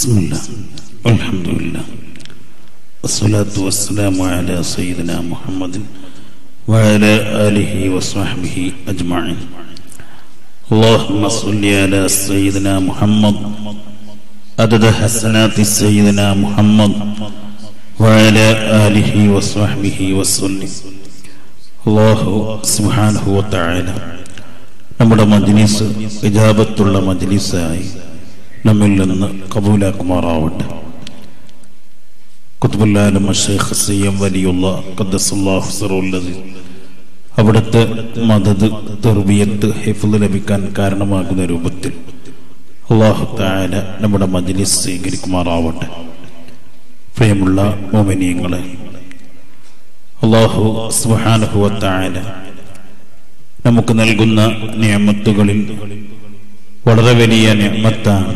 بسم الله الحمد لله والصلاة والسلام على سيدنا محمد وعلى آله وصحبه أجمعين اللهم صل على سيدنا محمد عدد حسنات سيدنا محمد وعلى آله وصحبه وسلم അള്ളാഹു സുബ്ഹാനഹു വതആല നമ്മുടെ മജ്ലിസ് ഇജാബത്തുള്ള മജ്ലിസായി നമ്മിൽ നിന്ന് കബൂലാക്കുമാറാവട്ടെ കുത്തുബുല്ലാലും ഷെയ്ഖ് സിയം വലിയുള്ള ഖദ്ദസല്ലാഹു സിറുല്ലദി അവിടുത്തെ മദത് തെർബിയത്ത് ഹിഫ്ള് ലഭിക്കാൻ കാരണമാകുന്ന രൂപത്തിൽ അള്ളാഹു താല നമ്മുടെ മജ്ലിസ് സ്വീകരിക്കുമാറാവട്ടെ പ്രിയമുള്ള മോമിനിയങ്ങളെ അള്ളാഹു സുബാനുഭവത്തായ നമുക്ക് നൽകുന്ന നിയമത്തുകളിൽ വളരെ വലിയ നിയമത്താണ്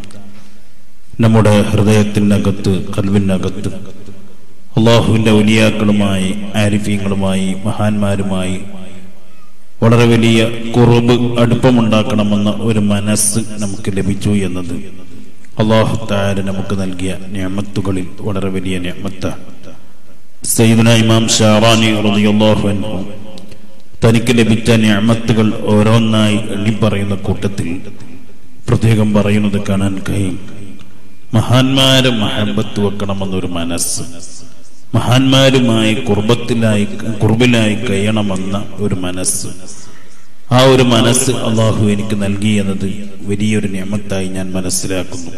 നമ്മുടെ ഹൃദയത്തിനകത്ത് കൽവിനകത്ത് അള്ളാഹുവിൻ്റെ ഒലിയാക്കളുമായി ആരിഫ്യങ്ങളുമായി മഹാന്മാരുമായി വളരെ വലിയ കുറവ് അടുപ്പമുണ്ടാക്കണമെന്ന ഒരു മനസ്സ് നമുക്ക് ലഭിച്ചു എന്നത് അള്ളാഹു താര നമുക്ക് നൽകിയ നിയമത്തുകളിൽ വളരെ വലിയ നിയമത്താണ് സയ്യിദുന ഇമാം ഷാറാനി റളിയല്ലാഹു അൻഹു തനിക്ക് ലഭിച്ച നിഅമത്തുകൾ ഓരോന്നായി എണ്ണി പറയുന്ന കൂട്ടത്തിൽ പ്രത്യേകം പറയുന്നത് കാണാൻ കഴിയും മഹാന്മാരെ മഹബത്ത് വെക്കണമെന്നൊരു മനസ്സ് മഹാന്മാരുമായി കുർബത്തിലായി കുർബിലായി കഴിയണമെന്ന ഒരു മനസ്സ് ആ ഒരു മനസ്സ് അള്ളാഹു എനിക്ക് നൽകി എന്നത് വലിയൊരു നിയമത്തായി ഞാൻ മനസ്സിലാക്കുന്നു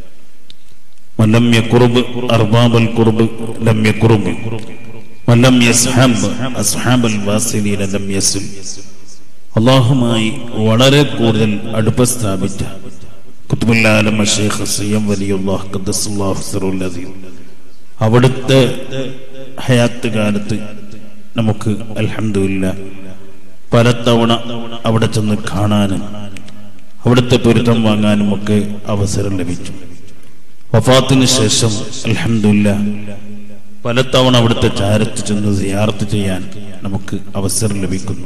ولم يقرب أرباب القرب لم يقرب ولم يسحب أصحاب الواصلين لم يسل അള്ളാഹുമായി വളരെ കൂടുതൽ അടുപ്പ സ്ഥാപിച്ച കുത്തുബുല്ലാലം ഷെയ്ഖ് സിയം വലിയുല്ലാഹ് ഖദ്ദസുല്ലാഹു സിറുല്ലദീൻ അവിടുത്തെ ഹയാത്ത് കാലത്ത് നമുക്ക് അൽഹംദുലില്ല പലതവണ അവിടെ ചെന്ന് കാണാനും അവിടുത്തെ പൊരുത്തം വാങ്ങാനും ഒക്കെ അവസരം ലഭിച്ചു വഫാത്തിന് ശേഷം അലഹമില്ല പലതവണ അവിടുത്തെ ചാരത്ത് ചെന്ന് സിയാർത്ത് ചെയ്യാൻ നമുക്ക് അവസരം ലഭിക്കുന്നു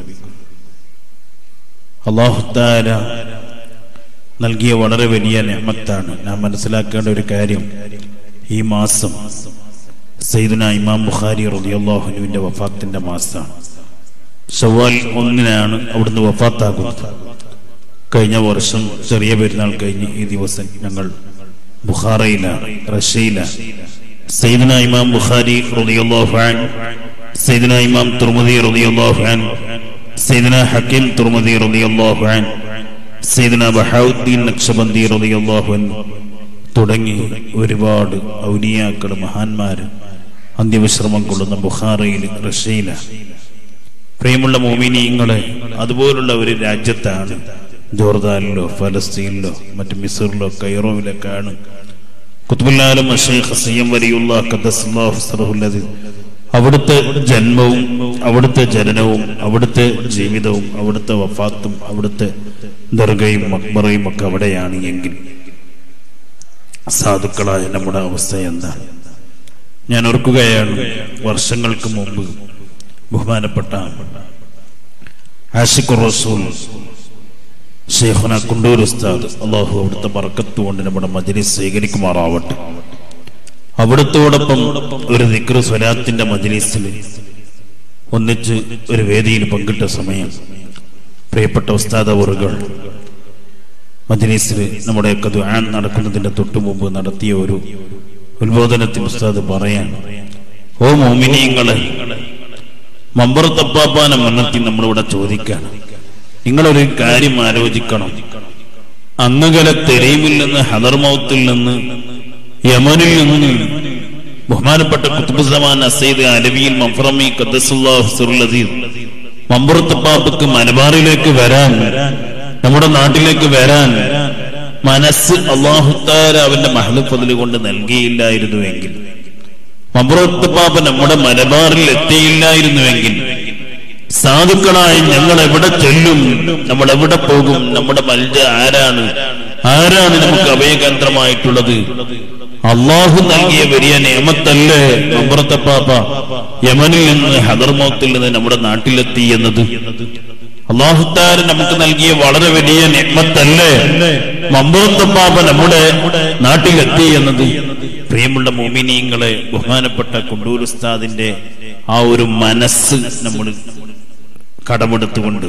അള്ളാഹുത്താര നൽകിയ വളരെ വലിയ നിയമത്താണ് നാം മനസ്സിലാക്കേണ്ട ഒരു കാര്യം ഈ മാസം സൈദുന ഇമാം ബുഖാരി റളിയല്ലാഹുനുവിന്റെ വഫാത്തിന്റെ മാസമാണ് ഷവ്വാൽ ഒന്നിനാണ് അവിടുന്ന് വഫാത്താകുന്നത് കഴിഞ്ഞ വർഷം ചെറിയ പെരുന്നാൾ കഴിഞ്ഞ് ഈ ദിവസം ഞങ്ങൾ ബുഖാറയിലാണ് റഷ്യയിലാണ് സൈദന ഇമാം ബുഖാരി റളിയല്ലാഹു അൻഹു സൈദന ഇമാം തുർമുദി റളിയല്ലാഹു അൻഹു സൈദന ഹക്കീം തുർമുദി റളിയല്ലാഹു അൻഹു സൈദന ബഹൗദ്ദീൻ നക്ഷബന്ദി റളിയല്ലാഹു അൻഹു തുടങ്ങി ഒരുപാട് ഔലിയാക്കൾ മഹാന്മാര് അന്ത്യവിശ്രമം കൊള്ളുന്ന ബുഖാറയിൽ റഷ്യയിലാണ് പ്രിയമുള്ള മോമിനിയങ്ങളെ അതുപോലുള്ള ഒരു രാജ്യത്താണ് ജോർദാനിലോ ഫലസ്തീനിലോ മറ്റ് മിസറിലോ കൈറോവിലൊക്കെയാണ് കുത്തുബുല്ലാലും സിയം വലിയുള്ള അവിടുത്തെ ജന്മവും അവിടുത്തെ ജനനവും അവിടുത്തെ ജീവിതവും അവിടുത്തെ വഫാത്തും അവിടുത്തെ ദർഗയും മക്ബറയും ഒക്കെ അവിടെയാണ് എങ്കിൽ സാധുക്കളായ നമ്മുടെ അവസ്ഥ എന്താ ഞാൻ ഓർക്കുകയാണ് വർഷങ്ങൾക്ക് മുമ്പ് ബഹുമാനപ്പെട്ട ആഷിഖുർ റസൂൽ ഷെയ്ഖുന കുണ്ടൂർ ഉസ്താദ് അള്ളാഹു അവിടുത്തെ ബർക്കത്ത് കൊണ്ട് നമ്മുടെ മജ്ലിസ് സ്വീകരിക്കുമാറാവട്ടെ അവിടുത്തോടൊപ്പം ഒരു ദിക്ർ സ്വലാത്തിന്റെ മജ്ലിസിൽ ഒന്നിച്ച് ഒരു വേദിയിൽ പങ്കിട്ട സമയം പ്രിയപ്പെട്ട ഉസ്താദ് അവറുകൾ മജ്ലിസിൽ നമ്മുടെയൊക്കെ ദ്വാൻ നടക്കുന്നതിന്റെ തൊട്ടു മുമ്പ് നടത്തിയ ഒരു ഉത്ബോധനത്തിൽ ഉസ്താദ് പറയാൻ ഓ മോമിനിയങ്ങളെ മമ്പറത്തപ്പാപ്പാനെ മുന്നത്തി നമ്മളിവിടെ ചോദിക്കാണ് നിങ്ങളൊരു കാര്യം ആലോചിക്കണം അങ്ങകലെ തെരീമിൽ നിന്ന് ഹദർമൗത്തിൽ നിന്ന് യമനിൽ നിന്ന് ബഹുമാനപ്പെട്ട കുത്തുബുസമാൻ അസൈദ് അലവിയിൽ മഫറമി ഖദ്ദസുല്ലാഹുസുറുല്ലദീർ മമ്പുറത്തപ്പാപ്പക്ക് മലബാറിലേക്ക് വരാൻ നമ്മുടെ നാട്ടിലേക്ക് വരാൻ മനസ്സ് അള്ളാഹുത്താര അവന്റെ മഹലുഫതിൽ കൊണ്ട് നൽകിയില്ലായിരുന്നുവെങ്കിൽ മമ്പുറത്തപ്പാപ്പ നമ്മുടെ മലബാറിൽ എത്തിയില്ലായിരുന്നുവെങ്കിൽ സാധുക്കളായി ഞങ്ങൾ എവിടെ ചെല്ലും നമ്മൾ എവിടെ പോകും നമ്മുടെ മൽജ ആരാണ് ആരാണ് നമുക്ക് അഭയകേന്ദ്രമായിട്ടുള്ളത് അള്ളാഹു നൽകിയ വലിയ നിയമത്തല്ലേ അമ്പറത്തപ്പാപ്പ യമനിൽ നിന്ന് ഹദർമോത്തിൽ നിന്ന് നമ്മുടെ നാട്ടിലെത്തി എന്നത് അള്ളാഹുത്താര് നമുക്ക് നൽകിയ വളരെ വലിയ നിയമത്തല്ലേ മമ്പൂത്തപ്പാപ്പ നമ്മുടെ നാട്ടിലെത്തി എന്നത് പ്രിയമുള്ള മോമിനിയങ്ങളെ ബഹുമാനപ്പെട്ട കുണ്ടൂർ ഉസ്താദിന്റെ ആ ഒരു മനസ്സ് നമ്മൾ കടമെടുത്തുകൊണ്ട്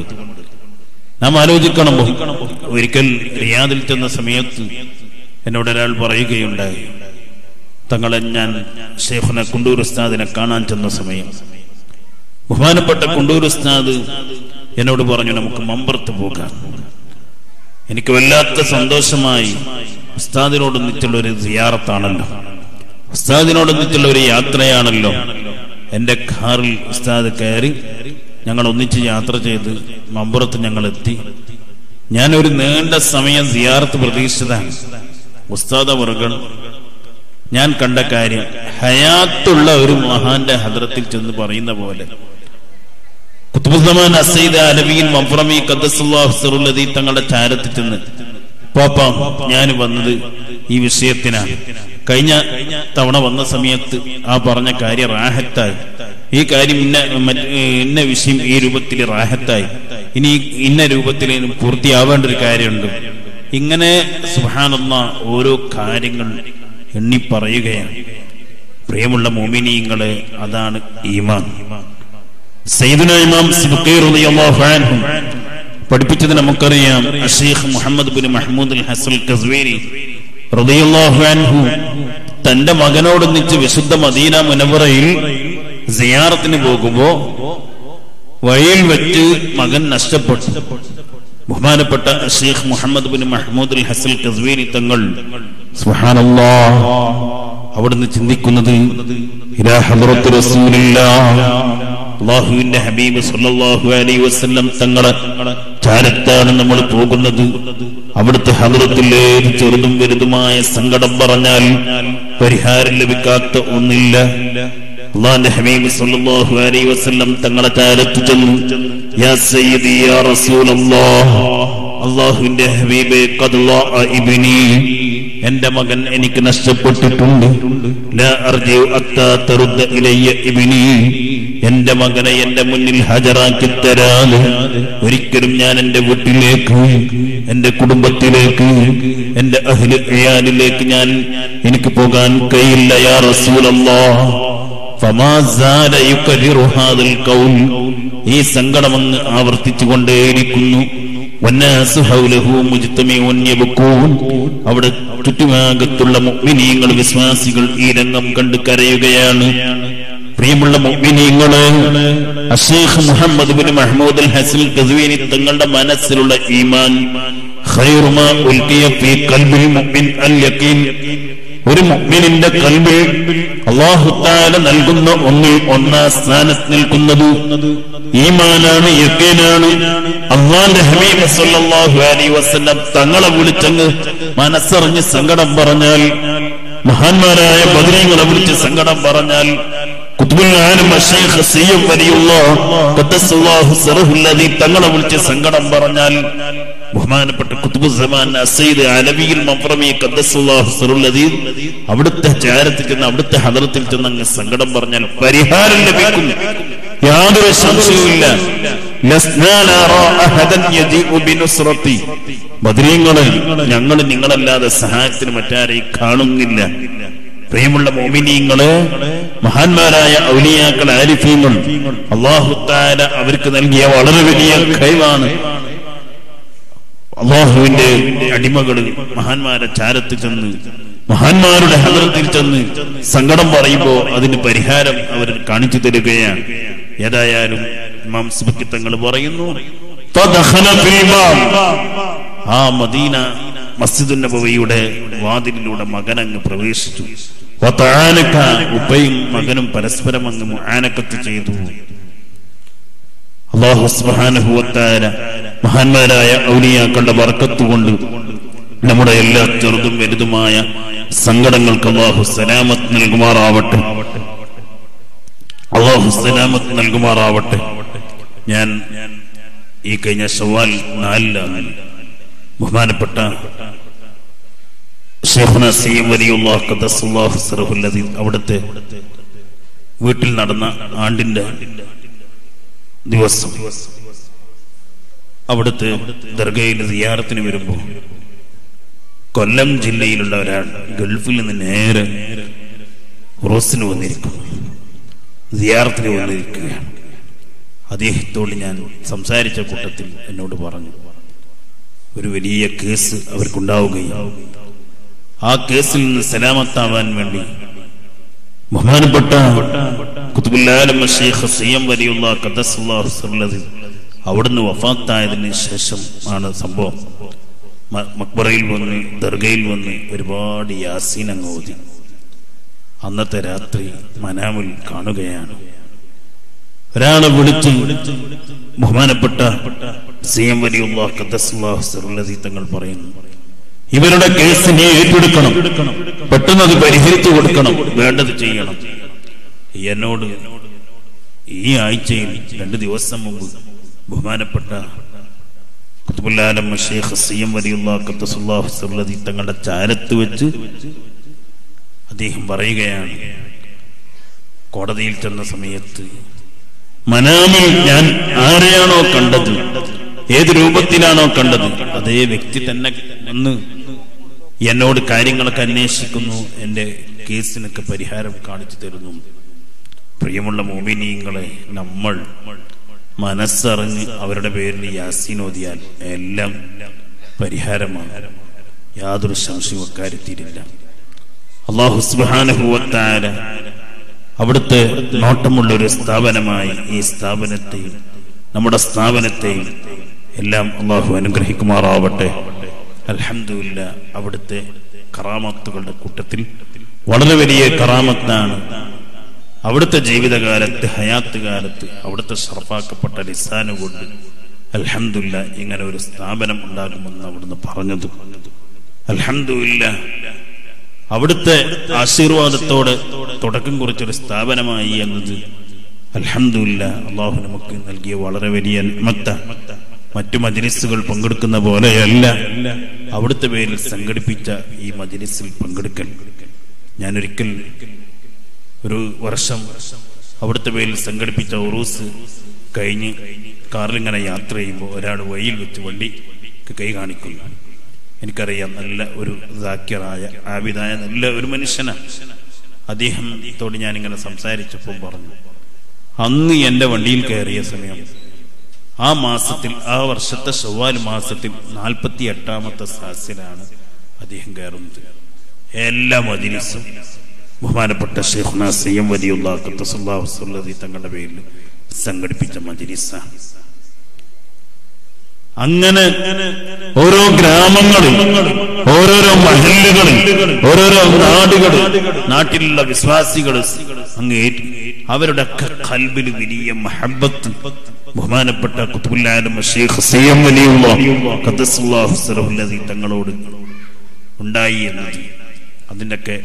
നാം ആലോചിക്കണം ഒരിക്കൽ റിയാദിൽ ചെന്ന സമയത്ത് എന്നോട് ഒരാൾ പറയുകയുണ്ടായി തങ്ങളെ ഞാൻ ഷെയ്ഖുന കുണ്ടൂർ ഉസ്താദിനെ കാണാൻ ചെന്ന സമയം ബഹുമാനപ്പെട്ട കുണ്ടൂർ ഉസ്താദ് എന്നോട് പറഞ്ഞു നമുക്ക് മമ്പർത്ത് പോകാം എനിക്ക് വല്ലാത്ത സന്തോഷമായി ഉസ്താദിനോടൊന്നിച്ചുള്ള ഒരു സിയാറത്താണല്ലോ ഉസ്താദിനോടൊന്നിച്ചുള്ള ഒരു യാത്രയാണല്ലോ എന്റെ കാറിൽ ഉസ്താദ് കയറി ഞങ്ങൾ ഒന്നിച്ച് യാത്ര ചെയ്ത് മമ്പുറത്ത് ഞങ്ങൾ എത്തി ഞാനൊരു നീണ്ട സമയം സിയാറത്ത് പ്രതീക്ഷിച്ചതാണ് ഉസ്താദ് അവർകൾ ഞാൻ കണ്ട കാര്യം ഹയാത്തുള്ള ഒരു മഹാന്റെ ഹദ്രത്തിൽ ചെന്ന് പറയുന്ന പോലെ കുത്തുബുസമാൻ അസൈദ് അലവിയിൽ മഫ്രമി ഖദ്ദസുല്ലാഹുസറുല്ലതി തങ്ങളുടെ ചാരത്തിൽ ചെന്ന് പോപ്പാം ഞാൻ വന്നത് ഈ വിഷയത്തിനാണ് കഴിഞ്ഞ തവണ വന്ന സമയത്ത് ആ പറഞ്ഞ കാര്യം റാഹത്തായി ഈ കാര്യം ഇന്ന മറ്റ് ഇന്ന വിഷയം ഈ രൂപത്തിൽ റാഹത്തായി ഇനി ഇന്ന രൂപത്തിൽ പൂർത്തിയാവേണ്ട ഒരു കാര്യമുണ്ട് ഇങ്ങനെ സുഹാനുള്ള ഓരോ കാര്യങ്ങൾ എണ്ണി പറയുകയാണ് പ്രിയമുള്ള മോമിനിയങ്ങളെ അതാണ് ഈമാൻ സയ്യിദുന ഇമാം സിദ്ദീഖ് റളിയല്ലാഹു അൻഹു പഠിപ്പിച്ചത് നമുക്കറിയാം അഷീഖ് Muhammad bin Mahmood al Hasal Kaswari റളിയല്ലാഹു അൻഹു തന്റെ മകനോടൊന്നിച്ച് വിശുദ്ധ മദീന മുനവറയിൽ സിയാറത്തിന് പോകുമ്പോ വഴിയിൽ വെച്ച് മകൻ നഷ്ടപ്പെട്ടു ബഹുമാനപ്പെട്ട ഷെയ്ഖ് Muhammad bin Mahmood al Hasal Kaswari തങ്ങൾ സുബ്ഹാനല്ലാഹ് അവിടുന്ന് ചിന്തിക്കുന്നത് ഇലാ ഹദ്റത്ത് റസൂലില്ലാഹ് അള്ളാഹുവിന്റെ ഹബീബ് സല്ലല്ലാഹു അലൈഹി വസല്ലം തങ്ങളെ ചാരത്താണ് നമ്മൾ പോകുന്നത് അവിടുത്തെ ഹദ്റത്തിലെ ചെറുതും വലുതുമായ സങ്കടം പറഞ്ഞാൽ പരിഹാരം ലഭിക്കാത്ത ഒന്നില്ല അള്ളാന്റെ ഹബീബ് സല്ലല്ലാഹു അലൈഹി വസല്ലം തങ്ങളെ ചാരത്ത് ചെന്നു യാ സയ്യിദി യാ റസൂലല്ലാഹ് അള്ളാഹുവിന്റെ ഹബീബെ ഖദ്ലാ ഇബ്നി എന്റെ മകൻ എനിക്ക് നഷ്ടപ്പെട്ടിട്ടുണ്ട് ലാ അർജു അത്താ തറുദ്ദ ഇലയ്യ ഇബ്നി എന്റെ മകനെ എന്റെ മുന്നിൽ ഹാജരാക്കി തരാതെ ഒരിക്കലും ഞാൻ എന്റെ വീട്ടിലേക്ക് എന്റെ കുടുംബത്തിലേക്ക് എന്റെ അഹ്ലു ഇയാലിലേക്ക് ഞാൻ എനിക്ക് പോകാൻ കഴിയില്ല യാ റസൂലല്ലാഹ് ഫമാ സാല യുകരിറു ഹാദൽ ഖൗൽ ഈ സങ്കടമങ്ങ് ആവർത്തിച്ചു കൊണ്ടേയിരിക്കുന്നു വന്നാസു ഹൗലഹു മുജ്തമിഉൻ യബ്കൂൻ അവിടെ ചുറ്റുഭാഗത്തുള്ള മുഅ്മിനീങ്ങൾ വിശ്വാസികൾ ഈ രംഗം കണ്ട് കരയുകയാണ് പ്രിയമുള്ള മുഅ്മിനീങ്ങളെ അഷീഖ് Muhammad bin Mahmood al Hasan Qazwini തങ്ങളുടെ മനസ്സിലുള്ള ഈമാൻ ഖൈറു മാ ഉൽഖിയ ഫീ ഖൽബിൽ മുഅ്മിൻ അൽ യഖീൻ ഒരു മുഅ്മിനിന്റെ കൽബിൽ അല്ലാഹു തആല നൽകുന്ന ഒന്നിൽ ഒന്നാം സ്ഥാനത്ത് നിൽക്കുന്നത് ഈമാനാണ് യക്കീനാണ് അള്ളാന്റെ ഹബീബ് സല്ലല്ലാഹു അലൈഹി വസല്ലം തങ്ങളെ വിളിച്ചങ്ങ് മനസ്സറിഞ്ഞ് സങ്കടം പറഞ്ഞാൽ മഹാന്മാരായ ബദരീങ്ങളെ വിളിച്ച് സങ്കടം പറഞ്ഞാൽ കുത്തുബുൽ ആലം അശൈഖ് സയ്യം വലിയുള്ളാഹ് ഖദ്ദസല്ലാഹു സറഹുല്ലദീ തങ്ങളെ വിളിച്ച് സങ്കടം പറഞ്ഞാൽ ബഹുമാനപ്പെട്ട കുത്തുബു സമാൻ അസൈദ് അലവിയിൽ മഫ്രമി ഖദ്ദസല്ലാഹു സറഹുല്ലദീ അവിടുത്തെ ചാരത്തിൽ ചെന്ന് അവിടുത്തെ ഹദറത്തിൽ ചെന്ന് അങ്ങ് സങ്കടം പറഞ്ഞാൽ പരിഹാരം ലഭിക്കും യാതൊരു സംശയവുമില്ല ലസ്നാ നറാ അഹദൻ യജീഉ ബിനുസ്റതി ബദരീങ്ങളെ ഞങ്ങൾ നിങ്ങളല്ലാതെ സഹായത്തിന് മറ്റാരെയും കാണുന്നില്ല പ്രിയമുള്ള മോമിനിയങ്ങള് മഹാന്മാരായ ഔലിയാക്കൾ ആരിഫീങ്ങൾ അള്ളാഹുത്താല അവർക്ക് നൽകിയ വളരെ വലിയ കഴിവാണ് അള്ളാഹുവിന്റെ അടിമകൾ മഹാന്മാരെ ചാരത്ത് ചെന്ന് മഹാന്മാരുടെ ഹദ്രത്തിൽ ചെന്ന് സങ്കടം പറയുമ്പോ അതിന് പരിഹാരം അവർ കാണിച്ചു തരികയാണ് ഏതായാലും ഇമാം സുബക്കി തങ്ങൾ പറയുന്നു "ഫദഖല ഫിൽ ബാബ്." ആ മദീന മസ്ജിദുൻ നബവിയുടെ വാതിലിലൂടെ മകൻ അങ്ങ് പ്രവേശിച്ചു വതആനക ഉപ്പയും മകനും പരസ്പരം അങ്ങ് മുആനക്കത്ത് ചെയ്തു അള്ളാഹു സുബ്ഹാനഹു വതആല മഹാന്മാരായ ഔലിയാക്കളുടെ ബർക്കത്ത് കൊണ്ട് നമ്മുടെ എല്ലാ ചെറുതും വലുതുമായ സങ്കടങ്ങൾക്ക് അള്ളാഹു സലാമത്ത് നൽകുമാറാവട്ടെ അള്ളാഹു സലാമത്ത് നൽകുമാറാവട്ടെ ഞാൻ ഈ കഴിഞ്ഞ ഷവാൽ നാലിലാണ് ബഹുമാനപ്പെട്ട ഷെയ്ഖുന സയ്യിദ് വലിയുല്ലാഹ് ഖദ്ദസുല്ലാഹു സിറഹുൽ അദീം അവിടുത്തെ വീട്ടിൽ നടന്ന ആണ്ടിന്റെ ദിവസം അവിടുത്തെ ദർഗയിൽ സിയാറത്തിന് വരുമ്പോൾ കൊല്ലം ജില്ലയിലുള്ള ഒരാൾ ഗൾഫിൽ നിന്ന് നേരെ റോസിന് വന്നിരിക്കുന്നു സിയാറത്തിന് വന്നിരിക്കുകയാണ് അദ്ദേഹത്തോട് ഞാൻ സംസാരിച്ച കൂട്ടത്തിൽ എന്നോട് പറഞ്ഞു ഒരു വലിയ കേസ് അവർക്കുണ്ടാവുകയും ആ കേസിൽ നിന്ന് സലാമത്താവാൻ വേണ്ടി ബഹുമാനപ്പെട്ട കുത്തുബുല്ലാലം ഷെയ്ഖ് സിയം വലിയുള്ള ഖദ്ദസുല്ലാഹു സല്ലതി അവിടുന്ന് വഫാത്തായതിന് ശേഷം ആണ് സംഭവം മ- മക്ബറയിൽ വന്ന് ദർഗയിൽ വന്ന് ഒരുപാട് യാസീൻ അങ്ങ് ഓതി അന്നത്തെ രാത്രി മനാമിൽ കാണുകയാണ് ഒരാളെ വിളിച്ച് ബഹുമാനപ്പെട്ട സി എം വലിയുള്ള ഖദ്ദസുല്ലാഹു സല്ലതി തങ്ങൾ പറയുന്നു ഇവരുടെ കേസ് നീ ഏറ്റെടുക്കണം പെട്ടെന്ന് അത് പരിഹരിച്ചു കൊടുക്കണം വേണ്ടത് ചെയ്യണം എന്നോട് ഈ ആഴ്ചയിൽ രണ്ട് ദിവസം മുമ്പ് ബഹുമാനപ്പെട്ട കുത്തുബുല്ലാലം ഷെയ്ഖ് സി എം വലിയുള്ള ഖദ്ദസുല്ലാഹു സല്ലതി തങ്ങളുടെ ചാരത്ത് വെച്ച് അദ്ദേഹം പറയുകയാണ് കോടതിയിൽ ചെന്ന സമയത്ത് മനാമിൽ ഞാൻ ആരെയാണോ കണ്ടത് ഏത് രൂപത്തിലാണോ കണ്ടത് അതേ വ്യക്തി തന്നെ വന്ന് എന്നോട് കാര്യങ്ങളൊക്കെ അന്വേഷിക്കുന്നു എന്റെ കേസിനൊക്കെ പരിഹാരം കാണിച്ചു തരുന്നു പ്രിയമുള്ള മോമിനീങ്ങളെ നമ്മൾ മനസ്സറിഞ്ഞ് അവരുടെ പേരിൽ യാസീൻ ഓതിയാൽ എല്ലാം പരിഹാരമാണ് യാതൊരു സംശയവും അക്കാര്യത്തിലില്ല അള്ളാഹു സുബാനുഭവത്താര അവിടുത്തെ നോട്ടമുള്ള ഒരു സ്ഥാപനമായി ഈ സ്ഥാപനത്തെയും നമ്മുടെ സ്ഥാപനത്തെയും എല്ലാം അള്ളാഹു അനുഗ്രഹിക്കുമാറാവട്ടെ അൽഹംദുലില്ല അവിടുത്തെ കറാമത്തുകളുടെ കൂട്ടത്തിൽ വളരെ വലിയ കറാമത്താണ് അവിടുത്തെ ജീവിതകാലത്ത് ഹയാത്ത് കാലത്ത് അവിടുത്തെ ഷർഫാക്കപ്പെട്ട ലിസാന് കൊണ്ട് അൽഹംദുലില്ല ഇങ്ങനെ ഒരു സ്ഥാപനം ഉണ്ടാകുമെന്ന് അവിടുന്ന് പറഞ്ഞത് അൽഹംദുലില്ല അവിടുത്തെ ആശീർവാദത്തോടെ തുടക്കം കുറിച്ചൊരു സ്ഥാപനമായി എന്നത് അൽഹംദുലില്ല അള്ളാഹു നമുക്ക് നൽകിയ വളരെ വലിയ മത്ത മറ്റു മജ്ലിസുകൾ പങ്കെടുക്കുന്ന പോലെയല്ല അവിടുത്തെ പേരിൽ സംഘടിപ്പിച്ച ഈ മജ്ലിസിൽ പങ്കെടുക്കൽ ഞാനൊരിക്കൽ ഒരു വർഷം അവിടുത്തെ പേരിൽ സംഘടിപ്പിച്ച ഉറൂസ് കഴിഞ്ഞ് കാറിലിങ്ങനെ യാത്ര ചെയ്യുമ്പോൾ ഒരാൾ വഴിയിൽ വെച്ച് വണ്ടി കൈ കാണിക്കുന്നു എനിക്കറിയാം നല്ല ഒരു ദാക്യറായ ആബിദായ നല്ല ഒരു മനുഷ്യനാണ് അദ്ദേഹത്തോട് ഞാനിങ്ങനെ സംസാരിച്ചപ്പോൾ പറഞ്ഞു അന്ന് എൻ്റെ വണ്ടിയിൽ കയറിയ സമയം ആ മാസത്തിൽ ആ വർഷത്തെ ചൊവ്വാൽ മാസത്തിൽ നാൽപ്പത്തി എട്ടാമത്തെ സാസിലാണ് അദ്ദേഹം കയറുന്നത് എല്ലാ മജിലിസും ബഹുമാനപ്പെട്ട ഷെയ്ഖുന സി എം വലിയുള്ള ഖദ്ദസുല്ലാഹുസുല്ലതി തങ്ങളുടെ പേരിൽ സംഘടിപ്പിച്ച മജിലിസാണ് അങ്ങനെ ഓരോ ഗ്രാമങ്ങളിൽ ഓരോരോ മഹല്ലുകളിൽ ഓരോരോ നാടുകളിൽ നാട്ടിലുള്ള വിശ്വാസികൾ അങ്ങ് ഏറ്റു അവരുടെ ഒക്കെ കൽബിൽ വലിയ മഹബത്ത് ബഹുമാനപ്പെട്ട കുത്തുബുല്ലാലും ഷെയ്ഖ് സി എം വലിയുള്ള ഖദ്ദസുല്ലാഹു സലഹുല്ലതി തങ്ങളോട് ഉണ്ടായി എന്നത് അതിൻ്റെയൊക്കെ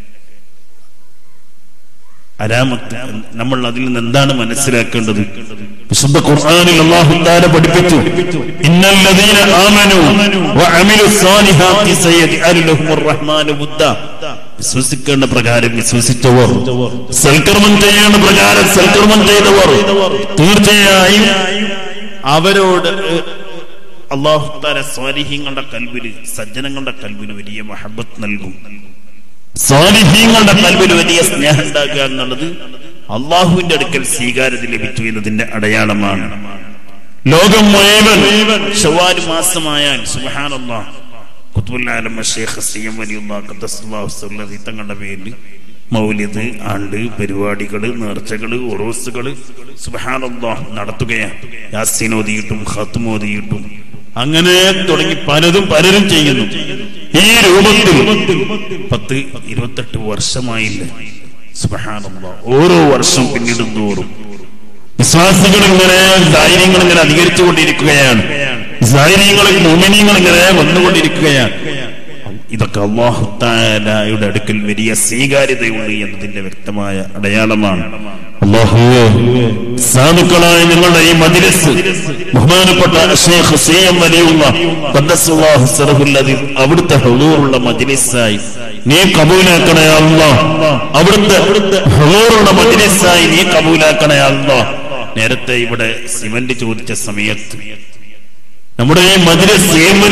അരാമത്ത് നമ്മൾ അതിൽ നിന്ന് എന്താണ് മനസ്സിലാക്കേണ്ടത് വിശുദ്ധ ഖുർആനിൽ അല്ലാഹു തആല പഠിപ്പിച്ചു ഇന്നല്ലദീന ആമനു വഅമിലു സ്വാലിഹാത്തി സയജ്അലു ലഹുമുർ റഹ്മാനു വുദ്ദ വിശ്വസിക്കേണ്ട പ്രകാരം വിശ്വസിച്ചവർ സൽക്കർമ്മം ചെയ്യേണ്ട പ്രകാരം സൽക്കർമ്മം ചെയ്തവർ തീർച്ചയായും അവരോട് അള്ളാഹു താല സ്വാലിഹ്യങ്ങളുടെ കൽവില് സജ്ജനങ്ങളുടെ കൽവില് വലിയ മഹബത്ത് നൽകും സ്വാലിഹ്യങ്ങളുടെ കൽവിൽ വലിയ സ്നേഹം ഉണ്ടാക്കുക എന്നുള്ളത് അള്ളാഹുവിന്റെ അടുക്കൽ സ്വീകാര്യത ലഭിച്ചു എന്നതിന്റെ അടയാളമാണ് ലോകം മുഴുവൻ ഷവാല് മാസമായാൽ സുബഹാനല്ലാ കുത്തുബുല്ലാലം ഷേഖ് സി എം വലിയുള്ള തങ്ങളുടെ പേരിൽ മൗലിദ് ആണ്ട് പരിപാടികള് നേർച്ചകള് ഉറൂസുകള് സുബഹാനല്ലാ നടത്തുകയാണ് യാസിനോദിയിട്ടും ഖത്തുമോദിയിട്ടും അങ്ങനെ തുടങ്ങി പലതും പലരും ചെയ്യുന്നു ഈ രൂപത്തിൽ പത്ത് ഇരുപത്തെട്ട് വർഷമായില്ല സുബഹാനല്ലാ ഓരോ വർഷം പിന്നിടും തോറും വിശ്വാസികൾ ഇങ്ങനെ ധൈര്യങ്ങൾ ഇങ്ങനെ അധികരിച്ചുകൊണ്ടിരിക്കുകയാണ് ധൈര്യങ്ങളിൽ മോമിനിയങ്ങൾ ഇങ്ങനെ വന്നുകൊണ്ടിരിക്കുകയാണ് ഇതൊക്കെ അള്ളാഹുത്താലയുടെ അടുക്കൽ വലിയ സ്വീകാര്യതയുണ്ട് എന്നതിന്റെ വ്യക്തമായ അടയാളമാണ് അള്ളാഹുവേ സാധുക്കളായ ഞങ്ങളുടെ ഈ മജിലിസ് ബഹുമാനപ്പെട്ട ഷേഖ് സി എം വലിയുള്ള ഖദ്ദസുല്ലാഹു സറഹുല്ലദീൻ അവിടുത്തെ ഹുളൂറുള്ള മജിലിസായി നീ കബൂലാക്കണേ അല്ലാ അവിടുത്തെ ഹുളൂറുള്ള മജിലിസായി നീ കബൂലാക്കണേ അല്ലാ നേരത്തെ ഇവിടെ സിമന്റ് ചോദിച്ച സമയത്ത് നമ്മുടെ ഈ മജിലിസ്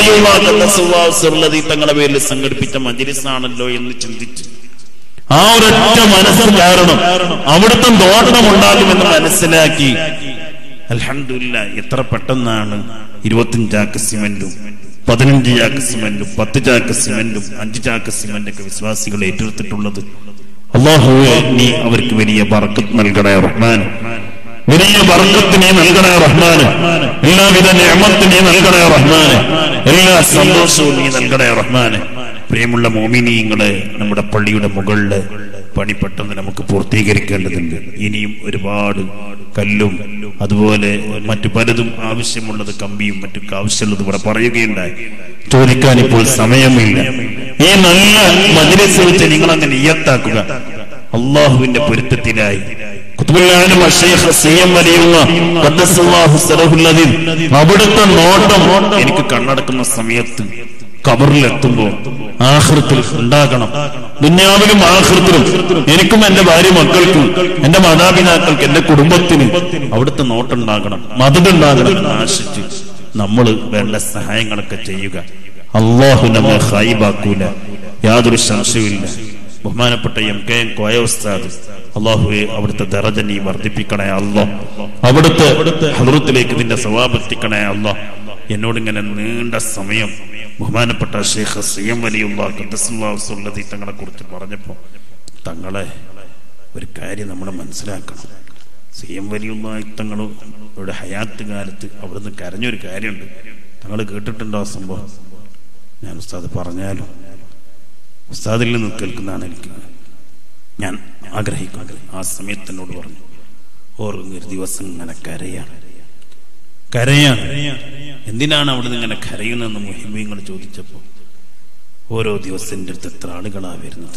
ഏമനിയുള്ളതി തങ്ങളുടെ പേരിൽ സംഘടിപ്പിച്ച മജിലിസ് ആണല്ലോ എന്ന് ചിന്തിച്ച് ആ ഒരൊറ്റ മനസ്സ് കാരണം അവിടുത്തെ ദോഷണം ഉണ്ടാകുമെന്ന് മനസ്സിലാക്കി അൽഹംദുലില്ല എത്ര പെട്ടെന്നാണ് ഇരുപത്തിയഞ്ച് ചാക്ക് സിമെന്റും പതിനഞ്ച് ചാക്ക് സിമെന്റും പത്ത് ചാക്ക് സിമെന്റും അഞ്ച് ചാക്ക് സിമെന്റൊക്കെ വിശ്വാസികൾ ഏറ്റെടുത്തിട്ടുള്ളത് അള്ളാഹുവെ നീ അവർക്ക് വലിയ ബർക്കത്ത് നൽകണേ റഹ്മാൻ വലിയ ബർക്കത്തിനെ നൽകണേ റഹ്മാന് എല്ലാവിധ നിയമത്തിനെ നൽകണേ റഹ്മാന് എല്ലാ സന്തോഷവും നീ നൽകണേ റഹ്മാന് പ്രിയമുള്ള മോമിനിയങ്ങളെ നമ്മുടെ പള്ളിയുടെ മുകളില് പണി പെട്ടെന്ന് നമുക്ക് പൂർത്തീകരിക്കേണ്ടതുണ്ട് ഇനിയും ഒരുപാട് കല്ലും അതുപോലെ മറ്റു പലതും ആവശ്യമുള്ളത് കമ്പിയും മറ്റു ആവശ്യമുള്ളത് ഇവിടെ പറയുകയുണ്ടായി ചോദിക്കാൻ ഇപ്പോൾ സമയമില്ല ഈ നല്ല മജിലിസ് വെച്ച് നിങ്ങൾ അങ്ങനെ ഇയത്താക്കുക അള്ളാഹുവിന്റെ പൊരുത്തത്തിലായി കുത്തുബുല്ലാനും അഷേഖ് സി എം വലിയുള്ള ഖദ്ദസല്ലാഹു സലഹുല്ലദീൻ അവിടുത്തെ നോട്ടം എനിക്ക് കണ്ണടക്കുന്ന സമയത്ത് കബറിലെത്തുമ്പോ ആഹൃത്തിൽ ഉണ്ടാകണം ദുന്യാവിലും ആഹൃത്തിലും എനിക്കും എന്റെ ഭാര്യ മക്കൾക്കും എന്റെ മാതാപിതാക്കൾക്ക് എന്റെ കുടുംബത്തിന് അവിടുത്തെ നോട്ടുണ്ടാകണം മതമുണ്ടാകണം എന്ന് ആശിച്ച് നമ്മൾ വേണ്ട സഹായങ്ങളൊക്കെ ചെയ്യുക അള്ളാഹു നമ്മെ ഹായിബാക്കൂല യാതൊരു സംശയവുമില്ല ബഹുമാനപ്പെട്ട എം കെ എം കോയ ഉസ്താദ് അള്ളാഹുവെ അവിടുത്തെ ദറജ നീ വർദ്ധിപ്പിക്കണേ അല്ലോ അവിടുത്തെ ഹദറത്തിലേക്ക് നിന്റെ സ്വഭാവത്തിക്കണേ അല്ലോ എന്നോട് ഇങ്ങനെ നീണ്ട സമയം ബഹുമാനപ്പെട്ട ഷെയ്ഖ് സി എം വലിയുള്ള തങ്ങളെ കുറിച്ച് പറഞ്ഞപ്പോ തങ്ങളെ ഒരു കാര്യം നമ്മൾ മനസ്സിലാക്കണം സി എം വലിയുള്ള തങ്ങളുടെ ഹയാത്ത് കാലത്ത് അവിടുന്ന് കരഞ്ഞൊരു കാര്യമുണ്ട് തങ്ങൾ കേട്ടിട്ടുണ്ടോ ആ സംഭവം ഞാൻ ഉസ്താദ് പറഞ്ഞാലും ഉസ്താദിൽ നിന്ന് കേൾക്കുന്നതാണ് എനിക്ക് ഞാൻ ആഗ്രഹിക്കുന്നത് ആ സമയത്ത് എന്നോട് പറഞ്ഞു ഓർമ്മ ഒരു ദിവസം ഇങ്ങനെ കരയാണ് കരയാണ് എന്തിനാണ് അവിടുന്ന് ഇങ്ങനെ കരയുന്നതെന്ന് മുഹിമീങ്ങൾ ചോദിച്ചപ്പോൾ ഓരോ ദിവസം എൻ്റെ അടുത്ത് എത്ര ആളുകളാ വരുന്നത്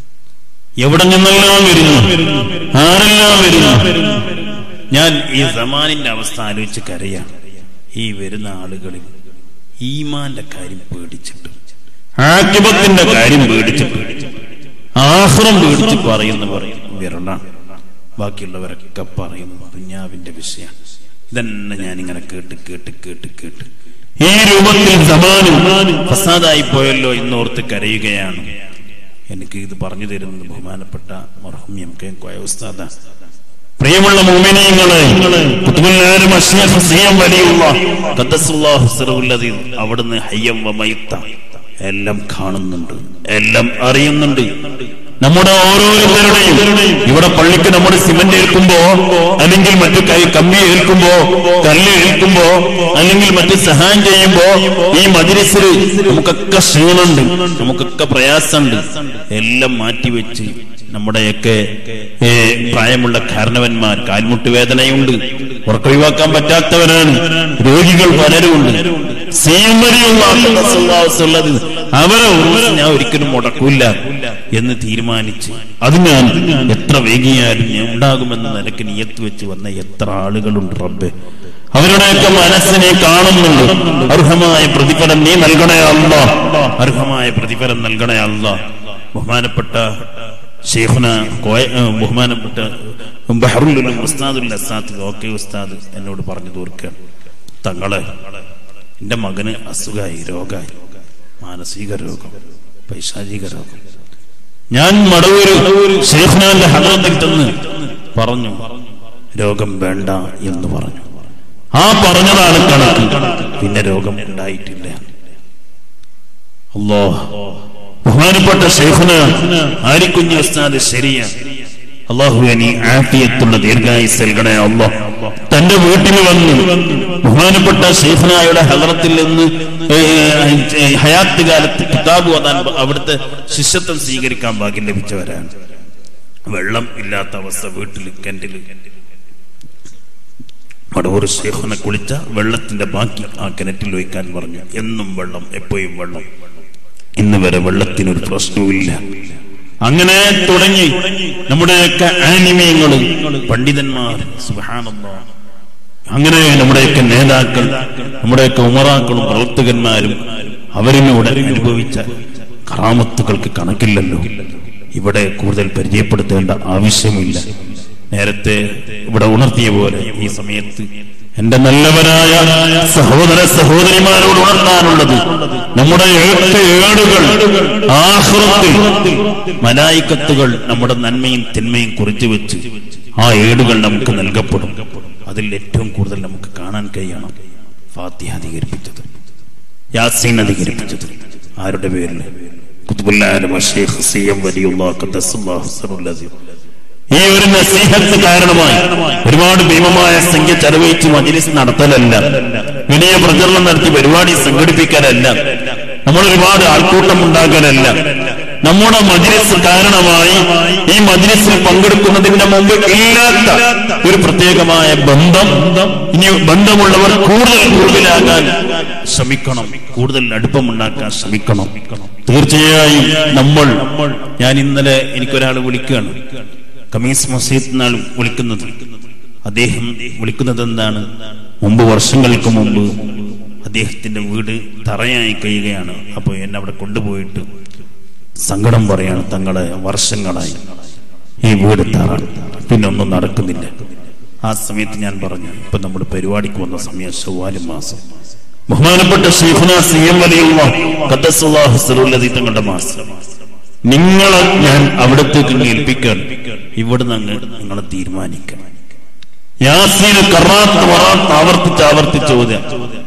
എവിടെ നിന്നെല്ലാം വരുന്നു ആരെല്ലാം വരുന്നു ഞാൻ ഈ സമാനിന്റെ അവസ്ഥ ആലോചിച്ച് കരയാണ് ഈ വരുന്ന ആളുകളിൽ ഈമാന്റെ കാര്യം പേടിച്ചിട്ട് ആക്കിബത്തിന്റെ കാര്യം പേടിച്ചിട്ട് ആഹ്റം പേടിച്ച് പറയുന്ന പറയും വിരളാണ് ബാക്കിയുള്ളവരൊക്കെ പറയുന്നു ദുഞ്ഞാവിന്റെ വിഷയമാണ് ഇതന്നെ ഞാനിങ്ങനെ കേട്ട് കേട്ട് കേട്ട് കേട്ട് ഈ രൂപത്തിൽ സമാനം ഫസാദായി പോയല്ലോ എന്നോർത്ത് കരയുകയാണ് എനിക്ക് ഇത് പറഞ്ഞു തരുന്നത് ബഹുമാനപ്പെട്ട മർഹൂം എം കെ കോയ ഉസ്താദ പ്രിയമുള്ള മോമിനിയങ്ങളെ കുത്തുബുല്ലാരും അഷ്റഫ് സിയം വലിയുള്ള ഖദ്ദസുല്ലാഹു സിറവുല്ലദീൻ അവിടുന്ന് ഹയ്യം വമൈത്ത എല്ലാം കാണുന്നുണ്ട് എല്ലാം അറിയുന്നുണ്ട് നമ്മുടെ ഓരോരുത്തരുടെയും ഇവിടെ പള്ളിക്ക് നമ്മുടെ സിമന്റ് ഏൽക്കുമ്പോ അല്ലെങ്കിൽ മറ്റു കൈ കമ്പി ഏൽക്കുമ്പോ കല്ല് ഏൽക്കുമ്പോ അല്ലെങ്കിൽ മറ്റു സഹായം ചെയ്യുമ്പോ ഈ മജിലിസിൽ നമുക്കൊക്കെ ക്ഷീണുണ്ട് നമുക്കൊക്കെ പ്രയാസമുണ്ട് എല്ലാം മാറ്റിവെച്ച് നമ്മുടെയൊക്കെ ഏ, പ്രായമുള്ള കാരണവന്മാർ കാൽമുട്ട് വേദനയുണ്ട് ഉറക്കൊഴിവാക്കാൻ പറ്റാത്തവരാണ് രോഗികൾ പലരുമുണ്ട് സീമരിയുള്ളത് അവരെ ഉറസ് ഞാൻ ഒരിക്കലും മുടക്കൂല എന്ന് തീരുമാനിച്ച് അത് ഞാൻ എത്ര വേഗിയാലും ഞാൻ ഉണ്ടാകുമെന്ന നിലക്ക് നിയത്ത് വെച്ച് വന്ന എത്ര ആളുകളുണ്ട് റബ്ബെ അവരുടെയൊക്കെ മനസ്സിനെ കാണുന്നുണ്ട് അർഹമായ പ്രതിഫലം നീ നൽകണേ അല്ല അർഹമായ പ്രതിഫലം നൽകണേ അല്ല ബഹുമാനപ്പെട്ട ഷെയ്ഖുന കോയ ഏഹ് ബഹുമാനപ്പെട്ട ബഹറുൽ ഉസ്താദുൽ അസാദ് ഓക്കെ ഉസ്താദ് എന്നോട് പറഞ്ഞു തീർക്കുകയാണ് തങ്ങളെ എന്റെ മകന് അസുഖമായി രോഗമായി മാനസിക രോഗം പൈശാചിക രോഗം ഞാൻ മടവൂര് ഷെയ്ഖുനാന്റെ ഹദറത്തിൽ ചെന്ന് പറഞ്ഞു രോഗം വേണ്ട എന്ന് പറഞ്ഞു ആ പറഞ്ഞതാണ് കണക്ക് പിന്നെ രോഗം ഉണ്ടായിട്ടില്ല അല്ലോ ബഹുമാനപ്പെട്ട ഷെയ്ഖുന ആരിക്കുഞ്ഞ് ഉസ്താദ് ശരിയാണ് അള്ളാഹു നീ ആഫിയത്തുള്ള ദീർഘായുസ് നൽകണേ അല്ലോ തന്റെ വീട്ടിൽ വന്ന് ബഹുമാനപ്പെട്ട ഷെയ്ഖുനായുടെ ഹലറത്തിൽ നിന്ന് ഏ, ഏ, ഹയാത്ത് കാലത്ത് കിതാബ് ഓതാൻ അവിടുത്തെ ശിഷ്യത്വം സ്വീകരിക്കാൻ ഭാഗ്യം ലഭിച്ചവരാണ് വെള്ളം ഇല്ലാത്ത അവസ്ഥ വീട്ടിൽ കിണറ്റിൽ മടവൂർ ഷേഖുനെ കുളിച്ച വെള്ളത്തിന്റെ ബാക്കി ആ കിണറ്റിൽ ഒഴിക്കാൻ പറഞ്ഞു എന്നും വെള്ളം എപ്പോഴും വെള്ളം ഇന്ന് വരെ വെള്ളത്തിനൊരു പ്രശ്നവുമില്ല അങ്ങനെ തുടങ്ങി നമ്മുടെയൊക്കെ ആനിമയങ്ങളും പണ്ഡിതന്മാർ സുബ്ഹാനല്ലാഹ് അങ്ങനെ നമ്മുടെയൊക്കെ നേതാക്കൾ നമ്മുടെയൊക്കെ ഉമറാക്കളും പ്രവർത്തകന്മാരും അവരിലൂടെ അനുഭവിച്ച കറാമത്തുകൾക്ക് കണക്കില്ലല്ലോ ഇവിടെ കൂടുതൽ പരിചയപ്പെടുത്തേണ്ട ആവശ്യമില്ല നേരത്തെ ഇവിടെ ഉണർത്തിയ പോലെ ഈ സമയത്ത് എന്റെ നല്ലവരായ സഹോദര സഹോദരിമാരോട് ഉണർത്താനുള്ളത് നമ്മുടെ ഏഴ് ഏടുകൾ ആഹ്റത്തിൽ മലായിക്കത്തുകൾ നമ്മുടെ നന്മയും തിന്മയും കുറിച്ചു വെച്ച് ആ ഏടുകൾ നമുക്ക് നൽകപ്പെടും അതിൽ ഏറ്റവും കൂടുതൽ നമുക്ക് കാണാൻ കഴിയണം ഫാത്തിഹ അധികരിപ്പിച്ചത് യാസീൻ അധികരിപ്പിച്ചത് ആരുടെ പേരിൽ കുത്തുബുല്ലാലും ഷെയ്ഖ് സി എം വലിയുള്ളാഹ് ഖദ്ദസുല്ലാഹു സിറുൽ അസീം. ഈ ഒരു നസീഹത്ത് കാരണമായി ഒരുപാട് ഭീമമായ സംഖ്യ ചെലവഴിച്ച് മജിലിസ് നടത്തലല്ല വലിയ പ്രചരണം നടത്തി പരിപാടി സംഘടിപ്പിക്കലല്ല നമ്മൾ ഒരുപാട് ആൾക്കൂട്ടം ഉണ്ടാക്കലല്ല നമ്മുടെ മജിലിസ് കാരണമായി ഈ മജിലിസിൽ പങ്കെടുക്കുന്നതിന് മുമ്പ് ഇല്ലാത്ത ഒരു പ്രത്യേകമായ ബന്ധം ഇനി ബന്ധമുള്ളവർ കൂടുതൽ കൂടുതലാകാൻ ശ്രമിക്കണം കൂടുതൽ അടുപ്പമുണ്ടാക്കാൻ ശ്രമിക്കണം തീർച്ചയായും നമ്മൾ ഞാൻ ഇന്നലെ എനിക്കൊരാൾ വിളിക്കുകയാണ് കമീസ് മസീദ് എന്നാണ് വിളിക്കുന്നത് അദ്ദേഹം വിളിക്കുന്നത് എന്താണ് മുമ്പ് വർഷങ്ങൾക്ക് മുമ്പ് അദ്ദേഹത്തിന്റെ വീട് തറയായി കഴിയുകയാണ് അപ്പോൾ എന്നെ അവിടെ കൊണ്ടുപോയിട്ട് സങ്കടം പറയാണ് തങ്ങളെ വർഷങ്ങളായി ഈ വീട് തറ പിന്നെ ഒന്നും നടക്കുന്നില്ല ആ സമയത്ത് ഞാൻ പറഞ്ഞു ഇപ്പൊ നമ്മൾ പരിപാടിക്ക് വന്ന സമയം ചൊവ്വാലും മാസം ബഹുമാനപ്പെട്ട ഷെയ്ഖുന സി എം വലിയുള്ള ഖദ്ദസുല്ലാഹു സറുല്ലദി തങ്ങളുടെ മാസം നിങ്ങളെ ഞാൻ അവിടത്തേക്ക് ഇങ്ങ് ഏൽപ്പിക്കാൻ ഇവിടുന്ന് അങ്ങ് നിങ്ങളെ തീരുമാനിക്കണം യാസീന് കറാത്ത് വറാത്ത് ആവർത്തിച്ച് ആവർത്തിച്ച് ചോദ്യം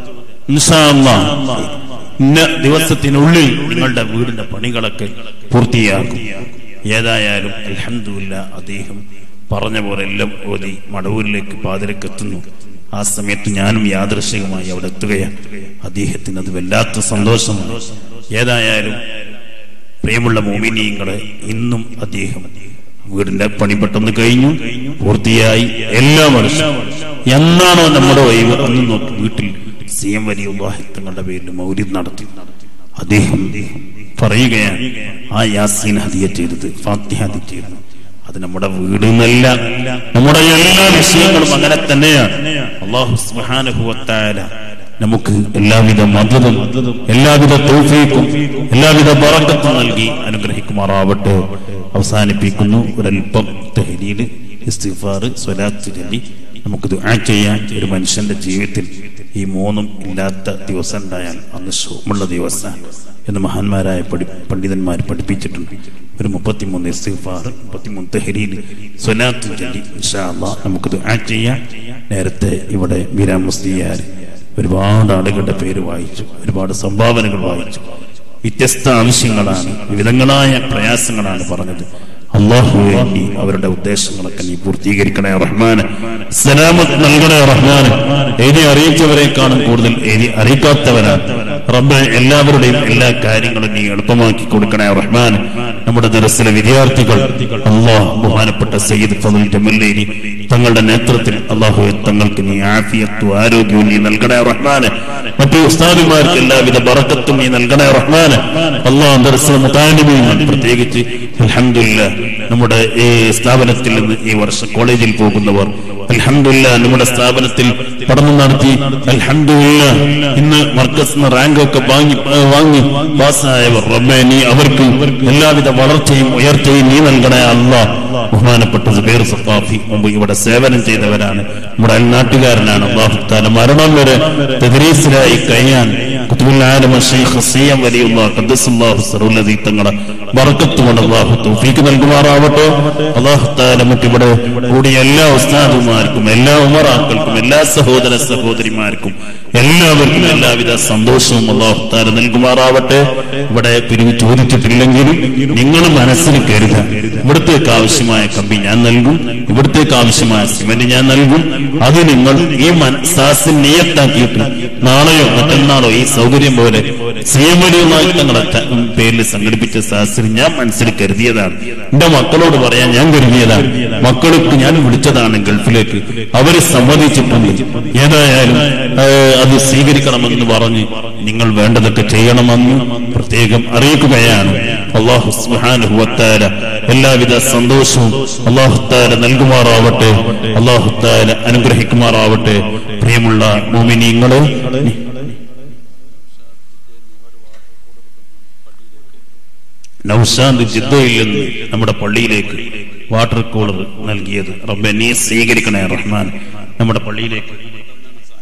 ഇൻഷാ അല്ലാഹ് ഇന്ന ദിവസത്തിനുള്ളിൽ നിങ്ങളുടെ വീടിന്റെ പണികളൊക്കെ പൂർത്തിയാക്കും ഏതായാലും അൽഹംദുലില്ല അദ്ദേഹം പറഞ്ഞ പോലെ എല്ലാം ഓതി മടവൂരിലേക്ക് പാതിരക്ക് എത്തുന്നു ആ സമയത്ത് ഞാനും യാദൃശികമായി അവിടെ എത്തുകയാണ് അദ്ദേഹത്തിന് അത് വല്ലാത്ത സന്തോഷമാണ് ഏതായാലും പ്രിയമുള്ള മോമിനിയങ്ങളെ ഇന്നും അദ്ദേഹം വീടിന്റെ പണി പെട്ടെന്ന് കഴിഞ്ഞു പൂർത്തിയായി എല്ലാ വർഷവും എന്നാണോ നമ്മുടെ ഒഴിവ് അന്ന് നോക്കി വീട്ടിൽ സി എം വലിയ ഉദാഹിത്തങ്ങളുടെ പേരിൽ മൗര്യം നടത്തി അദ്ദേഹം പറയുകയാണ് ആ യാസീൻ ഹദിയ ചെയ്തത് ഫാത്തിഹ ഹദിയ ചെയ്തത് അത് നമ്മുടെ വീട് എന്നല്ല നമ്മുടെ എല്ലാ വിഷയങ്ങളും അങ്ങനെ തന്നെയാണ് അള്ളാഹു സുബ്ഹാനഹു നമുക്ക് എല്ലാവിധ മതതും എല്ലാവിധ തൗഫീഖും എല്ലാവിധ ബറക്കത്തും നൽകി അനുഗ്രഹിക്കുമാറാവട്ടെ അവസാനിപ്പിക്കുന്നു ഒരല്പം തഹലീല് ഇസ്തിഫാർ സ്വലാത്ത് ചൊല്ലി നമുക്ക് ദുആ ചെയ്യാൻ ഒരു മനുഷ്യന്റെ ജീവിതത്തിൽ ഈ മൂന്നും ഇല്ലാത്ത ദിവസം ഉണ്ടായാൽ അന്ന് സുഖമുള്ള ദിവസം എന്ന് മഹാന്മാരായ പഠി പണ്ഡിതന്മാർ പഠിപ്പിച്ചിട്ടുണ്ട് ഒരു മുപ്പത്തിമൂന്ന് ഇസ്തിഫാർ മുപ്പത്തിമൂന്ന് തഹരീല് സ്വലാത്ത് ചൊല്ലി ഇൻഷാ അല്ലാഹ് നമുക്ക് ദുആ ചെയ്യാം നേരത്തെ ഇവിടെ ബീരാ മുസ്ലിയാർ ഒരുപാട് ആളുകളുടെ പേര് വായിച്ചു ഒരുപാട് സംഭാവനകൾ വായിച്ചു വ്യത്യസ്ത ആവശ്യങ്ങളാണ് വിവിധങ്ങളായ പ്രയാസങ്ങളാണ് പറഞ്ഞത് അള്ളാഹുവെ നീ അവരുടെ ഉദ്ദേശങ്ങളൊക്കെ നീ പൂർത്തീകരിക്കണേ റഹ്മാന് സലാമത്ത് നൽകണേ റഹ്മാന് എഴുതി അറിയിച്ചവരെക്കാളും കൂടുതൽ എഴുതി അറിയിക്കാത്തവരാണ് റബ്ബെ എല്ലാവരുടെയും എല്ലാ കാര്യങ്ങളും നീ എളുപ്പമാക്കി കൊടുക്കണേ റഹ്മാൻ നമ്മുടെ ദരസിലെ വിദ്യാർത്ഥികൾ അള്ളാഹ് ബഹുമാനപ്പെട്ട സയ്യിദ് ഫضൽ ജമല്ലേനി തങ്ങളുടെ നേതൃത്വത്തിൽ അള്ളാഹു തങ്ങൾക്ക് നീ ആഫിയത്തും ആരോഗ്യവും നീ നൽകണേ റഹ്മാന് മറ്റു ഉസ്താദിമാർക്ക് എല്ലാവിധ ബറക്കത്തും നീ നൽകണേ റഹ്മാന് അള്ളാഹ് ദർശന മുതാലിമീങ്ങൾ പ്രത്യേകിച്ച് അൽഹംദുലില്ല നമ്മുടെ ഈ സ്ഥാപനത്തിൽ നിന്ന് ഈ വർഷം കോളേജിൽ പോകുന്നവർ അൽഹംദുലില്ല നമ്മുടെ സ്ഥാപനത്തിൽ പഠനം നടത്തി അൽഹംദുലില്ല ഇന്ന് മർക്കസ് റാങ്ക് ഒക്കെ വാങ്ങി ഏ, വാങ്ങി പാസ്സായവർ റബ്ബേ നീ അവർക്ക് എല്ലാവിധ വളർച്ചയും ഉയർച്ചയും നീ നൽകണേ അല്ല ബഹുമാനപ്പെട്ട സുബൈർ സഫാഫി മുമ്പ് ഇവിടെ സേവനം ചെയ്തവരാണ് നമ്മുടെ അയൽനാട്ടുകാരനാണ് അള്ളാഹുത്താല മരണം വരെ തദ്രീസിലായി കഴിയാൻ കുത്തുബുല്ലാലമ ഷെയ്ഖ് സിയം വലിയുള്ള ഖദ്ദസുല്ലാഹു സറുല്ലദീ തങ്ങളെ ബറക്കത്തുകൊണ്ട് അള്ളാഹു തൗഫീക്ക് നൽകുമാറാവട്ടെ അള്ളാഹുത്താല നമുക്ക് ഇവിടെ കൂടിയ എല്ലാ ഉസ്താദുമാർക്കും എല്ലാ ഉമറാക്കൾക്കും എല്ലാ സഹോദര സഹോദരിമാർക്കും എല്ലാവർക്കും എല്ലാവിധ സന്തോഷവും അള്ളാഹുത്താല നൽകുമാറാവട്ടെ ഇവിടെ പിരിവ് ചോദിച്ചിട്ടില്ലെങ്കിലും നിങ്ങൾ മനസ്സിൽ കരുതുക ഇവിടത്തേക്ക് ആവശ്യമായ കമ്പി ഞാൻ നൽകും ഇവിടത്തേക്ക് ആവശ്യമായ സിമന്റ് ഞാൻ നൽകും അത് നിങ്ങൾ ഈ മനസ്സാസിൽ നിയത്താക്കിയിട്ട് നാളെയോ മറ്റന്നാളോ ഈ സൗകര്യം പോലെ സിയമലിയുമായി തങ്ങളുടെ ത- പേരിൽ സംഘടിപ്പിച്ച സാഹസിൽ ഞാൻ മനസ്സിൽ കരുതിയതാണ് എന്റെ മക്കളോട് പറയാൻ ഞാൻ കരുതിയതാണ് മക്കൾക്ക് ഞാൻ വിളിച്ചതാണ് ഗൾഫിലേക്ക് അവര് സമ്മതിച്ചിട്ടുണ്ട് ഏതായാലും ഏഹ്, അത് സ്വീകരിക്കണമെന്ന് പറഞ്ഞ് നിങ്ങൾ വേണ്ടതൊക്കെ ചെയ്യണമെന്ന് പ്രത്യേകം അറിയിക്കുകയാണ് അള്ളാഹു സുബ്ഹാനഹുവത്താല എല്ലാവിധ സന്തോഷവും അള്ളാഹുത്താല നൽകുമാറാവട്ടെ അള്ളാഹുത്താല അനുഗ്രഹിക്കുമാറാവട്ടെ പ്രിയമുള്ള മോമിനിങ്ങളെ നൗഷാദ് ജിദ്ദയിൽ നിന്ന് നമ്മുടെ പള്ളിയിലേക്ക് വാട്ടർ കൂളർ നൽകിയത് റബ്ബെ നീ സ്വീകരിക്കണേ റഹ്മാൻ നമ്മുടെ പള്ളിയിലേക്ക്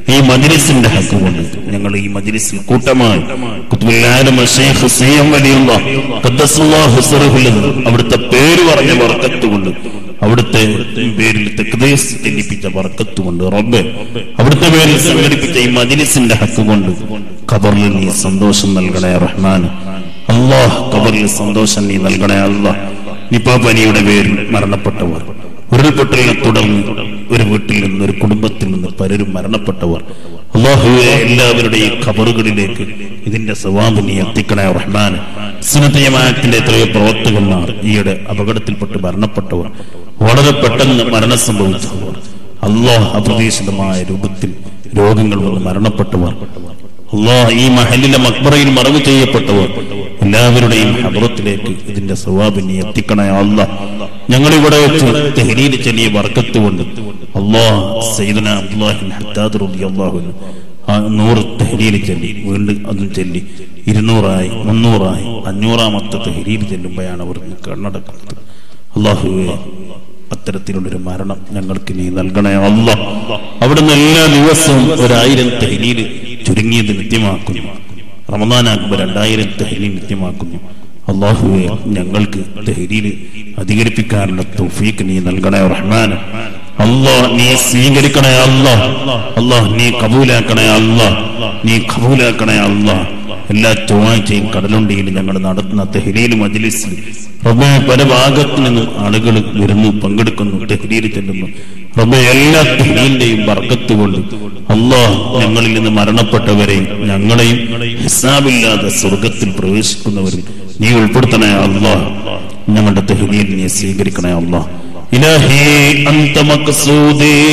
ഈ മജ്ലിസിന്റെ ഹക്ക് കൊണ്ട് ഞങ്ങൾ ഈ മജ്ലിസിൽ കൂട്ടമായി കുത്തുബില്ലാലും ശൈഖ് സിയം വലിയുള്ള ഖദ്ദസുല്ലാഹു സിറഹുൽ അവിടുത്തെ പേര് പറഞ്ഞ വർക്കത്ത് കൊണ്ട് അവിടുത്തെ പേരിൽ തെക്കദേശ് തെന്നിപ്പിച്ച വർക്കത്ത് കൊണ്ട് റബ്ബെ അവിടുത്തെ പേരിൽ സംഘടിപ്പിച്ച ഈ മജ്ലിസിന്റെ ഹക്ക് കൊണ്ട് ഖബറിൽ നീ സന്തോഷം നൽകണേ റഹ്മാൻ അള്ളാഹ് ഖബറിൽ സന്തോഷം നീ നൽകണേ അള്ളാഹ് നിപ്പ പനിയുടെ പേരിൽ മരണപ്പെട്ടവർ ഉരുൾപൊട്ടലിനെ തുടർന്ന് ഒരു വീട്ടിൽ നിന്ന് ഒരു കുടുംബത്തിൽ നിന്ന് പലരും മരണപ്പെട്ടവർ അള്ളാഹുവെ എല്ലാവരുടെയും ഖബറുകളിലേക്ക് ഇതിന്റെ സവാബ് നീ എത്തിക്കണേ റഹ്മാൻ സുനത്തയമാനത്തിന്റെ എത്രയോ പ്രവർത്തകന്മാർ ഈയിടെ അപകടത്തിൽപ്പെട്ട് മരണപ്പെട്ടവർ വളരെ പെട്ടെന്ന് മരണം സംഭവിച്ചവർ അള്ളാഹ് അപ്രതീക്ഷിതമായ രൂപത്തിൽ രോഗങ്ങൾ വന്ന് മരണപ്പെട്ടവർ അള്ളാഹ് ഈ മഹലിലെ മക്ബറയിൽ മറവ് ചെയ്യപ്പെട്ടവർ എല്ലാവരുടെയും ഹബറത്തിലേക്ക് ഇതിന്റെ സവാബ് നീ എത്തിക്കണേ അള്ളാഹ് ഞങ്ങളിവിടെ വെച്ച് തെഹരീൽ ചെല്ലിയ വർക്കത്ത് കൊണ്ട് അള്ളാഹ് സൈദന അബ്ദുല്ലാഹിൻ ഹത്താദ് റളിയല്ലാഹു അൻഹു ആ നൂറ് തെഹരീൽ ചൊല്ലി വീണ്ടും അതും ചൊല്ലി ഇരുന്നൂറായി മുന്നൂറായി അഞ്ഞൂറാമത്തെ തെഹരീൽ ചെല്ലുമ്പോഴാണ് അവർ കണ്ണടക്കുന്നത് അള്ളാഹുവെ അത്തരത്തിലുള്ളൊരു മരണം ഞങ്ങൾക്ക് നീ നൽകണേ അല്ല അവിടുന്ന് എല്ലാ ദിവസവും ഒരായിരം തെഹരീൽ ചുരുങ്ങിയത് നിത്യമാക്കുന്നു റമദാനാകുമ്പോൾ രണ്ടായിരം തെഹരീൽ നിത്യമാക്കുന്നു അള്ളാഹുവെ ഞങ്ങൾക്ക് തെഹരീൽ അധികരിപ്പിക്കാനുള്ള തൗഫീക്ക് നീ നൽകണേ റഹ്മാൻ അള്ളാഹ് നീ സ്വീകരിക്കണേ അള്ളാഹ് അള്ളാഹ് നീ കബൂലാക്കണേ അള്ളാഹ് നീ കബൂലാക്കണേ അള്ളാഹ് എല്ലാ ചൊവ്വാഴ്ചയും കടലുണ്ടിയിൽ ഞങ്ങൾ നടത്തുന്ന തെഹരീൽ മജ്ലിസിൽ റബ്ബെ പല ഭാഗത്തു നിന്നും ആളുകൾ വരുന്നു പങ്കെടുക്കുന്നു തെഹരീൽ ചെല്ലുന്നു റബ്ബെ എല്ലാ തെഹരീലിന്റെയും ബർക്കത്ത് കൊണ്ട് അള്ളാഹ് ഞങ്ങളിൽ നിന്ന് മരണപ്പെട്ടവരെയും ഞങ്ങളെയും ഹിസാബില്ലാതെ സ്വർഗത്തിൽ പ്രവേശിക്കുന്നവരും നീ ഉൾപ്പെടുത്തണേ അള്ളാഹ് ഞങ്ങളുടെ തെഹരീൽ നീ സ്വീകരിക്കണേ അള്ളാഹ് إلهي أنت مقصودي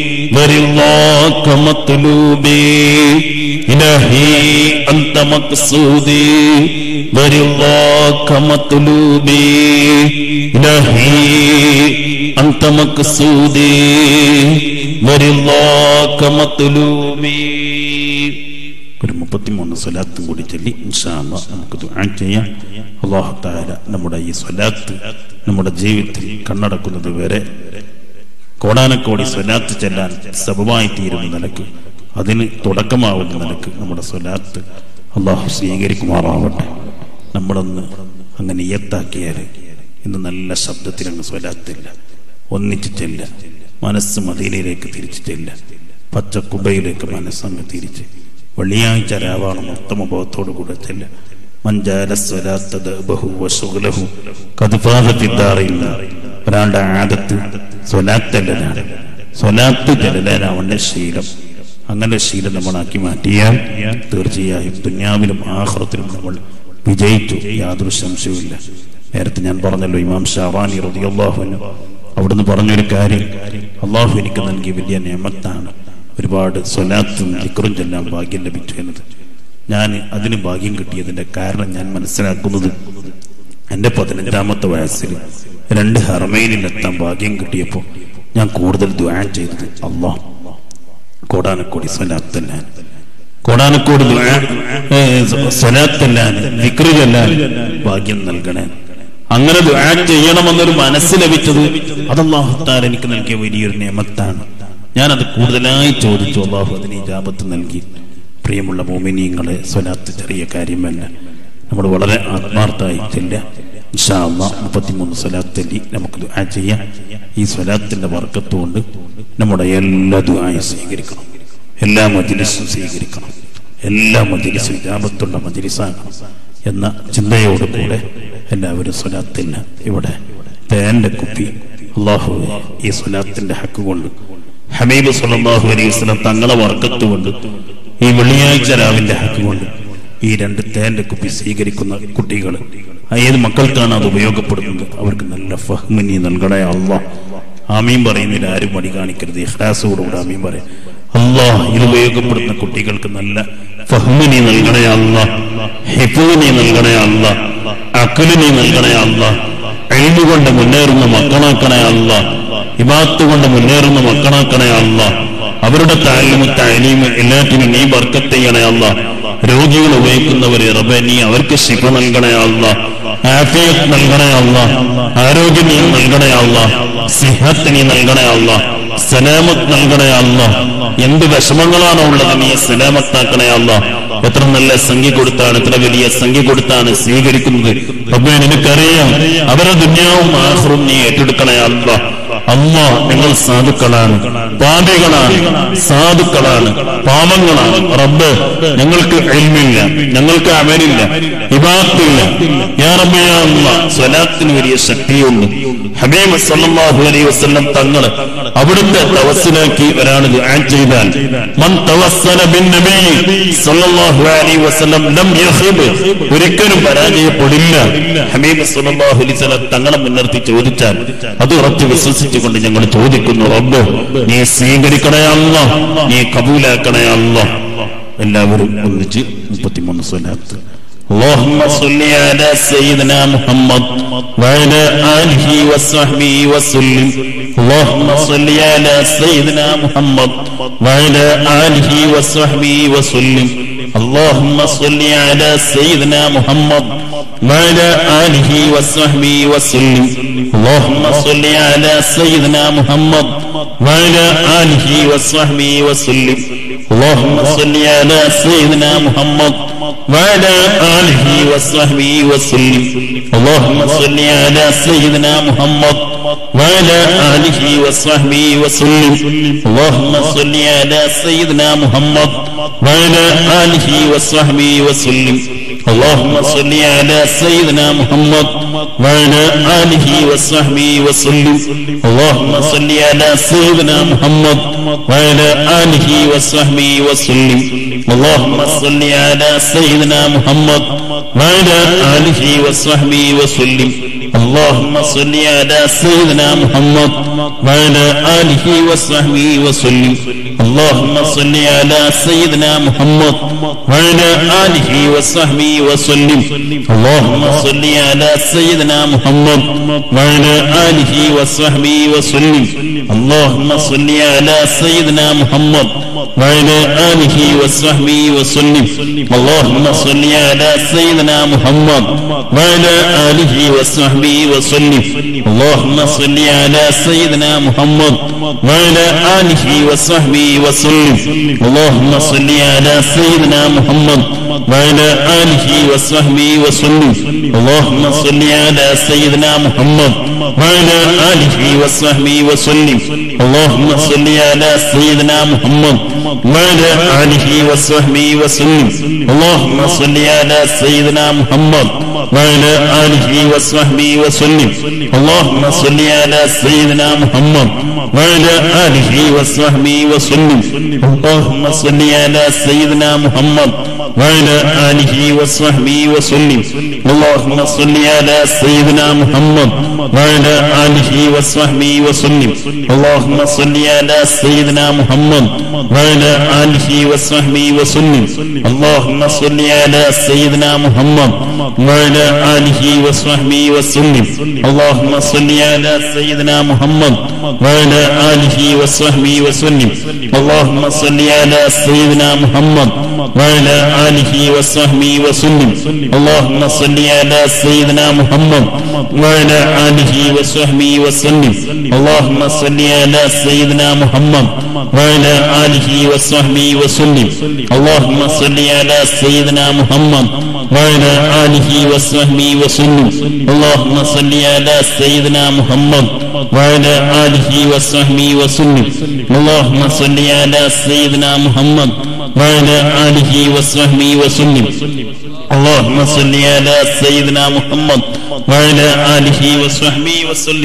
ورضاك مطلوبي إلهي أنت مقصودي ورضاك مطلوبي إلهي أنت مقصودي ورضاك مطلوبي ഒരു മുപ്പത്തിമൂന്ന് സ്വലാത്തും കൂടി ചൊല്ലി ഇൻഷാ അല്ലാഹ് നമുക്ക് ദുആ ചെയ്യാം അല്ലാഹു തആല നമ്മുടെ ഈ സ്വലാത്ത് നമ്മുടെ ജീവിതത്തിൽ കണ്ണടക്കുന്നത് വരെ കോടാനക്കോടി സ്വലാത്ത് ചെല്ലാൻ സബബായി തീരുന്ന നിലക്ക് അതിന് തുടക്കമാവുന്ന നിലക്ക് നമ്മുടെ സ്വലാത്ത് അള്ളാഹു സ്വീകരിക്കുമാറാവട്ടെ നമ്മളൊന്ന് അങ്ങനെ ഇയത്താക്കിയാൽ ഇന്ന് നല്ല ശബ്ദത്തിൽ അങ്ങ് സ്വലാത്തില്ല ഒന്നിച്ച് ചെല്ല മനസ്സ് മദീനയിലേക്ക് തിരിച്ചു ചെല്ല പച്ച കുബയിലേക്ക് മനസ്സങ്ങ് തിരിച്ച് വെള്ളിയാഴ്ച രാവാണ് ഉത്തമ ബോധത്തോടു കൂടെ ചെല്ല മഞ്ചാല സ്വലാത്തഹു കതുപാതത്തിದ್ದಾറില്ല ഒരാളുടെ ആദത്ത് സ്വലാത്തല്ലാണ് സ്വലാത്ത് ചെല്ലാൻ അവന്റെ ശീലം അങ്ങനെ ശീലം നമ്മളാക്കി മാറ്റിയാൽ തീർച്ചയായും ദുന്യാവിലും ആഹ്റത്തിലും നമ്മൾ വിജയിച്ചു യാതൊരു സംശയവുമില്ല നേരത്തെ ഞാൻ പറഞ്ഞല്ലോ ഇമാം ഷാറാനി റതിയല്ലാഹുവിന് അവിടുന്ന് പറഞ്ഞൊരു കാര്യം അള്ളാഹു എനിക്ക് നൽകിയ വലിയ നിയമത്താണ് ഒരുപാട് സ്വലാത്തും ജിക്റും ചെല്ലാൻ ഭാഗ്യം ലഭിച്ചു എന്നത് ഞാൻ അതിന് ഭാഗ്യം കിട്ടിയതിന്റെ കാരണം ഞാൻ മനസ്സിലാക്കുന്നത് എന്റെ പതിനഞ്ചാമത്തെ വയസ്സിൽ രണ്ട് ഹർമയിലെത്താൻ ഭാഗ്യം കിട്ടിയപ്പോൾ ഞാൻ കൂടുതൽ ദ്വാൻ ചെയ്തത് അള്ളാഹ് കോടാനക്കോടി സ്വലാത്തല്ലാൻ കോടാനക്കോടി സ്വലാത്തല്ലാൻ വിക്രി ചെല്ലാൻ ഭാഗ്യം നൽകണേ അങ്ങനെ ദ്വാ ചെയ്യണമെന്നൊരു മനസ്സ് ലഭിച്ചത് അതല്ലാഹുത്താൽ എനിക്ക് നൽകിയ വലിയൊരു നിയമത്താണ് ഞാനത് കൂടുതലായി ചോദിച്ചു അള്ളാഹു അതിന് ഇജാബത്ത് നൽകി പ്രിയമുള്ള മോമിനിയങ്ങളെ സ്വലാത്ത് ചെറിയ കാര്യമല്ല നമ്മൾ വളരെ ആത്മാർത്ഥമായി ചെല്ല മുപ്പത്തിമൂന്ന് സ്വലാത്തല്ലി നമുക്ക് ദുആ ചെയ്യാം ഈ സ്വലാത്തിന്റെ വർക്കത്ത് കൊണ്ട് നമ്മുടെ എല്ലാ ദുആയും സ്വീകരിക്കണം എല്ലാ മജിലിസും സ്വീകരിക്കണം എല്ലാ മജിലിസും ഇജാബത്തുള്ള മജിലിസാകണം എന്ന ചിന്തയോട് കൂടെ എല്ലാവരും സ്വലാത്തിന് ഇവിടെ തേന്റെ കുപ്പി അള്ളാഹു ഈ സ്വലാത്തിന്റെ ഹക്ക് കൊണ്ട് ഹമീബ് സല്ലല്ലാഹു അലൈഹി വസല്ലം തങ്ങളെ വർക്കത്ത് കൊണ്ട് ഈ വെള്ളിയാഴ്ച രാവിന്റെ ഹക്ക് കൊണ്ട് ഈ രണ്ട് തേന്റെ കുപ്പി സ്വീകരിക്കുന്ന കുട്ടികൾ ഏത് മക്കൾക്കാണ് അത് ഉപയോഗപ്പെടുന്നത് അവർക്ക് നല്ല ഫഹ്മിനി നൽകണേ അള്ളാഹ് ആമീൻ പറയുന്നതിൽ ആരും മടി കാണിക്കരുത് ഇഖ്ലാസോടുകൂടെ ആമീൻ പറയാം അള്ളാഹ് ഇത് ഉപയോഗപ്പെടുന്ന കുട്ടികൾക്ക് നല്ല ഫഹ്മിനി നൽകണേ അള്ളാഹ് ഹിഫുവിനി നൽകണേ അള്ളാഹ് അക്കലിനി നൽകണേ അള്ളാഹ് എഴുതി കൊണ്ട് മുന്നേറുന്ന മക്കളാക്കണേ അള്ളാഹ് ഇബാത്ത് കൊണ്ട് മുന്നേറുന്ന മക്കളാക്കണേ അള്ളാഹ് അവരുടെ താലിമ താലീമ് എല്ലാറ്റിനും നീ ബർക്കത്ത് ചെയ്യണേ അള്ളാഹ് രോഗികൾ ഉപയോഗിക്കുന്നവരെ റബ്ബെ നീ അവർക്ക് ശിഫ നൽകണേ അള്ളാഹ് ആഫിയത്ത് നൽകണേ അള്ളാഹ് ആരോഗ്യം നീ നൽകണേ അള്ളാഹ് സിഹത്ത് നീ നൽകണേ അള്ളാഹ് സലാമത്ത് നൽകണേ അല്ല എന്ത് വിഷമങ്ങളാണോ ഉള്ളത് നീ സലാമത്താക്കണേ അല്ല എത്ര നല്ല സംഖ്യ കൊടുത്താണ് എത്ര വലിയ സംഖ്യ കൊടുത്താണ് സ്വീകരിക്കുന്നത് റബ്ബേ നിനക്കറിയാം അവരുടെ ദുന്യാവും ആഹ്റും നീ ഏറ്റെടുക്കണേ അല്ല അമ്മ ഞങ്ങൾ സാധുക്കളാണ് പാപികളാണ് സാധുക്കളാണ് പാപങ്ങളാണ് റബ്ബ് ഞങ്ങൾക്ക് എൽമില്ല ഞങ്ങൾക്ക് അമലില്ല ഇബാത്തില്ല യാ റബ്ബേ യാ അല്ലാ സ്വലാത്തിന് വലിയ ശക്തിയുണ്ട് ഹബീബ് സല്ലല്ലാഹു അലൈഹി വസല്ലം തങ്ങൾ അവിടുത്തെ തവസ്സിലാക്കി ഒരാൾ ദുആ ചെയ്താൽ മൻ തവസ്സല ബിൻ നബി സല്ലല്ലാഹു അലൈഹി വസല്ലം ലം യഖിബ് ഒരിക്കലും പരാജയപ്പെടില്ല ഹബീബ് സല്ലല്ലാഹു അലൈഹി വസല്ലം തങ്ങളെ മുൻനിർത്തി ചോദിച്ചാൽ അത് ഉറച്ചു വിശ്വസിച്ചുകൊണ്ട് ഞങ്ങൾ ചോദിക്കുന്നു റബ്ബ് നീ സ്വീകരിക്കണേ അല്ല നീ കബൂലാക്കണേ അല്ല എല്ലാവരും ഒന്നിച്ച് മുപ്പത്തിമൂന്ന് സ്വലാത്ത് اللهم صل على سيدنا محمد وعلى آله وصحبه وسلم اللهم صل على سيدنا محمد وعلى آله وصحبه وسلم اللهم صل على سيدنا محمد وعلى آله وصحبه وسلم اللهم صل على سيدنا محمد وعلى آله وصحبه وسلم اللهم صل على سيدنا محمد وعلى آله وصحبه وسلم اللهم صل على سيدنا محمد وعلى آله وصحبه وسلم اللهم صل على سيدنا محمد وعلى آله وصحبه وسلم اللهم صل على سيدنا محمد وعلى آله وصحبه وسلم اللهم صل على سيدنا محمد وعلى آله وصحبه وسلم اللهم صل على سيدنا محمد وعلى آله وصحبه وسلم اللهم صل على سيدنا محمد وعلى آله وصحبه وسلم اللهم صل على سيدنا محمد وعلى آله وصحبه وسلم اللهم صل على سيدنا محمد وعلى آله وصحبه وسلم اللهم صل على سيدنا محمد وعلى آله وصحبه وسلم اللهم صل على سيدنا محمد وعلى آله وصحبه وسلم اللهم صل على سيدنا محمد وعلى آله وصحبه وسلم اللهم صل على سيدنا محمد وعلى آله وصحبه وسلم اللهم صل على سيدنا محمد وعلى آله وصحبه وسلم اللهم صل على سيدنا محمد وعلى آله وصحبه وسلم اللهم صل على سيدنا محمد وعلى آله وصحبه وسلم اللهم صل على سيدنا محمد وعلى آله وصحبه وسلم اللهم صل على سيدنا محمد وعلى آله وصحبه وسلم اللهم صل على سيدنا محمد وعلى آله وصحبه وسلم اللهم صل على سيدنا محمد وعلى آله وصحبه وسلم اللهم صل على سيدنا محمد وعلى آله وصحبه وسلم اللهم صل على سيدنا محمد وعلى آله وصحبه وسلم اللهم صل على سيدنا محمد وعلى آله وصحبه وسلم اللهم صل على سيدنا محمد وعلى آله وصحبه وسلم اللهم صل على سيدنا محمد وعلى آله وصحبه وسلم اللهم صل على سيدنا محمد وعلى آله وصحبه وسلم اللهم صل على سيدنا محمد وعلى آله وصحبه وسلم اللهم صل على سيدنا محمد وعلى آله وصحبه وسلم اللهم صل على سيدنا محمد وعلى آله وصحبه وسلم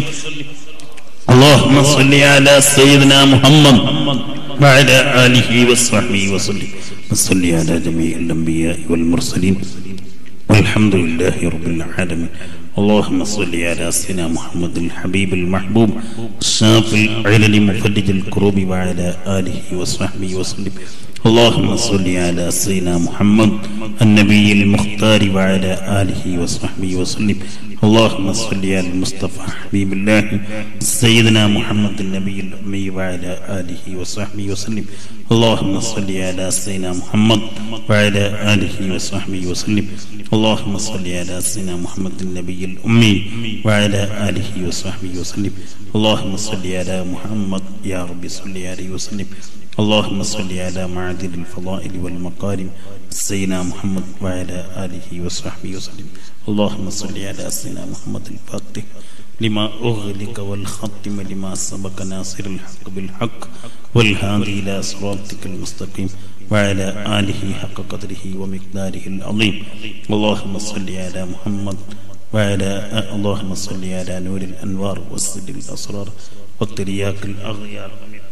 اللهم صل على سيدنا محمد وعلى آله وصحبه وسلم وصل على جميع الأنبياء والمرسلين والحمد لله رب العالمين اللهم صل على سيدنا محمد الحبيب المحبوب الشافي العلل مفرج الكروب وعلى آله وصحبه وسلم اللهم صل على سيدنا محمد النبي المختار وعلى آله وصحبه وسلم اللهم صل على المصطفى حبيب الله سيدنا محمد النبي الأمي وعلى آله وصحبه وسلم اللهم صل على سيدنا محمد وعلى آله وصحبه وسلم اللهم صل على سيدنا محمد النبي الأمي وعلى آله وصحبه وسلم اللهم صل على محمد يا رب صل عليه وسلم اللهم صل على معدل الفضائل والمقارم سيدنا محمد وعلى آله وصحبه وسلم اللهم صل على سيدنا محمد الفاتح لما أغلق والختم لما سبق ناصر الحق بالحق والهادي إلى صراطك المستقيم وعلى آله حق قدره ومقداره العظيم اللهم صل على محمد وعلى اللهم صل على نور الأنوار والسد الأسرار والترياق الأغيار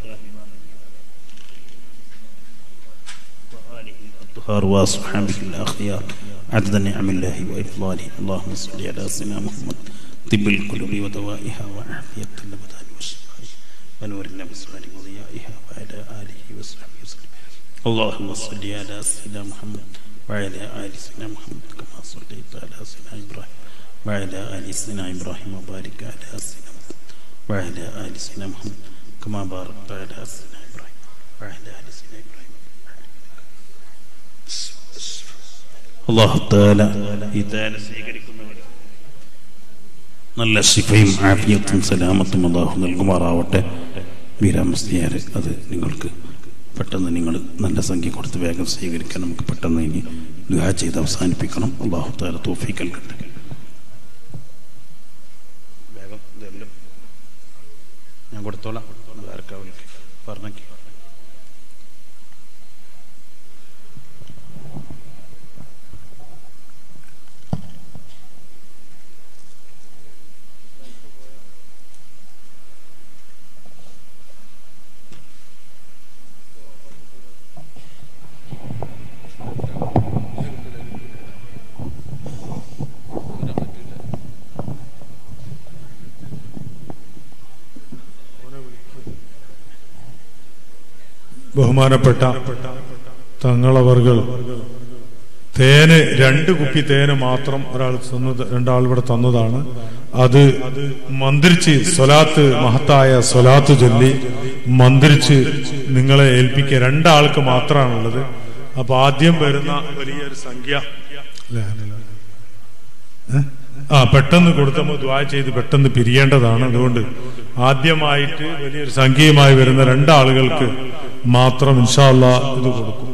الأطهار وأصحابه الأخيار عدد نعم الله وإفضاله اللهم صل على سيدنا محمد طب القلوب ودوائها وعافية الأبدان والشفاء ونور الأبصار وضيائها وعلى آله وصحبه وسلم اللهم صل على سيدنا محمد وعلى آل سيدنا محمد كما صليت على سيدنا إبراهيم وعلى آل سيدنا إبراهيم وبارك على سيدنا محمد وعلى آل سيدنا محمد كما باركت على سيدنا إبراهيم وعلى آل سيدنا إبراهيم അള്ളാഹു താല ഈ താല സ്വീകരിക്കുന്നവർ നല്ല ശിഫയും ആഫിയത്തും സലാമത്തും അള്ളാഹു നൽകുമാറാവട്ടെ വീരാമസ്തിയാർ അത് നിങ്ങൾക്ക് പെട്ടെന്ന് നിങ്ങൾ നല്ല സംഖ്യ കൊടുത്ത് വേഗം സ്വീകരിക്കാൻ നമുക്ക് പെട്ടെന്ന് ഇനി ദുഹാ ചെയ്ത് അവസാനിപ്പിക്കണം അള്ളാഹു താല തോഫിക്കൽ കട്ടെ വേഗം ഇതെല്ലാം ഞാൻ കൊടുത്തോളാം ആർക്കാവിലേക്ക് പറഞ്ഞേക്ക് ബഹുമാനപ്പെട്ട തങ്ങളവർകൾ തേന് രണ്ട് കുപ്പി തേന് മാത്രം ഒരാൾ തന്നത് രണ്ടാൾ ഇവിടെ തന്നതാണ് അത് മന്ത്രിച്ച് സ്വലാത്ത് മഹത്തായ സ്വലാത്ത് ചൊല്ലി മന്ത്രിച്ച് നിങ്ങളെ ഏൽപ്പിക്കുക രണ്ടാൾക്ക് മാത്രമാണുള്ളത് അപ്പൊ ആദ്യം വരുന്ന വലിയൊരു സംഖ്യ ഏ? ആ പെട്ടെന്ന് കൊടുത്തപ്പോൾ ദ്വാ ചെയ്ത് പെട്ടെന്ന് പിരിയേണ്ടതാണ് അതുകൊണ്ട് ആദ്യമായിട്ട് വലിയൊരു സംഖ്യയുമായി വരുന്ന രണ്ടാളുകൾക്ക് മാത്രം ഇൻഷാല്ല ഇത് കൊടുക്കും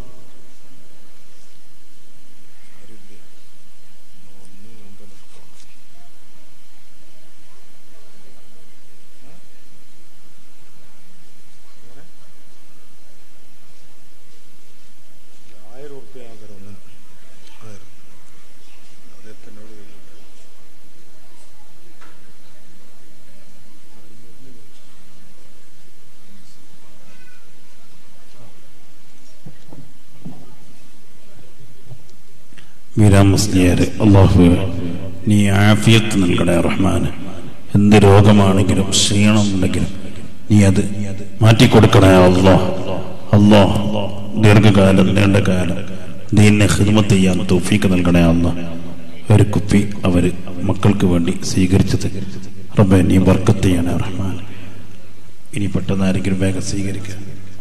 ആയിരം ഉറുപ്പ്യ ഞാൻ തരാം ഒന്നിന്. ആയിരം. അത് ഇപ്പൊ എന്നോട് ചോദിച്ചു. വീരാമസ്ലിയാർ അള്ളാഹു നീ ആഫിയത്ത് നൽകണേ റഹ്മാന് എന്ത് രോഗമാണെങ്കിലും ക്ഷീണം ഉണ്ടെങ്കിലും നീ അത് മാറ്റിക്കൊടുക്കണേ അള്ളാ അള്ളാ ദീർഘകാലം നീണ്ട കാലം ദീനെ ഹിദ്മത്ത് ചെയ്യാൻ തൗഫീക്ക് നൽകണേ അല്ല ഒരു കുപ്പി അവര് മക്കൾക്ക് വേണ്ടി സ്വീകരിച്ചത് റബ്ബെ നീ ബർക്കത്ത് ചെയ്യണേ റഹ്മാൻ ഇനി പെട്ടെന്ന് ആരെങ്കിലും വേഗം സ്വീകരിക്കുക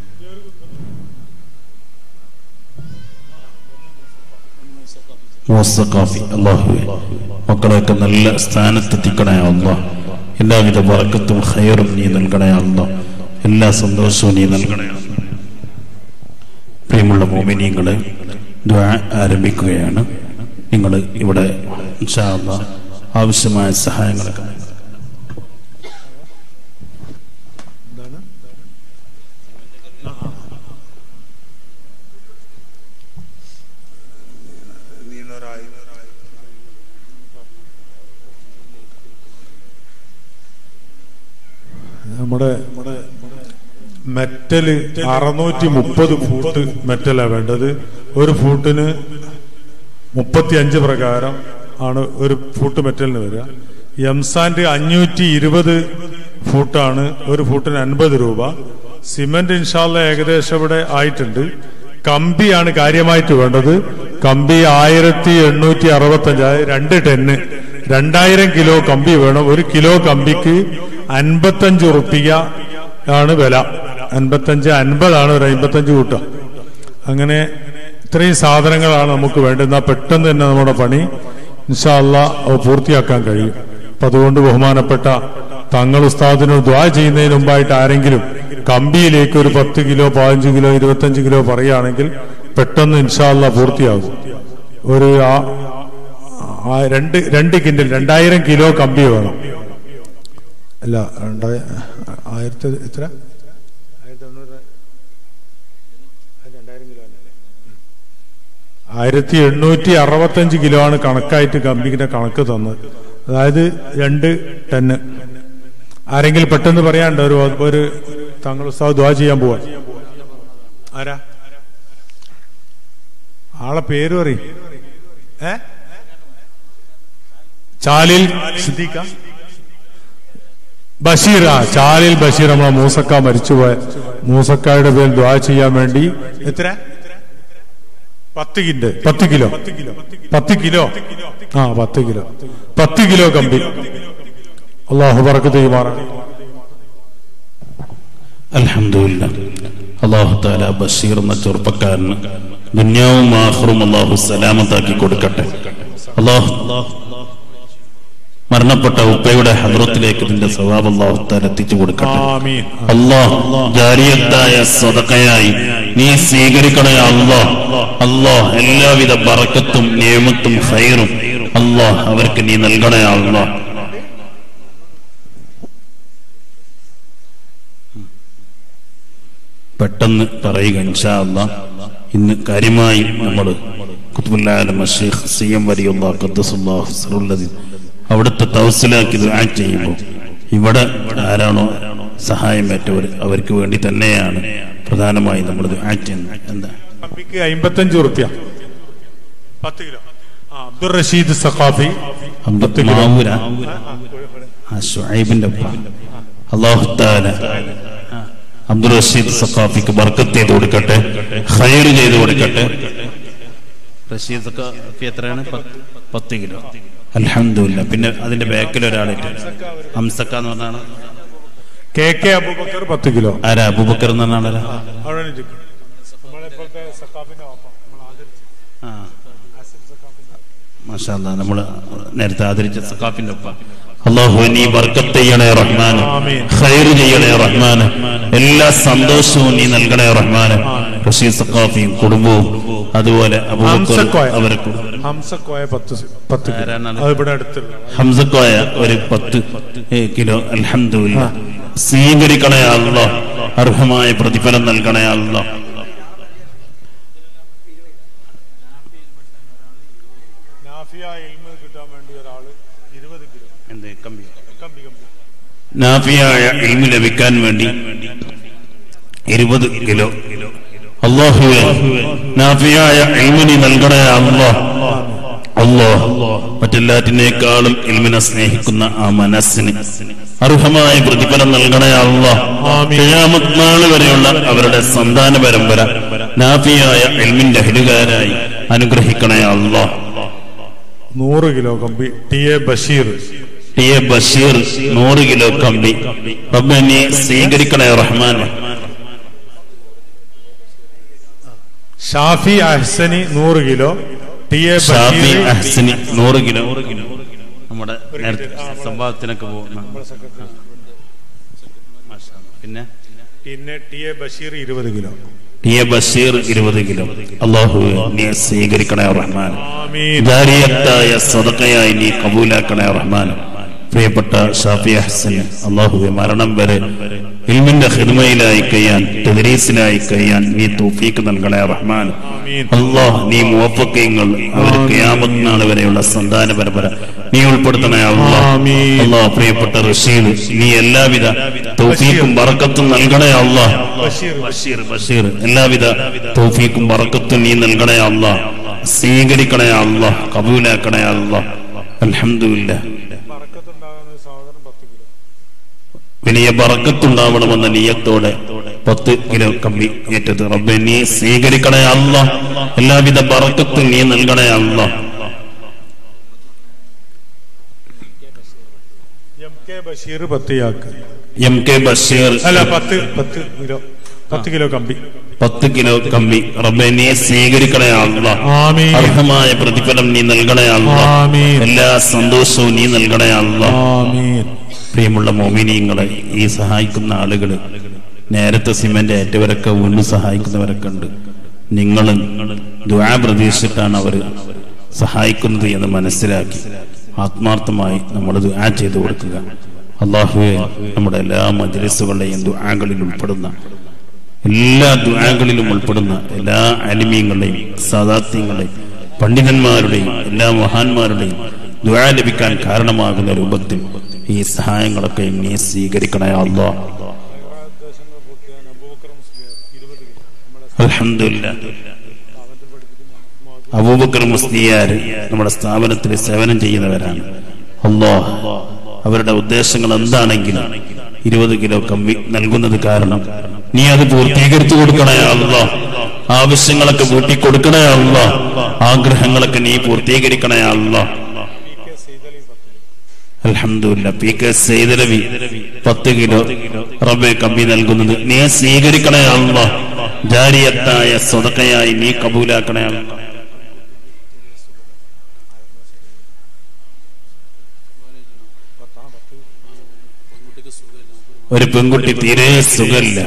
മൂസഖാഫി അള്ളാഹുവെ മക്കളെയൊക്കെ നല്ല സ്ഥാനത്തെത്തിക്കണേ അള്ളാ എല്ലാവിധ വർക്കത്തും ഹയറും നീ നൽകണേ അള്ളാ എല്ലാ സന്തോഷവും നീ നൽകണേ അല്ലാ. പ്രിയമുള്ള മോമിനിയങ്ങളെ ദ്വാ ആരംഭിക്കുകയാണ് നിങ്ങൾ ഇവിടെ ഇൻഷാ അല്ലാ ആവശ്യമായ സഹായങ്ങളൊക്കെ നൽകണം. നമ്മുടെ മെറ്റല് അറുന്നൂറ്റി മുപ്പത് ഫൂട്ട് മെറ്റലാ വേണ്ടത് ഒരു ഫൂട്ടിന് മുപ്പത്തി അഞ്ച് പ്രകാരം ആണ് ഒരു ഫൂട്ട് മെറ്റലിന് വരിക എംസാന്റെ അഞ്ഞൂറ്റി ഇരുപത് ഫൂട്ടാണ് ഒരു ഫൂട്ടിന് അൻപത് രൂപ സിമന്റ് ഇൻഷാല്ല ഏകദേശം ഇവിടെ ആയിട്ടുണ്ട് കമ്പിയാണ് കാര്യമായിട്ട് വേണ്ടത് കമ്പി ആയിരത്തി എണ്ണൂറ്റി അറുപത്തഞ്ച് അതായത് രണ്ട് ടെന്ന് രണ്ടായിരം കിലോ കമ്പി വേണം ഒരു കിലോ കമ്പിക്ക് അൻപത്തഞ്ച് ഉറുപ്പിക ആണ് വില അൻപത്തഞ്ച് അൻപതാണ് ഒരു അൻപത്തഞ്ച് കൂട്ടുക അങ്ങനെ ഇത്രയും സാധനങ്ങളാണ് നമുക്ക് വേണ്ടത് എന്നാൽ പെട്ടെന്ന് തന്നെ നമ്മുടെ പണി ഇൻഷാല്ല അത് പൂർത്തിയാക്കാൻ കഴിയും അപ്പൊ അതുകൊണ്ട് ബഹുമാനപ്പെട്ട തങ്ങൾ ഉസ്താദിനോട് ദ്വാ ചെയ്യുന്നതിന് മുമ്പായിട്ട് ആരെങ്കിലും കമ്പിയിലേക്ക് ഒരു പത്ത് കിലോ പതിനഞ്ച് കിലോ ഇരുപത്തഞ്ച് കിലോ പറയുകയാണെങ്കിൽ പെട്ടെന്ന് ഇൻഷാല്ല പൂർത്തിയാകും ഒരു ആ- ആ രണ്ട് രണ്ട് കിൻഡൽ രണ്ടായിരം കിലോ കമ്പി വേണം അല്ല രണ്ടായ ആയിരത്തി എത്ര ആയിരത്തി എണ്ണൂറ് രണ്ടായിരം കിലോ ആയിരത്തി എണ്ണൂറ്റി അറുപത്തഞ്ച് കിലോ ആണ് കണക്കായിട്ട് കമ്പിന്റെ കണക്ക് തന്നത് അതായത് രണ്ട് ടന്ന് ആരെങ്കിലും പെട്ടെന്ന് പറയാണ്ട് ഒരു ഒരു തങ്ങൾ ഉത്സാഹം ദ്വാ ചെയ്യാൻ പോവാൻ ആരാ ആളെ പേര് പറയും ഏ ചാലിൽ സിദ്ദീഖ ബഷീർ ആ ചാലിൽ ബഷീർ നമ്മളെ മൂസക്ക മരിച്ചുപോയ മൂസക്കായുടെ പേരിൽ ദ്വാ ചെയ്യാൻ വേണ്ടി എത്ര പത്ത് കിൻഡ് പത്ത് കിലോ പത്ത് കിലോ ആ പത്ത് കിലോ പത്ത് കിലോ കമ്പി അള്ളാഹു പറക്ക് ചെയ്യുമാറാണ് അൽഹംദുലില്ലാ അള്ളാഹു താല ബഷീർ എന്ന ചെറുപ്പക്കാരന് ദുന്യാവും ആഹ്റും അള്ളാഹു സലാമത്താക്കി കൊടുക്കട്ടെ അള്ളാഹു മരണപ്പെട്ട ഉപ്പയുടെ ഹദ്രത്തിലേക്ക് ഇതിന്റെ സ്വഭാവം അള്ളാഹു താല എത്തിച്ചു കൊടുക്കട്ടെ ആമീൻ അള്ളാഹ് ജാരിയത്തായ സ്വതക്കയായി നീ സ്വീകരിക്കണേ അള്ളാഹ് അള്ളാഹ് എല്ലാവിധ ബറക്കത്തും നിയമത്തും ഫൈറും അള്ളാഹ് അവർക്ക് നീ നൽകണേ അള്ളാഹ് പെട്ടെന്ന് പറയുക ഇൻഷാ അള്ളാ ഇന്ന് കാര്യമായി നമ്മൾ കുത്തുബുല്ലാല മഷീഖ് സി എം വരിയുള്ള ഖദ്ദസുല്ലാഹു സിറുല്ലദീൻ അവിടുത്തെ തവസിലാക്കി ദുആ ചെയ്യുമ്പോൾ ഇവിടെ ആരാണോ സഹായമേറ്റവർ അവർക്ക് വേണ്ടി തന്നെയാണ് പ്രധാനമായി നമ്മൾ ദുആ ചെയ്യുന്നത് എന്താ കമ്പിക്ക് അമ്പത്തഞ്ച് ഉറുപ്യ പത്ത് കിലോ ആ അബ്ദുൾ റഷീദ് സഖാഫി അബ്ദുൽ മാവൂര ആ ഷുഐബിന്റെ ഉപ്പ അല്ലാഹു തആല അബ്ദുൾ റഷീദ് സഖാഫിക്ക് ബർക്കത്ത് ചെയ്ത് കൊടുക്കട്ടെ ഖൈർ ചെയ്ത് കൊടുക്കട്ടെ റഷീദ് സഖാഫി എത്രയാണ് പത്ത് പത്ത് കിലോ അൽഹംദുലില്ലാ പിന്നെ അതിന്റെ ബാക്കിൽ ഒരാളിട്ട് ഹംസക്ക എന്ന് പറഞ്ഞാണ് കെ കെ അബൂബക്കർ പത്ത് കിലോ ആരാ അബൂബക്കർ എന്ന് പറഞ്ഞ ആളാ അവിടെ ഇരിക്കും. നമ്മളെപ്പോഴത്തെ സഖാഫിന്റെ വാപ്പ. നമ്മൾ ആദരിച്ച ആ ആസിഫ് സഖാഫിന്റെ വാപ്പ. മാഷാ അല്ലാ, നമ്മള് നേരത്തെ ആദരിച്ച സഖാഫിന്റെ ഒപ്പം അള്ളാഹു നീ ബർക്കത്ത് ചെയ്യണേ റഹ്മാൻ ആമീൻ. ഖൈർ ചെയ്യണേ റഹ്മാൻ എല്ലാ സന്തോഷവും നീ നൽകണേ റഹ്മാൻ റഷീദ് സഖാഫിയും കുടുംബവും അതുപോലെ അബൂബക്കർ ഹംസക്കോയ. അവർക്ക് ഹംസക്കോയ പത്ത് സ് പത്ത് കിലോ. ആരാണത്? അത് ഇവിടെ അടുത്തുള്ള ഹംസക്കോയ ഒരു പത്ത് ഏ, കിലോ അൽഹംദുലില്ലാ സ്വീകരിക്കണേ അല്ലോ അർഹമായ പ്രതിഫലം നൽകണേ അല്ലോ നാഫിയ ഇൽമ കിട്ടാൻ വേണ്ടി ഒരാള് ഇരുപത് കിലോ എന്ത് കമ്പി കമ്പി കമ്പി നാഫിയായ ഇൽമു ലഭിക്കാൻ വേണ്ടി ഇരുപത് കിലോ അള്ളാഹുവെ നാഫിയായ ഇൽമിനി നൽകണേ അള്ളാഹ് അള്ളാഹ് മറ്റെല്ലാറ്റിനേക്കാളും ഇൽമിനെ സ്നേഹിക്കുന്ന ആ മനസ്സിന് അർഹമായ പ്രതിഫലം നൽകണേ അള്ളാഹ് ഖിയാമത്ത് നാൾ വരെയുള്ള അവരുടെ സന്താന പരമ്പര നാഫിയായ ഇൽമിന്റെ അഹിലുകാരായി അനുഗ്രഹിക്കണേ അള്ളാഹ് നൂറ് കിലോ കമ്പി T A Basheer T A Basheer നൂറ് കിലോ കമ്പി റബ്ബനെ സ്വീകരിക്കണേ റഹ്മാൻ ഷാഫി അഹ്സനി നൂറ് kilo T A Shafi Basheer Ahsani നൂറ് കിലോ നമ്മുടെ നേരത്തെ സംഭവത്തിനൊക്കെ പോകുന്ന മാഷാ അല്ലാ. പിന്നെ പിന്നെ ടി എ ബഷീർ ഇരുപത് കിലോ ടി എ ബഷീർ ഇരുപത് കിലോ അള്ളാഹു നീ സ്വീകരിക്കണേ റഹ്മാൻ ആമീൻ ദാരിയത്തായ സദക്കയായി നീ കബൂലാക്കണേ റഹ്മാൻ പ്രിയപ്പെട്ട ഷാഫി ഹസന് അള്ളാഹുവെ മരണം വരെ ഇൽമിന്റെ ഹിദ്മയിലായി കഴിയാൻ തെദരീസിലായി കഴിയാൻ നീ തൗഫീക്ക് നൽകണേ റഹ്മാൻ ആമീൻ അള്ളാഹ് നീ മുവഫക്കീങ്ങൾ അവർ ഖിയാമത്ത് നാൾ വരെയുള്ള സന്താന പരമ്പര നീ ഉൾപ്പെടുത്തണേ അള്ളാഹ് ആമീൻ. അള്ളാഹ് പ്രിയപ്പെട്ട റഷീദ് നീ എല്ലാവിധ തൗഫീക്കും ബറക്കത്തും നൽകണേ അള്ളാഹ് ബഷീർ ബഷീർ ബഷീർ എല്ലാവിധ തൗഫീക്കും ബറക്കത്തും നീ നൽകണേ അള്ളാഹ് സ്വീകരിക്കണേ അള്ളാഹ് കബൂലാക്കണേ അള്ളാഹ് അൽഹംദുലില്ലാ പറക്കത്തുണ്ടാകുന്ന സഹോദരൻ പത്ത് കിലോ വലിയ ബറക്കത്തുണ്ടാവണമെന്ന നീയത്തോടെ പത്ത് കിലോ കമ്പി ഏറ്റത് റബ്ബെ നീ സ്വീകരിക്കണേ അല്ല എല്ലാവിധ ബറക്കത്തും നീ നൽകണേ അല്ല എം കെ ബഷീർ പത്തിയാക്ക് എം കെ ബഷീർ അല്ല പത്ത് പത്ത് കിലോ പത്ത് കിലോ കമ്പി പത്ത് കിലോ കമ്പി റബ്ബെ നീ സ്വീകരിക്കണേ അല്ല ആമീൻ അർഹമായ പ്രതിഫലം നീ നൽകണേ അല്ല ആമീൻ എല്ലാ സന്തോഷവും നീ നൽകണേ അല്ല ആമീൻ പ്രിയമുള്ള മോമിനിയങ്ങളെ ഈ സഹായിക്കുന്ന ആളുകൾ നേരത്തെ സിമന്റ് ഏറ്റവരൊക്കെ വീണ്ടും സഹായിക്കുന്നവരൊക്കെ ഉണ്ട് നിങ്ങൾ ദ്വാ പ്രതീക്ഷിച്ചിട്ടാണ് അവർ സഹായിക്കുന്നത് എന്ന് മനസ്സിലാക്കി ആത്മാർത്ഥമായി നമ്മൾ ദ്വാ ചെയ്തു കൊടുക്കുക അള്ളാഹുവെ നമ്മുടെ എല്ലാ മജ്ലിസുകളുടെയും ദ്വാകളിൽ ഉൾപ്പെടുന്ന എല്ലാ ദ്വാകളിലും ഉൾപ്പെടുന്ന എല്ലാ അലിമീങ്ങളുടെയും സാദാത്യങ്ങളുടെയും പണ്ഡിതന്മാരുടെയും എല്ലാ മഹാന്മാരുടെയും ദ്വാ ലഭിക്കാൻ കാരണമാകുന്ന രൂപത്തിൽ ഈ സഹായങ്ങളൊക്കെ നീ സ്വീകരിക്കണേ അല്ലോ അൽഹംദുലില്ല അബൂബക്കർ മുസ്ലിയാർ നമ്മുടെ സ്ഥാപനത്തിൽ സേവനം ചെയ്യുന്നവരാണ് അല്ലോ അവരുടെ ഉദ്ദേശങ്ങൾ എന്താണെങ്കിലും ഇരുപത് കിലോ കമ്പി നൽകുന്നത് കാരണം നീ അത് പൂർത്തീകരിച്ചു കൊടുക്കണേ അല്ലോ ആവശ്യങ്ങളൊക്കെ കൂട്ടി കൊടുക്കണേ അല്ലോ ആഗ്രഹങ്ങളൊക്കെ നീ പൂർത്തീകരിക്കണേ അല്ലോ അൽഹംദുലില്ല പി കെ സൈദലവി പത്ത് കിലോ റബ്ബെ കമ്പി നൽകുന്നത് നീ സ്വീകരിക്കണേ അല്ലോ ജാരിയത്തായ സ്വതക്കയായി നീ കബൂലാക്കണേ അല്ലോ ഒരു പെൺകുട്ടി തീരെ സുഖമില്ല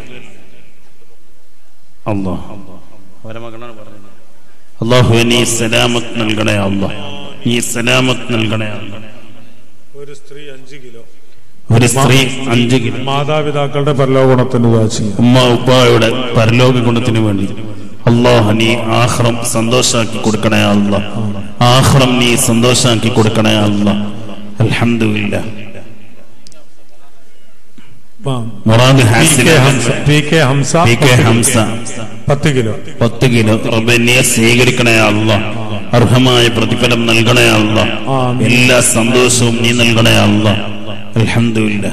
അല്ലോ അവരെ മകളാണ് പറഞ്ഞത് അള്ളാഹു നീ സലാമത്ത് നൽകണേ അല്ലോ നീ സലാമത്ത് നൽകണേ അല്ലോ ഒരു സ്ത്രീ അഞ്ച് കിലോ ഒരു സ്ത്രീ അഞ്ച് കിലോ മാതാപിതാക്കളുടെ പരലോഗുണത്തിന് വാശി ഉമ്മ ഉപ്പായുടെ പരലോക ഗുണത്തിന് വേണ്ടി അള്ളാഹ് നീ ആഹ്റം സന്തോഷാക്കി കൊടുക്കണേ അല്ല ആഹ്റം നീ സന്തോഷാക്കി കൊടുക്കണേ അല്ല അൽഹംദുലില്ല മുറാദ് ഹാസിൽ P K Hamsa P K Hamsa പത്ത് കിലോ പത്ത് കിലോ റബ്ബനെ സ്വീകരിക്കണേ അല്ല അർഹമായ പ്രതിഫലം നൽകണേ അല്ല ആമീൻ. എല്ലാ സന്തോഷവും നീ നൽകണേ അല്ല അൽഹംദുലില്ല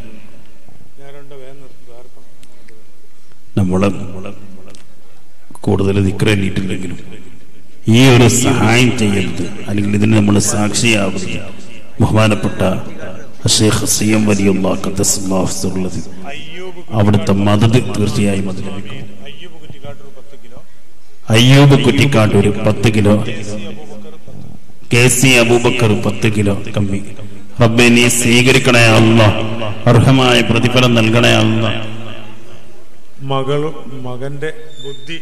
നമ്മള് കൂടുതൽ ദിക്രല്ലിട്ടില്ലെങ്കിലും ഈ ഒരു സഹായം ചെയ്യരുത് അല്ലെങ്കിൽ ഇതിന് നമ്മൾ സാക്ഷിയാവരുത് ബഹുമാനപ്പെട്ട ഷേഖ് സി എം വലിയുള്ള ഖദ്ദസുല്ലാഹുള്ളത് അവിടുത്തെ മദത് തീർച്ചയായും അത് ലഭിക്കും അയ്യൂബ് കുറ്റിക്കാട്ടൂർ പത്ത് കിലോ കെ സി അബൂബക്കർ പത്ത് കിലോ കമ്മി റബ്ബെ നീ സ്വീകരിക്കണേ അല്ല അർഹമായ പ്രതിഫലം നൽകണേ അല്ല മകളും മകന്റെ ബുദ്ധി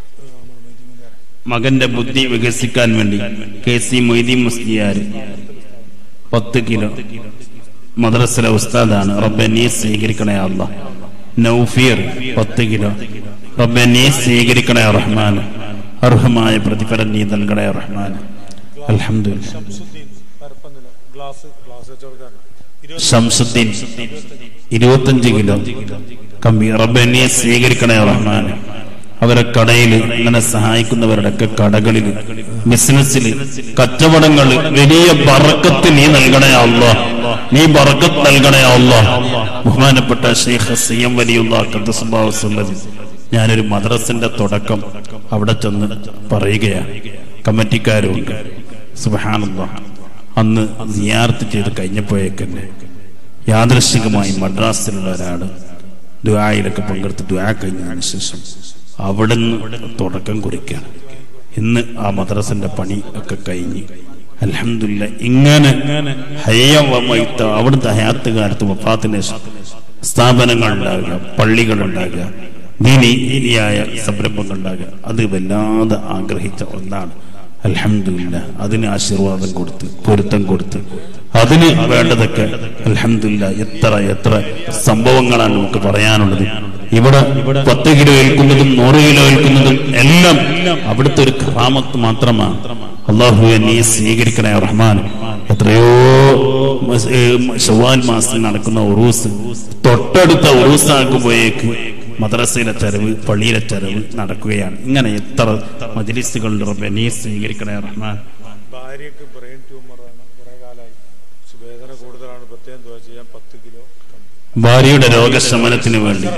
മകന്റെ ബുദ്ധി വികസിക്കാൻ വേണ്ടി കെ സി മൊയ്തീൻ മുസ്ലിയാർ പത്ത് കിലോ മദ്രസയിലെ ഉസ്താദാണ് റബ്ബെ നീ സ്വീകരിക്കണേ അല്ല നൗഫീർ പത്ത് കിലോ റബ്ബെ നീ സ്വീകരിക്കണേ റഹ്മാൻ അർഹമായ പ്രതിഫലം നീ നൽകണേ റഹ്മാൻ അൽഹംദുലില്ലാ ഗ്ലാസ് ഗ്ലാസ് വെച്ചവർക്കാണ് ഷംസുദ്ദീൻ ഇരുപത്തഞ്ച് കിലോ കമ്പി റബ്ബെ നീ സ്വീകരിക്കണേ റഹ്മാൻ അവരെ കടയിൽ ഇങ്ങനെ സഹായിക്കുന്നവരുടെ ഒക്കെ കടകളിൽ ബിസിനസ്സിൽ കച്ചവടങ്ങൾ വലിയ ബറക്കത്ത് നീ നൽകണേ അല്ലോ നീ ബറക്കത്ത് നൽകണേ അല്ലോ ബഹുമാനപ്പെട്ട ഷെയ്ഖ് സി എം വലിയുള്ള കദ്ദസുല്ലാഹുസല്ലതി ഞാനൊരു മദ്രസിന്റെ തുടക്കം അവിടെ ചെന്ന് പറയുകയാണ് കമ്മിറ്റിക്കാരുണ്ട് സുബഹാനല്ലാ അന്ന് സിയാർത്ത് ചെയ്ത് കഴിഞ്ഞപ്പോഴേക്കന്നെ യാദൃശികമായി മദ്രാസിലുള്ള ഒരാള് ദ്വായിലൊക്കെ പങ്കെടുത്ത് ദ്വാ കഴിഞ്ഞതിന് ശേഷം അവിടുന്ന് തുടക്കം കുറിക്കുകയാണ് ഇന്ന് ആ മദ്രസന്റെ പണി ഒക്കെ കഴിഞ്ഞ് അലഹമില്ല ഇങ്ങനെ ഹയ്യവമൈത്ത അവിടുത്തെ ഹയാത്ത് കാലത്ത് വഫാത്തിന് ശേഷം സ്ഥാപനങ്ങൾ ഉണ്ടാകുക പള്ളികൾ ഉണ്ടാകുക ദീനിയായ സംരംഭങ്ങൾ ഉണ്ടാകുക അത് വല്ലാതെ ആഗ്രഹിച്ച ഒന്നാണ് അൽഹംദുലില്ല അതിന് ആശീർവാദം കൊടുത്ത് പൊരുത്തം കൊടുത്ത് അതിന് വേണ്ടതൊക്കെ അൽഹംദുലില്ല എത്ര എത്ര സംഭവങ്ങളാണ് നമുക്ക് പറയാനുള്ളത് ഇവിടെ പത്ത് കിലോ ഏൽക്കുന്നതും നൂറ് കിലോ ഏൽക്കുന്നതും എല്ലാം അവിടുത്തെ ഒരു ക്രാമത്ത് മാത്രമാണ് അള്ളാഹുവെ നീ സ്വീകരിക്കണേ റഹ്മാൻ എത്രയോ മസ്- ഏ, ഷവ്വാൽ മാസത്തിൽ നടക്കുന്ന ഉറൂസ് തൊട്ടടുത്ത ഉറൂസാക്കുമ്പോഴേക്ക് മദ്രസയിലെ ചെലവ് പള്ളിയിലെ ചെലവ് നടക്കുകയാണ് ഇങ്ങനെ എത്ര മജലിസുകളുടെ റബ്ബെ നീ സ്വീകരിക്കണേ റഹ്മാൻ ഭാര്യക്ക് ബ്രെയിൻ ട്യൂമറാണ് കുറെ കാലമായി പക്ഷെ വേദന കൂടുതലാണ് പ്രത്യേകം തുക ചെയ്യാൻ പത്ത് കിലോ ഭാര്യയുടെ രോഗശമനത്തിന് വേണ്ടി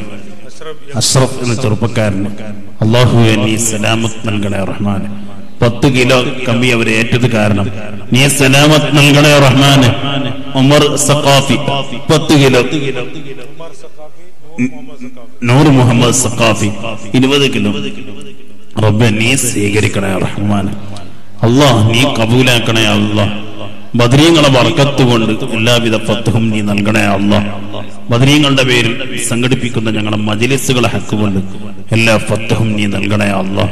അഷ്റഫ് എന്ന ചെറുപ്പക്കാരന് അള്ളാഹുവെ നീ സലാമത്ത് നൽകണേ റഹ്മാൻ പത്ത് കിലോ കമ്പി അവരെ ഏറ്റത് കാരണം നീ സലാമത്ത് നൽകണേ റഹ്മാന് ഉമർ സഖാഫി പത്ത് കിലോ നൂറ് മുഹമ്മദ് സഖാഫി ഇരുപത് കിലോ റബ്ബെ നീ സ്വീകരിക്കണേ റഹ്മാൻ അള്ളാഹ് നീ കബൂലാക്കണേ അള്ളാഹ് ബദരീങ്ങളെ വർക്കത്ത് കൊണ്ട് എല്ലാവിധ ഫത്തുഹും നീ നൽകണേ അള്ളാഹ് ബദരീങ്ങളുടെ പേരിൽ സംഘടിപ്പിക്കുന്ന ഞങ്ങളുടെ മജിലിസുകളെ ഹക്കുകൊണ്ട് എല്ലാ ഫത്തുഹും നീ നൽകണേ അള്ളാഹ്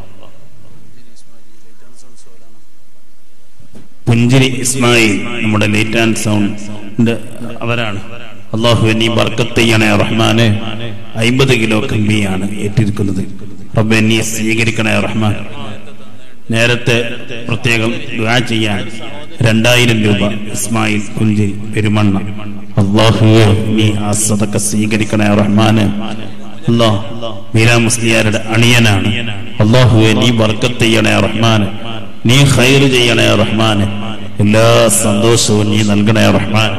പുഞ്ചിരി ഇസ്മായിൽ നമ്മുടെ ലേറ്റ് ആൻഡ് സൗണ്ട് അവരാണ് അള്ളാഹു നീ ബർക്കത്ത് ചെയ്യണേ റഹ്മാനെ അയിമ്പത് കിലോ കമ്പിയാണ് ഏറ്റിരിക്കുന്നത് റബ്ബെ നീ സ്വീകരിക്കണേ റഹ്മാൻ നേരത്തെ പ്രത്യേകം ദുആ ചെയ്യാൻ രണ്ടായിരം രൂപ ഇസ്മായിൽ പുഞ്ചിരി പെരുമണ്ണ അള്ളാഹുവെ നീ ആ സദക്ക സ്വീകരിക്കണേ റഹ്മാന് അള്ളാഹ് മീരാ മുസ്ലിയാരുടെ അണിയനാണ് അള്ളാഹുവെ നീ ബർക്കത്ത് ചെയ്യണേ റഹ്മാന് നീ ഖൈർ ചെയ്യണേ റഹ്മാന് എല്ലാ സന്തോഷവും നീ നൽകണേ റഹ്മാൻ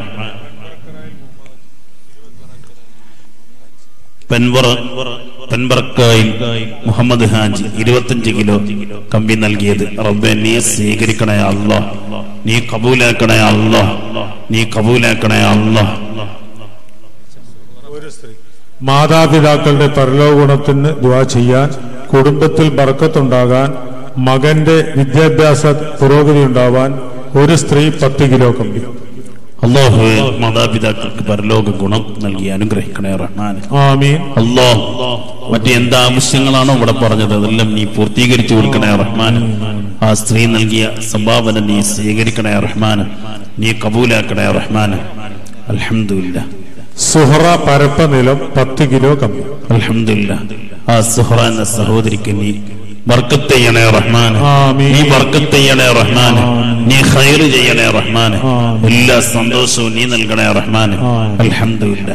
പെൻവറ പെൻബർക്കായിൽ മുഹമ്മദ് ഹാജി ഇരുപത്തഞ്ച് കിലോ കമ്പി നൽകിയത് റബ്ബെ നീ സ്വീകരിക്കണേ അല്ലാ നീ കബൂലാക്കണേ അല്ലാ നീ കബൂലാക്കണേ അല്ലാ മാതാപിതാക്കളുടെ പരലോഗുണത്തിന് ദുവാ ചെയ്യാൻ കുടുംബത്തിൽ ബർക്കത്തുണ്ടാകാൻ മകന്റെ വിദ്യാഭ്യാസ പുരോഗതി ഉണ്ടാവാൻ ഒരു സ്ത്രീ പത്ത് കിലോ കമ്പി അള്ളാഹുവെ മാതാപിതാക്കൾക്ക് പരലോക ഗുണം നൽകി അനുഗ്രഹിക്കണേ റഹ്മാൻ ആമീൻ അല്ലോ മറ്റേ എന്ത് ആവശ്യങ്ങളാണോ ഇവിടെ പറഞ്ഞത് അതെല്ലാം നീ പൂർത്തീകരിച്ചു കൊടുക്കണേ റഹ്മാൻ ആ സ്ത്രീ നൽകിയ സംഭാവന നീ സ്വീകരിക്കണേ റഹ്മാൻ നീ കബൂലാക്കണേ റഹ്മാൻ അൽഹംദുലില്ല സുഹറ പരപ്പനിലം പത്ത് കിലോ കമ്പി അൽഹംദുലില്ല ആ സുഹറ എന്ന സഹോദരിക്ക് നീ ബർക്കത്ത് ചെയ്യണേ റഹ്മാൻ ആമീൻ. നീ ബർക്കത്ത് ചെയ്യണേ റഹ്മാൻ നീ ഖൈർ ചെയ്യണേ റഹ്മാൻ ആമീൻ. എല്ലാ സന്തോഷവും നീ നൽകണേ റഹ്മാൻ ആമീൻ. അൽഹംദുലില്ല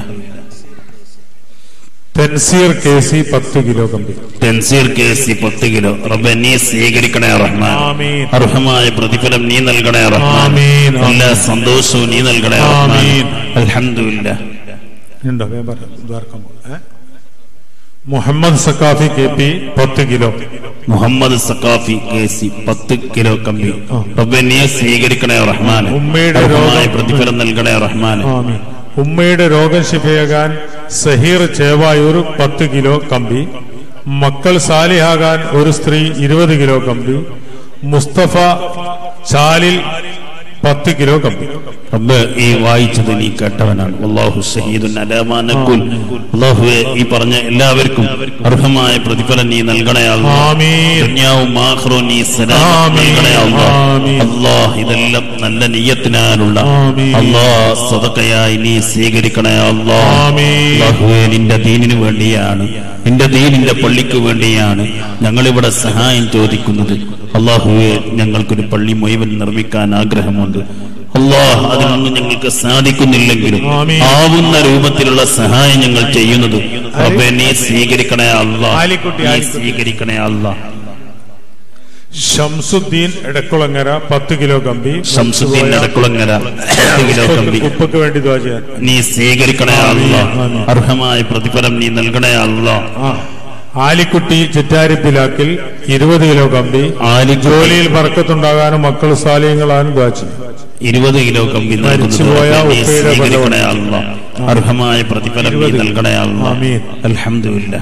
തെൻസീർ കെ സി പത്ത് കിലോ കമ്പി തെൻസീർ കേസി പത്ത് കിലോ റബ്ബെ നീ സ്വീകരിക്കണേ റഹ്മാൻ ആമീൻ. അർഹമായ പ്രതിഫലം നീ നൽകണേ റഹ്മാൻ ആമീൻ. എല്ലാ സന്തോഷവും നീ നൽകണേ റഹ്മാൻ ആമീൻ. അൽഹംദുലില്ല ഉണ്ടോ വേഗം പറയാം. ദ്വാരക്കാൻ പോകും. ഏ? മുഹമ്മദ് സക്കാഫി കെ പി പത്ത് കിലോ മുഹമ്മദ് സക്കാഫി കേസി പത്ത് കിലോ കമ്പി റബ്ബെ നീ സ്വീകരിക്കണേ റഹ്മാൻ ഉമ്മയുടെ അർഹമായ രോഗം- പ്രതിഫലം നൽകണേ റഹ്മാൻ ആമീൻ ഉമ്മയുടെ രോഗം ശിഫയാകാൻ സഹീർ ചേവായൂർ പത്ത് കിലോ കമ്പി മക്കൾ സാലിഹാകാൻ ഒരു സ്ത്രീ ഇരുപത് കിലോ കമ്പി മുസ്തഫ ചാലിൽ പത്ത് കിലോ കമ്പി റബ്ബ് ഈ വായിച്ചത് നീ കേട്ടവനാണ് അള്ളാഹു ഷഹീദുൻ അലാമാ നഖുൽ അള്ളാഹുവെ ഈ പറഞ്ഞ എല്ലാവർക്കും അർഹമായ പ്രതിഫലം നീ നൽകണേ അല്ലാ ആമീൻ ദുനിയാവും ആഖിറവും നീ സലാമത്ത് ആമീൻ. നൽകണേ അല്ലാ ആമീൻ. അല്ലാഹ് ഇതെല്ലാം നല്ല നിയ്യത്തിനാലുള്ള ആമീൻ. അല്ലാഹ് സദഖയായി നീ സ്വീകരിക്കണേ അല്ലാ ആമീൻ. അല്ലാഹുവേ നിന്റെ ദീനിനു വേണ്ടിയാണ് നിന്റെ ദീനിന്റെ പള്ളിക്ക് വേണ്ടിയാണ് ഞങ്ങളിവിടെ സഹായം ചോദിക്കുന്നത് അള്ളാഹുവെ ഞങ്ങൾക്കൊരു പള്ളി മുഴുവൻ നിർമ്മിക്കാൻ ആഗ്രഹമുണ്ട് അള്ളാഹ് അതിനൊന്നും ഞങ്ങൾക്ക് സാധിക്കുന്നില്ലെങ്കിലും ആമീൻ. ആവുന്ന രൂപത്തിലുള്ള സഹായം ഞങ്ങൾ ചെയ്യുന്നത് റബ്ബേ നീ സ്വീകരിക്കണേ അള്ളാഹ് ആലിക്കുട്ടി, നീ ആലിക്കുട്ടി. സ്വീകരിക്കണേ അള്ളാഹ് ഷംസുദ്ദീൻ എടക്കുളങ്ങര പത്ത് കിലോ കമ്പി ഷംസുദ്ദീൻ നടക്കുളങ്ങര പത്ത് കിലോ കമ്പി ഉപ്പക്ക് വേണ്ടി ദ്വാ ചെയ്യാൻ നീ സ്വീകരിക്കണേ അള്ളാഹ് ആമീൻ. അർഹമായ പ്രതിഫലം നീ നൽകണേ അള്ളാഹ് ആ ആലിക്കുട്ടി ചിറ്റാരിപ്പിലാക്കിൽ ഇരുപത് കിലോ കമ്പി ആലി ജോലിയിൽ ബർക്കത്തുണ്ടാകാനും മക്കൾ സാലിയങ്ങളാനും ദ്വാ ചെയ്യും ഇരുപത് കിലോ കമ്പി നൽകുന്നത് മരിച്ചുപോയ റബ്ബേ നീ ഉപ്പയുടെ സ്വീകരിക്കണേ ഫലം. അള്ളാഹ് അർഹമായ പ്രതിഫലം നീ ഇരുപത്. നൽകണേ അള്ളാഹ് ആമീൻ. അൽഹംദുലില്ലാ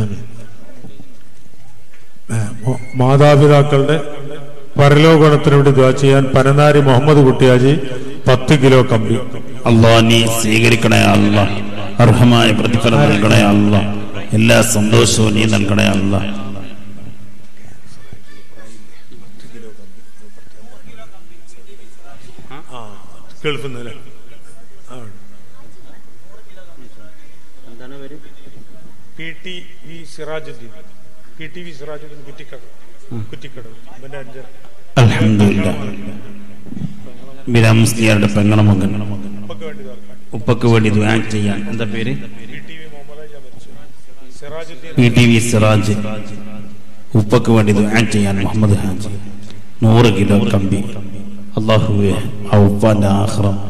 മ- മാതാപിതാക്കളുടെ പരലോകണത്തിന് വേണ്ടി ദ്വാ ചെയ്യാൻ പനനാരി മുഹമ്മദ് കുട്ടിയാജി പത്ത് കിലോ കമ്പി അള്ളാഹ് നീ സ്വീകരിക്കണേ അള്ളാഹ് അർഹമായ പ്രതിഫലം നൽകണേ അള്ളാഹ് എല്ലാ സന്തോഷവും നീ നൽകണേ അള്ളാഹ് ഗൾഫിൽ നിന്ന് P T V Sirajuddeen P T V Sirajuddeen Kuttikkada Kuttikkada ഇവന്റെ അഞ്ച് അൽഹംദുലില്ലാ ബിരാംസ്ലിയാരുടെ പെങ്ങള മകൻ ഉപ്പക്ക് വേണ്ടി ദ്വാരക്കാൻ ഉപ്പക്ക് വേണ്ടി ദ്വാ ചെയ്യാൻ എന്താ പേര് പി ടി വി മുഹമ്മദ് മരിച്ചു Sirajuddeen P T V Siraj ഉപ്പക്ക് വേണ്ടി ദ്വാ ചെയ്യാൻ മുഹമ്മദ് ഹാജി നൂറ് കിലോ കമ്പി അള്ളാഹുവെ ആ ഉപ്പാന്റെ ആഹ്റം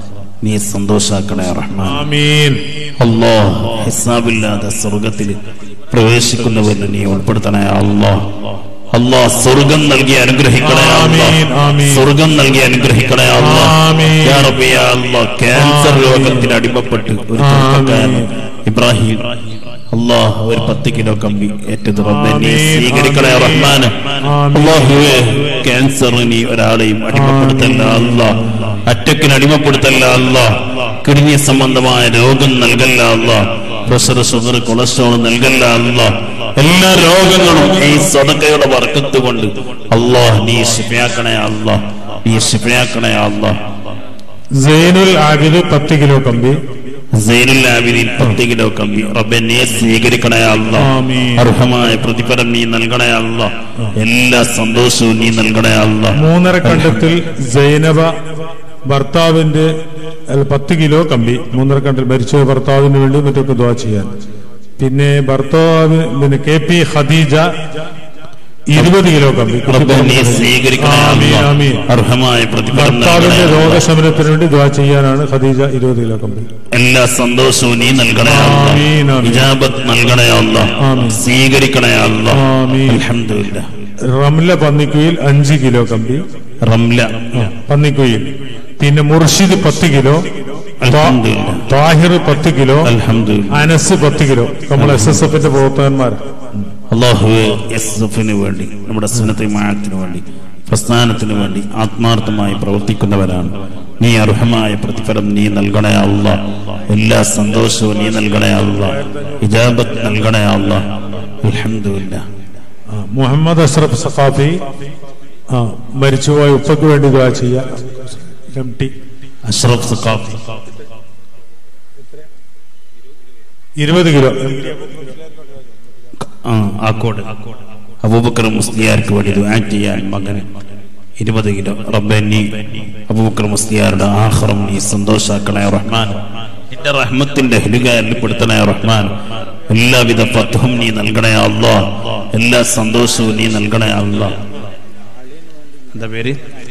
നീ സന്തോഷാക്കണേ റഹ്മാൻ ആമീൻ അല്ലാ ഹിസാബില്ലാതെ സ്വർഗത്തിൽ പ്രവേശിക്കുന്നവരിൽ നീ ഉൾപ്പെടുത്തണേ അല്ലാ അല്ലാ സ്വർഗം നൽകി അനുഗ്രഹിക്കണേ അല്ലാ ആമീൻ, ആമീൻ. സ്വർഗം നൽകി അനുഗ്രഹിക്കണേ അല്ലാ ആമീൻ. യാ റബ്ബി, യാ അല്ലാ ക്യാൻസർ ആമീൻ. രോഗത്തിന് അടിമപ്പെട്ട് ഒരു ചെറുപ്പക്കാരൻ ഇബ്രാഹിം അല്ലാ ഒരു പത്ത് കിലോ കമ്പി ഏറ്റത് റബ്ബെ നീ ആമീൻ, സ്വീകരിക്കണേ ആമീൻ. റഹ്മാന് ആമീൻ. അല്ലാഹുവേ ക്യാൻസറിന് ഒരാളെയും അടിമപ്പെടുത്തല്ല അല്ല അറ്റക്കിന് അടിമപ്പെടുത്തല്ല അല്ല കിഡ്നി സംബന്ധമായ രോഗം നൽകല്ല അല്ല പ്രഷർ ഷുഗർ കൊളസ്ട്രോൾ നൽകല്ല അല്ല എല്ലാ രോഗങ്ങളും ഈ സ്വതക്കയുടെ വർക്കത്ത് കൊണ്ട് അല്ലാഹ് നീ ശിഫയാക്കണേ അല്ല നീ ശിഫയാക്കണേ അല്ല സൈനുൽ ആബിദ് പത്ത് കിലോ കമ്പി സൈനുൽ ആബിദീൻ പത്ത് കിലോ കമ്പി റബ്ബെ നീ സ്വീകരിക്കണേ അല്ല ആമീൻ. അർഹമായ പ്രതിഫലം നീ നൽകണേ അല്ല എല്ലാ സന്തോഷവും നീ നൽകണേ അല്ല മൂന്നര കണ്ടത്തിൽ സൈനബ ഭർത്താവിന്റെ അല്ല, പത്ത് കിലോ കമ്പി മൂന്നര കണ്ടിൽ മരിച്ച ഭർത്താവിന് വേണ്ടി മറ്റൊക്കെ ദ്വാ ചെയ്യാൻ പിന്നെ ഭർത്താവ് പിന്നെ കെ പി ഖദീജ ഇരുപത് കിലോ കമ്പി റബ്ബെ നീ സ്വീകരിക്കണേ ആമീൻ, അല്ലാ. ആമീൻ. അർഹമായ പ്രതിഫലം നൽകണേ ഭർത്താവിന്റെ അല്ലാ. രോഗശമനത്തിന് വേണ്ടി ദ്വാ ചെയ്യാനാണ് ഖദീജ ഇരുപത് കിലോ കമ്പി എല്ലാ സന്തോഷവും നീ നൽകണേ അല്ലാ. ആമീൻ, ആമീൻ. ഇജാബത്ത് നൽകണേ അല്ല ആമീൻ. സ്വീകരിക്കണേ അല്ല ആമീൻ. അൽഹംദുലില്ലാ റംല പന്നിക്കുയിൽ അഞ്ച് കിലോ കമ്പി റംല പന്നിക്കുയിൽ പിന്നെ മുർഷിദ് പത്ത് കിലോ അൽഹംദുലില്ലാ. താഹിർ പത്ത് കിലോ അൽഹംദുലില്ലാ അനസ് പത്ത് കിലോ നമ്മൾ എസ് എസ് എഫിന്റെ പ്രവർത്തകന്മാർ അള്ളാഹുവെ എസ് എഫിന് വേണ്ടി നമ്മുടെ സുന്നത്തെ മായത്തിന് വേണ്ടി പ്രസ്ഥാനത്തിന് വേണ്ടി ആത്മാർത്ഥമായി പ്രവർത്തിക്കുന്നവരാണ് നീ അർഹമായ പ്രതിഫലം നീ നൽകണേ അല്ല എല്ലാ സന്തോഷവും നീ നൽകണേ അല്ല ഇജാബത്ത് നൽകണേ അല്ല അൽഹംദുലില്ലാ ആ, മുഹമ്മദ് അഷ്റഫ് സഖാഫി ആ മരിച്ചുപോയ ഉപ്പയ്ക്ക് വേണ്ടി ദ്വാ ചെയ്യാം എം ടി അഷ്റഫ് സഖാഫി ഇരുപത് കിലോ ആ ആക്കോട് അബൂബക്കർ മുസ്ലിയാർക്ക് വേണ്ടി ദുആ ചെയ്യാൻ മകന് ഇരുപത് കിലോ റബ്ബെ നീ അബൂബക്കർ മുസ്ലിയാരുടെ ആഹ്റം നീ സന്തോഷാക്കണേ റഹ്മാൻ നിന്റെ റഹ്മത്തിന്റെ ഹെലുകാരിൽപ്പെടുത്തണേ റഹ്മാൻ എല്ലാവിധ ഫത്ഹും നീ നൽകണേ അല്ലാ എല്ലാ സന്തോഷവും നീ നൽകണേ അല്ലാ എന്താ പേര്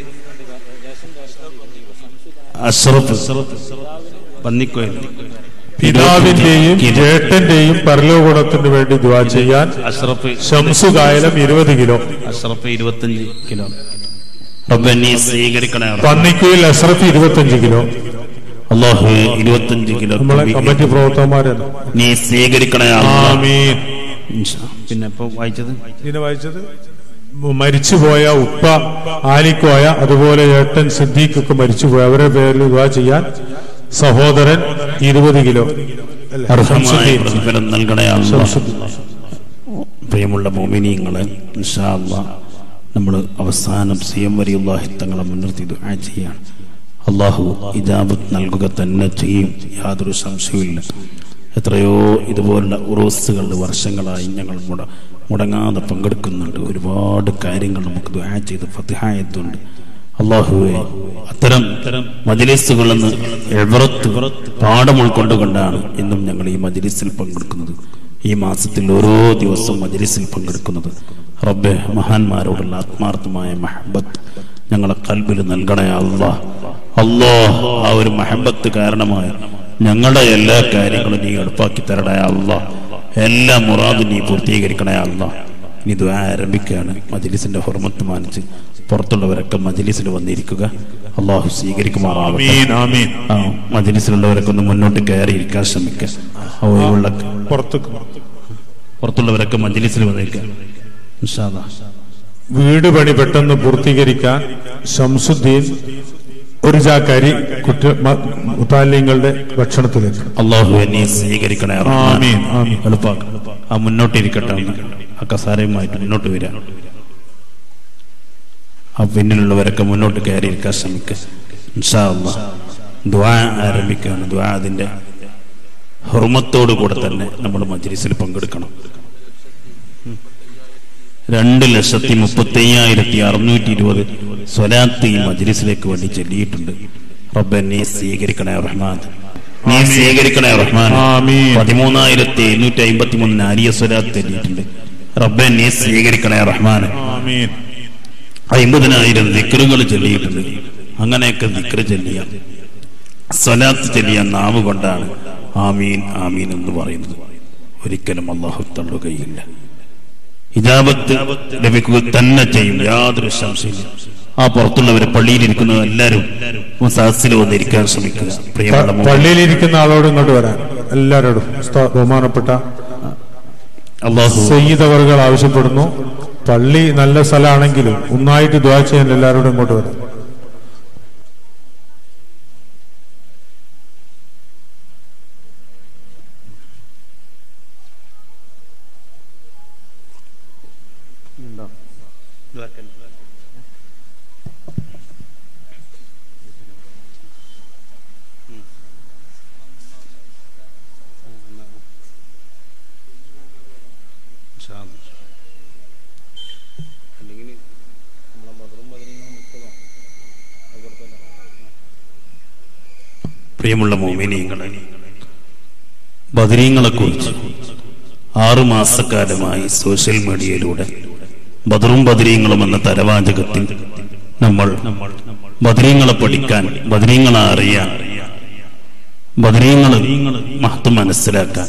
അഷ്റഫ് പന്നിക്കോയിൽ പിതാവിന്റെയും ജേട്ടന്റെയും പരലോകുണത്തിന് വേണ്ടി ദ്വാ ചെയ്യാൻ അഷ്റഫ് ഷംസു കായലം ഇരുപത് കിലോ അഷ്റഫ് ഇരുപത്തഞ്ച് കിലോ റബ്ബെ നീ സ്വീകരിക്കണേ റബ്ബേ. പന്നിക്കുയിൽ അഷ്റഫ് ഇരുപത്തഞ്ച് കിലോ അല്ലാഹു ഇരുപത്തഞ്ച് കിലോ നമ്മളെ കമ്പി കമ്മിറ്റി പ്രവർത്തകന്മാരാണ് നീ സ്വീകരിക്കണേ അല്ലാ. ആമീൻ ഇൻഷാ. പിന്നെ ഇപ്പൊ വായിച്ചത് ഇതിനെ വായിച്ചത് മരിച്ചുപോയ ഉപ്പ ആലിക്കോയ അതുപോലെ ഏട്ടൻ സിദ്ദീഖൊക്കെ മരിച്ചുപോയ അവരുടെ പേരിൽ ദ്വാ ചെയ്യാൻ സഹോദരൻ ഇരുപത് കിലോ അല്ലേ? അർഹമായ ശംസുദ്ദീൻ. പ്രതിഫലം നൽകണേ അല്ലാ. ശംസുദ്ദീൻ. പ്രിയമുള്ള മോമിനിയങ്ങളെ നമ്മൾ അവസാനം സി എം വലിയുള്ളാഹി തങ്ങളെ മുൻനിർത്തി ദുആ ചെയ്യാണ് അള്ളാഹു ഇജാബത്ത് നൽകുക തന്നെ ചെയ്യും യാതൊരു സംശയവുമില്ല എത്രയോ ഇതുപോലുള്ള ഉറൂസുകൾ വർഷങ്ങളായി ഞങ്ങൾ മുട മുടങ്ങാതെ പങ്കെടുക്കുന്നുണ്ട് ഒരുപാട് കാര്യങ്ങൾ നമുക്ക് ദുആ ചെയ്ത് ഫത്തിഹായത്തുണ്ട് അള്ളാഹുവെ അത്തരം മജിലിസുകളിൽ നിന്ന് എവറത്ത് പാഠം ഉൾക്കൊണ്ടുകൊണ്ടാണ് ഇന്നും ഞങ്ങൾ ഈ മജിലിസിൽ പങ്കെടുക്കുന്നത് ഈ മാസത്തിൽ ഓരോ ദിവസവും മജിലിസിൽ പങ്കെടുക്കുന്നത് റബ്ബെ മഹാന്മാരോടുള്ള ആത്മാർത്ഥമായ മഹബത്ത് ഞങ്ങളെ കൽബിൽ നൽകണേ അല്ലാ അല്ലോ ആ ഒരു മഹബത്ത് കാരണമായ ഞങ്ങളുടെ എല്ലാ കാര്യങ്ങളും നീ എളുപ്പാക്കി തരണേ അല്ലാ എല്ലാ മുറാദും നീ പൂർത്തീകരിക്കണേ അല്ലാ ഇനി ഇത് ആരംഭിക്കുകയാണ് മജിലിസിന്റെ ഹുർമത്ത് മാനിച്ച് പുറത്തുള്ളവരൊക്കെ മജിലിസിൽ വന്നിരിക്കുക അള്ളാഹു സ്വീകരിക്കുമാറാവട്ടെ ആമീൻ ആമീൻ ആ മജിലിസിലുള്ളവരൊക്കെ ഒന്ന് മുന്നോട്ട് കയറി ഇരിക്കാൻ ശ്രമിക്കുക ആ ഒഴിവുള്ള പുറത്തേക്ക് പുറത്തുള്ളവരൊക്കെ മജിലിസിൽ വന്നിരിക്കുക ഇൻഷാ അല്ലാ. വീട് പണി പെട്ടെന്ന് പൂർത്തീകരിക്കാൻ ഷംസുദ്ദീൻ ഒരു ചാക്കരി കുറ്റ മ- മുത്താലിങ്ങളുടെ ഭക്ഷണത്തിലേക്ക് അള്ളാഹു എന്നെ സ്വീകരിക്കണേ റഹ്മാൻ. ആമീൻ, ആമീൻ. എളുപ്പാക്ക ആ മുന്നോട്ട് ഇരിക്കട്ടെ ഒന്ന്. ആ കസാരയുമായിട്ട് മുന്നോട്ട് വരിക ആ പിന്നിലുള്ളവരൊക്കെ മുന്നോട്ട് കയറി ഇരിക്കാൻ ശ്രമിക്കുക ഇൻഷാ അല്ലാ. ദുആ ആരംഭിക്കുകയാണ് ദുആ അതിന്റെ ഹുർമത്തോടു കൂടെ തന്നെ നമ്മൾ മജ്ലിസിൽ പങ്കെടുക്കണം രണ്ട് ലക്ഷത്തി മുപ്പത്തി അയ്യായിരത്തി അറുന്നൂറ്റി ഇരുപത് സ്വലാത്ത് ഈ മജ്ലിസിലേക്ക് വേണ്ടി ചൊല്ലിയിട്ടുണ്ട് റബ്ബെ നീ സ്വീകരിക്കണേ റഹ്മാൻ നീ സ്വീകരിക്കണേ റഹ്മാൻ ആമീൻ. പതിമൂന്നായിരത്തി എണ്ണൂറ്റി അമ്പത്തി മൂന്ന് നാരിയ സ്വലാത്ത് ചൊല്ലിയിട്ടുണ്ട് റബ്ബെ നീ സ്വീകരിക്കണേ റഹ്മാൻ ആമീൻ അമ്പതിനായിരം ദിക്കറുകൾ ചൊല്ലിയിട്ടുണ്ട് അങ്ങനെയൊക്കെ ദിക്കറ് ചൊല്ലിയ സ്വലാത്ത് ചെല്ലിയ നാവ് കൊണ്ടാണ് ആമീൻ ആമീൻ എന്ന് പറയുന്നത് ഒരിക്കലും അള്ളാഹു തള്ളുകയില്ല ഹിജാബത്ത് ലഭിക്കുക തന്നെ ചെയ്യും യാതൊരു സംശയമില്ല ആ പുറത്തുള്ളവര് പള്ളിയിലിരിക്കുന്ന എല്ലാവരും സദസ്സിൽ വന്നിരിക്കാൻ ശ്രമിക്കുക പ്രിയമുള്ള മോനെ. പള്ളിയിലിരിക്കുന്ന ആളോട് ഇങ്ങോട്ട് വരാൻ എല്ലാവരോടും ഉസ്താ- ബഹുമാനപ്പെട്ട അള്ളാഹു സയ്യിദ് അവർകൾ ആവശ്യപ്പെടുന്നു പള്ളി നല്ല സ്ഥലമാണെങ്കിലും ഒന്നായിട്ട് ദ്വാ ചെയ്യാൻ എല്ലാവരോടും ഇങ്ങോട്ട് വരാം പ്രിയമുള്ള മോമിനിയങ്ങളെ ബദരീങ്ങളെ കുറിച്ച് ആറു മാസക്കാലമായി സോഷ്യൽ മീഡിയയിലൂടെ ബദറും ബദരീങ്ങളും എന്ന തലവാചകത്തിൽ നമ്മൾ ബദരീങ്ങളെ പഠിക്കാൻ ബദരീങ്ങളെ അറിയാൻ ബദരീങ്ങളെ മഹത്വം മനസ്സിലാക്കാൻ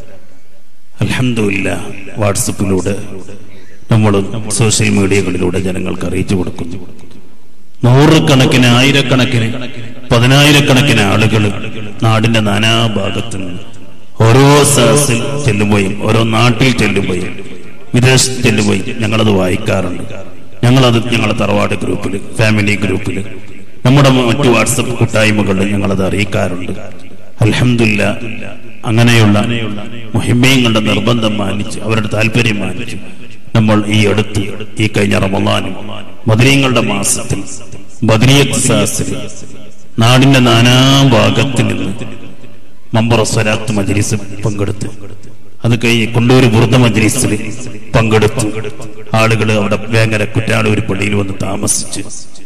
അലഹമില്ല വാട്സപ്പിലൂടെ നമ്മൾ സോഷ്യൽ മീഡിയകളിലൂടെ ജനങ്ങൾക്ക് അറിയിച്ചു കൊടുക്കുന്നു നൂറുകണക്കിന് ആയിരക്കണക്കിന് പതിനായിരക്കണക്കിന് ആളുകൾ നാടിന്റെ നാനാഭാഗത്ത് നിന്ന് ഓരോ സഹസിൽ ചെല്ലുമ്പോഴും ഓരോ നാട്ടിൽ ചെല്ലുമ്പോഴും വിദേശത്ത് ചെല്ലുമ്പോഴും ഞങ്ങളത് വായിക്കാറുണ്ട് ഞങ്ങളത് ഞങ്ങളുടെ തറവാട് ഗ്രൂപ്പിൽ ഫാമിലി ഗ്രൂപ്പിൽ നമ്മുടെ മറ്റു വാട്സപ്പ് കൂട്ടായ്മകളിൽ ഞങ്ങളത് അറിയിക്കാറുണ്ട് അലഹമില്ല അങ്ങനെയുള്ള മുഹിമ്മയങ്ങളുടെ നിർബന്ധം മാനിച്ച് അവരുടെ താല്പര്യം മാനിച്ച് നമ്മൾ ഈ അടുത്ത് ഈ കഴിഞ്ഞ റമദാനും ബദരീങ്ങളുടെ മാസത്തിൽ ബദരിയത്ത് സാസിൽ നാടിന്റെ നാനാഭാഗത്ത് നിന്ന് മമ്പറ സ്വരാത്ത് മജ്ലിസ് പങ്കെടുത്ത് അത് കഴിഞ്ഞ് കൊണ്ടൂര് ബുർദ മജ്ലിസിൽ പങ്കെടുത്തു ആളുകൾ അവിടെ വേങ്ങര കുറ്റാളൂർ പള്ളിയിൽ വന്ന് താമസിച്ച്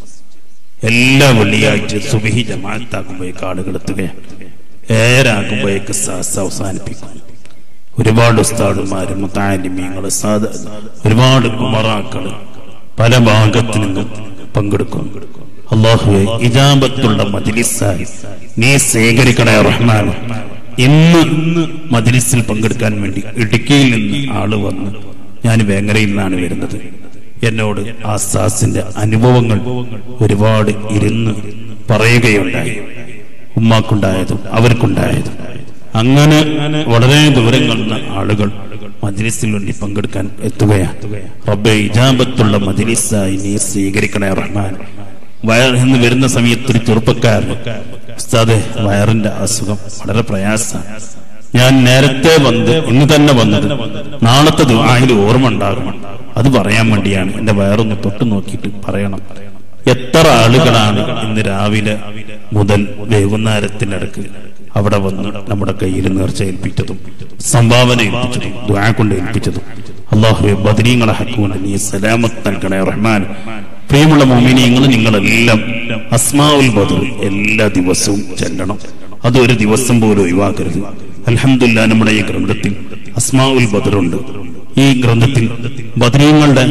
എല്ലാ വെള്ളിയാഴ്ച സുബിഹി ജമാഅത്താകുമ്പോഴേക്ക് ആളുകൾ എത്തുകയാണ് ഏരാകുമ്പോഴേക്ക് സാസ് അവസാനിപ്പിക്കും ഒരുപാട് ഉസ്താദുമാരും താലിമ്യങ്ങള് സാധ ഒരുപാട് കുമറാക്കള് പല ഭാഗത്തു നിന്നും പങ്കെടുക്കും അള്ളാഹുവെ ഇജാബത്തുള്ള മജ്ലിസായി നീ സ്വീകരിക്കണേ റഹ്മാൻ ഇന്ന് മജ്ലിസിൽ പങ്കെടുക്കാൻ വേണ്ടി ഇടുക്കിയിൽ നിന്ന് ആള് വന്ന് ഞാൻ വേങ്ങരയിൽ നിന്നാണ് വരുന്നത് എന്നോട് ആ സാസിന്റെ അനുഭവങ്ങൾ ഒരുപാട് ഇരുന്ന് പറയുകയുണ്ടായി ഉമ്മാക്കുണ്ടായതും അവർക്കുണ്ടായതും അങ്ങനെ വളരെ ദൂരങ്ങളിൽ നിന്ന് ആളുകൾ മജ്ലിസിൽ വേണ്ടി പങ്കെടുക്കാൻ എത്തുകയാണ് റബ്ബെ ഇജാബത്തുള്ള മജ്ലിസായി നീ സ്വീകരിക്കണേ റഹ്മാൻ വയർ എന്ന് വരുന്ന സമയത്ത് ഒരു ചെറുപ്പക്കാരൻ ഉസ്താദെ വയറിന്റെ അസുഖം വളരെ പ്രയാസമാണ് ഞാൻ നേരത്തെ വന്ന് ഇന്ന് തന്നെ വന്നത് നാളത്തെ ദുആയിൽ ഓർമ്മ ഉണ്ടാകണം അത് പറയാൻ വേണ്ടിയാണ് എന്റെ വയറൊന്ന് തൊട്ട് നോക്കിയിട്ട് പറയണം എത്ര ആളുകളാണ് ഇന്ന് രാവിലെ മുതൽ വൈകുന്നേരത്തിനടക്ക് അവിടെ വന്ന് നമ്മുടെ കയ്യിൽ നേർച്ച ഏൽപ്പിച്ചതും സംഭാവന ഏൽപ്പിച്ചതും ദ്വാ കൊണ്ട് ഏൽപ്പിച്ചതും അള്ളാഹുവെ ബദരീങ്ങളെ ഹക്കുകൊണ്ട് നീ സലാമത്ത് നൽകണേ റഹ്മാൻ പ്രിയമുള്ള മോമിനിയങ്ങൾ നിങ്ങളെല്ലാം അസ്മാവുൽ ബദർ എല്ലാ ദിവസവും ചെല്ലണം അത് ഒരു ദിവസം പോലും ഒഴിവാക്കരുത് അൽഹംദുലില്ലാ നമ്മുടെ ഈ ഗ്രന്ഥത്തിൽ അസ്മാവുൽ ബദറുണ്ട് ഈ ഗ്രന്ഥത്തിൽ ബദരീങ്ങളുടെ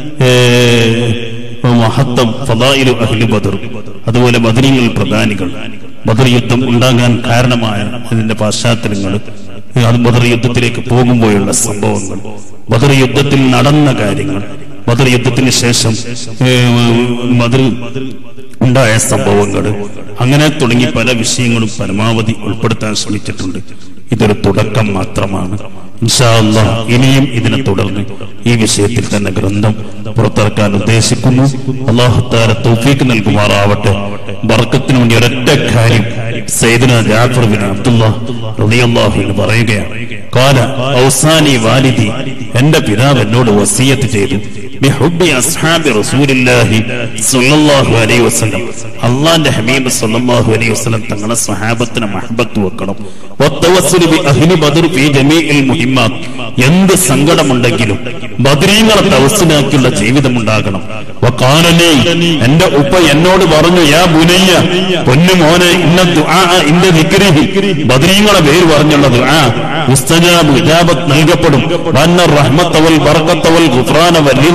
മഹത്വം ഫലായിലു അഹ്ലു ബദർ അതുപോലെ ബദരീങ്ങൾ പ്രധാനികൾ ബദർ യുദ്ധം ഉണ്ടാകാൻ കാരണമായ അതിന്റെ പശ്ചാത്തലങ്ങൾ അത് ബദർ യുദ്ധത്തിലേക്ക് പോകുമ്പോഴുള്ള സംഭവങ്ങൾ ബദർ യുദ്ധത്തിൽ നടന്ന കാര്യങ്ങൾ ബദർ യുദ്ധത്തിന് ശേഷം ബദർ ഉണ്ടായ സംഭവങ്ങൾ അങ്ങനെ തുടങ്ങി പല വിഷയങ്ങളും പരമാവധി ഉൾപ്പെടുത്താൻ ശ്രമിച്ചിട്ടുണ്ട് ഇതൊരു തുടക്കം മാത്രമാണ് ഇൻഷാ അല്ലാഹ് ഇനിയും ഇതിനെ തുടർന്ന് ഈ വിഷയത്തിൽ തന്നെ ഗ്രന്ഥം പുറത്തിറക്കാൻ ഉദ്ദേശിക്കുന്നു അള്ളാഹുത്താര തൗഫീക്ക് നൽകുമാറാവട്ടെ ബർക്കത്തിന് വേണ്ടി ഒരൊറ്റ കാര്യം സൈദന ജാഫർ ബിൻ അബ്ദുള്ള റളിയല്ലാഹു അൻഹു പറയുകയാണ് കാല ഔസാനി വാലിദി എന്റെ പിതാവ് എന്നോട് വസീയത്ത് ചെയ്തു ബിഹുബ്ബി അസ്ഹാബി റസൂലില്ലാഹി സ്വല്ലല്ലാഹു അലൈഹി വസല്ലം അള്ളാന്റെ ഹബീബ് സ്വല്ലല്ലാഹു അലൈഹി വസല്ലം തങ്ങളെ സ്വഹാബത്തിന് മഹബത്ത് വെക്കണം വത്തവസ്സുലി ബി അഹ്ലി ബദർ ഫീ ജമീഇൽ മുഹിമ്മാത്ത് എന്ത് സങ്കടമുണ്ടെങ്കിലും ബദരീങ്ങളെ തവസ്സിലാക്കിയുള്ള ജീവിതം ഉണ്ടാകണം വഖാലലി എന്റെ ഉപ്പ എന്നോട് പറഞ്ഞു യാ ബുനയ്യ പൊന്നു മോനെ ഇന്ന ദുആ ഇന്റെ ദിക്രിഹി ബദരീങ്ങളെ പേര് പറഞ്ഞുള്ള ദുആ ഉസ്തജാബ് ഇജാബത്ത് നൽകപ്പെടും വന്ന റഹ്മത്ത് വൽ ബർക്കത്ത് വൽ ഗുഫ്രാന വൽ റിള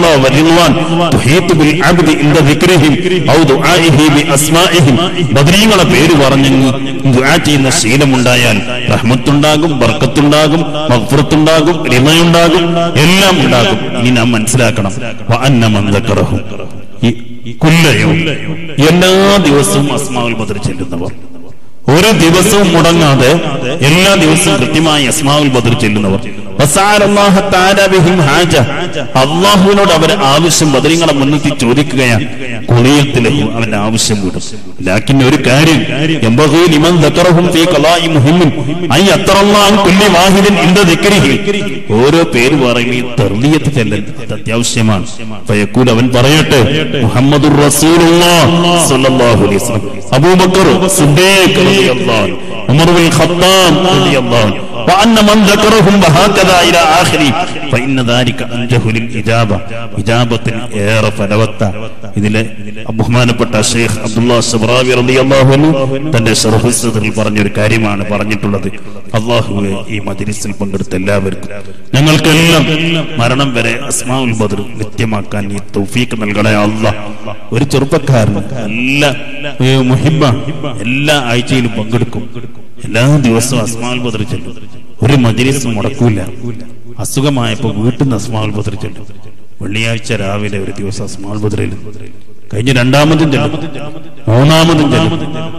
الرضا والرضوان تحيط بالعبد عند ذكرهم أو دعائه بأسمائهم ബദരീങ്ങളെ പേര് പറഞ്ഞ് ദുആ ചെയ്യുന്ന ശീലമുണ്ടായാൽ റഹ്മത്തുണ്ടാകും ബർക്കത്തുണ്ടാകും മഗ്ഫിറത്തുണ്ടാകും റിമയുണ്ടാകും എല്ലാം ഉണ്ടാകും ഇനി നാം മനസ്സിലാക്കണം വഅന്ന മൻ ദക്കറഹു. ഈ കുല്ലയോ എല്ലാ ദിവസവും അസ്മാഉൽ ബദർ ചെല്ലുന്നവർ ഒരു ദിവസവും മുടങ്ങാതെ എല്ലാ ദിവസവും കൃത്യമായി അസ്മാവുൽ ബദർ ചെല്ലുന്നവർ വസാലല്ലാഹ തആല ബിഹിം ഹാജ. അള്ളാഹുവിനോട് അവർ ആവശ്യം ബദരീങ്ങളെ മുൻനിർത്തി ചോദിക്കുകയാണ് കുളിയത്തിലും അവന്റെ ആവശ്യം വിടും ലാക്കിൻ ഒരു കാര്യം യംബഗി ലിമൻ ദക്കറഹും ഫീ ഖലാഇ മുഹിമ്മിൻ ഐ അത്തറല്ലാഹു കുല്ലി വാഹിദിൻ ഇൻദ ദിക്രിഹി ഓരോ പേര് പറയുകയും തെർലിയത്ത് ചെല്ലൽ അത് അത്യാവശ്യമാണ് ഫയക്കൂൽ അവൻ പറയട്ടെ മുഹമ്മദുർ റസൂലുള്ളാഹ് സ്വല്ലല്ലാഹു അലൈഹി വസല്ലം അബൂബക്കർ സിദ്ദീഖ് റളിയല്ലാഹു അൻഹു ഉമർ ബിൻ ഖത്താബ് റളിയല്ലാഹു അൻഹു وأن من ذكرهم وهكذا إلى آخره فإن ذلك أنجه للإجابة إجابة ഏറെ ഫലവത്ത ഇതിലെ ബഹുമാനപ്പെട്ട ഷെയ്ഖ് അബ്ദുള്ള സബ്രാവി റളിയല്ലാഹു അൻഹു തന്റെ സർഹുസത്തിൽ പറഞ്ഞൊരു കാര്യമാണ് പറഞ്ഞിട്ടുള്ളത് അള്ളാഹുവെ ഈ മജ്ലിസിൽ പങ്കെടുത്ത എല്ലാവർക്കും ഞങ്ങൾക്കെല്ലാം മരണം വരെ അസ്മാഉൽ ബദർ നിത്യമാക്കാൻ നീ തൗഫീഖ് നൽകണേ അല്ലാഹ് ഒരു ചെറുപ്പക്കാരൻ എല്ലാ ഏ, മുഹിബ്ബ എല്ലാ ആഴ്ചയിലും പങ്കെടുക്കും എല്ലാ ദിവസവും അസ്മാഉൽ ബദർ ചെല്ലും ഒരു മജ്ലിസ് മുടക്കൂല അസുഖമായപ്പോ വീട്ടിൽ നിന്ന് അസ്മാഉൽ ബദർ ചെല്ലും വെള്ളിയാഴ്ച രാവിലെ ഒരു ദിവസം അസ്മാഉൽ ബദറിൽ കഴിഞ്ഞ രണ്ടാമതും ചെല്ലും മൂന്നാമതും ചെല്ലും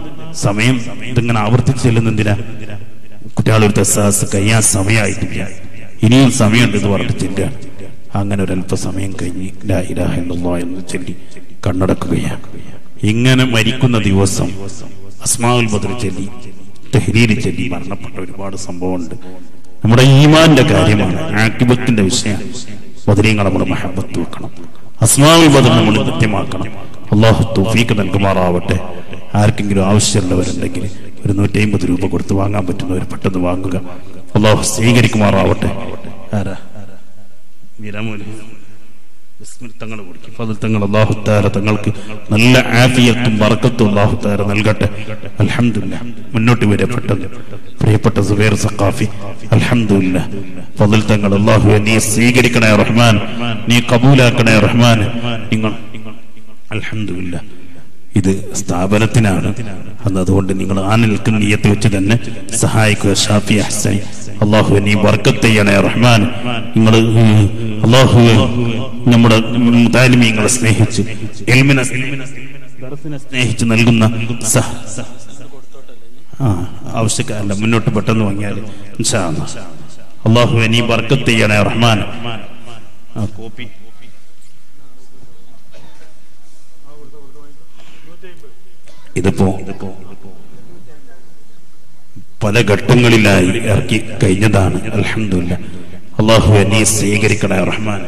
സമയം ഇതിങ്ങനെ ആവർത്തിച്ച് ചെല്ലുന്നെന്തിനാ കുട്ടികളൊരു തെസാസ് കഴിയാൻ സമയമായിട്ടില്ല ഇനിയും സമയമുണ്ട് എന്ന് പറഞ്ഞിട്ട് ചെല്ലുകയാണ് അങ്ങനെ ഒരു അല്പസമയം കഴിഞ്ഞ് ലാ ഇലാഹ ഇല്ലല്ലാഹ് എന്ന് ചൊല്ലി കണ്ണടക്കുകയാണ് ഇങ്ങനെ മരിക്കുന്ന ദിവസം അസ്മാഉൽ ബദർ ചൊല്ലി തെഹരീരി ചൊല്ലി മരണപ്പെട്ട ഒരുപാട് സംഭവമുണ്ട് നമ്മുടെ ഈമാന്റെ കാര്യമാണ് ആക്കിബത്തിന്റെ വിഷയമാണ് ബദരീങ്ങൾ നമ്മുടെ മഹബത്ത് വെക്കണം അസ്മാഉൽ ബദർ നമ്മൾ കൃത്യമാക്കണം അള്ളാഹു തൗഫീഖ് നൽകുമാറാവട്ടെ ആർക്കെങ്കിലും ആവശ്യമുള്ളവരുണ്ടെങ്കിൽ ഒരു നൂറ്റി അമ്പത് രൂപ കൊടുത്ത് വാങ്ങാൻ പറ്റുന്നവർ പെട്ടെന്ന് വാങ്ങുക അള്ളാഹു സ്വീകരിക്കുമാറാവട്ടെ ആരാ മീരാമോലി ബിസ്മിൽ തങ്ങൾ കൊടുക്കും ഫضل തങ്ങൾ അല്ലാഹു തആല തങ്ങൾക്ക് നല്ല ആഫിയത്തും ബറക്കത്തും അല്ലാഹു തആല നൽകട്ടെ അൽഹംദുലില്ലാ മുന്നോട്ട് വരെ പെട്ടെന്ന് പ്രിയപ്പെട്ട സുബൈർ സഖാഫി അൽഹംദുലില്ലാ ഫضل തങ്ങൾ അല്ലാഹു നീ സ്വീകരിക്കണേ റഹ്മാൻ നീ കബൂലാക്കണേ റഹ്മാൻ നിങ്ങൾ അൽഹംദുലില്ലാ ഇത് സ്ഥാപനത്തിനാണ് അന്ന് അതുകൊണ്ട് നിങ്ങൾ ആ നിൽക്കുന്ന നീയത്ത് വെച്ച് തന്നെ സഹായിക്കുക ഷാഫി ഹസൻ അള്ളാഹു നീ വർക്കത്ത് ചെയ്യണേ റഹ്മാൻ നിങ്ങൾ അള്ളാഹു നമ്മുടെ താലിമീങ്ങളെ സ്നേഹിച്ച് എൽമിനെ ദർസിനെ സ്നേഹിച്ച് നൽകുന്ന സഹ ആ ആവശ്യക്കാരല്ല മുന്നോട്ട് പെട്ടെന്ന് വാങ്ങിയാൽ ഇൻഷാ അല്ലാഹ്. അള്ളാഹു നീ വർക്കത്ത് ചെയ്യണേ റഹ്മാൻ ആ കോപ്പി ഇതിപ്പോ പല ഘട്ടങ്ങളിലായി ഇറക്കി കഴിഞ്ഞതാണ് അലഹമില്ല അള്ളാഹു നീ സ്വീകരിക്കണേ റഹ്മാൻ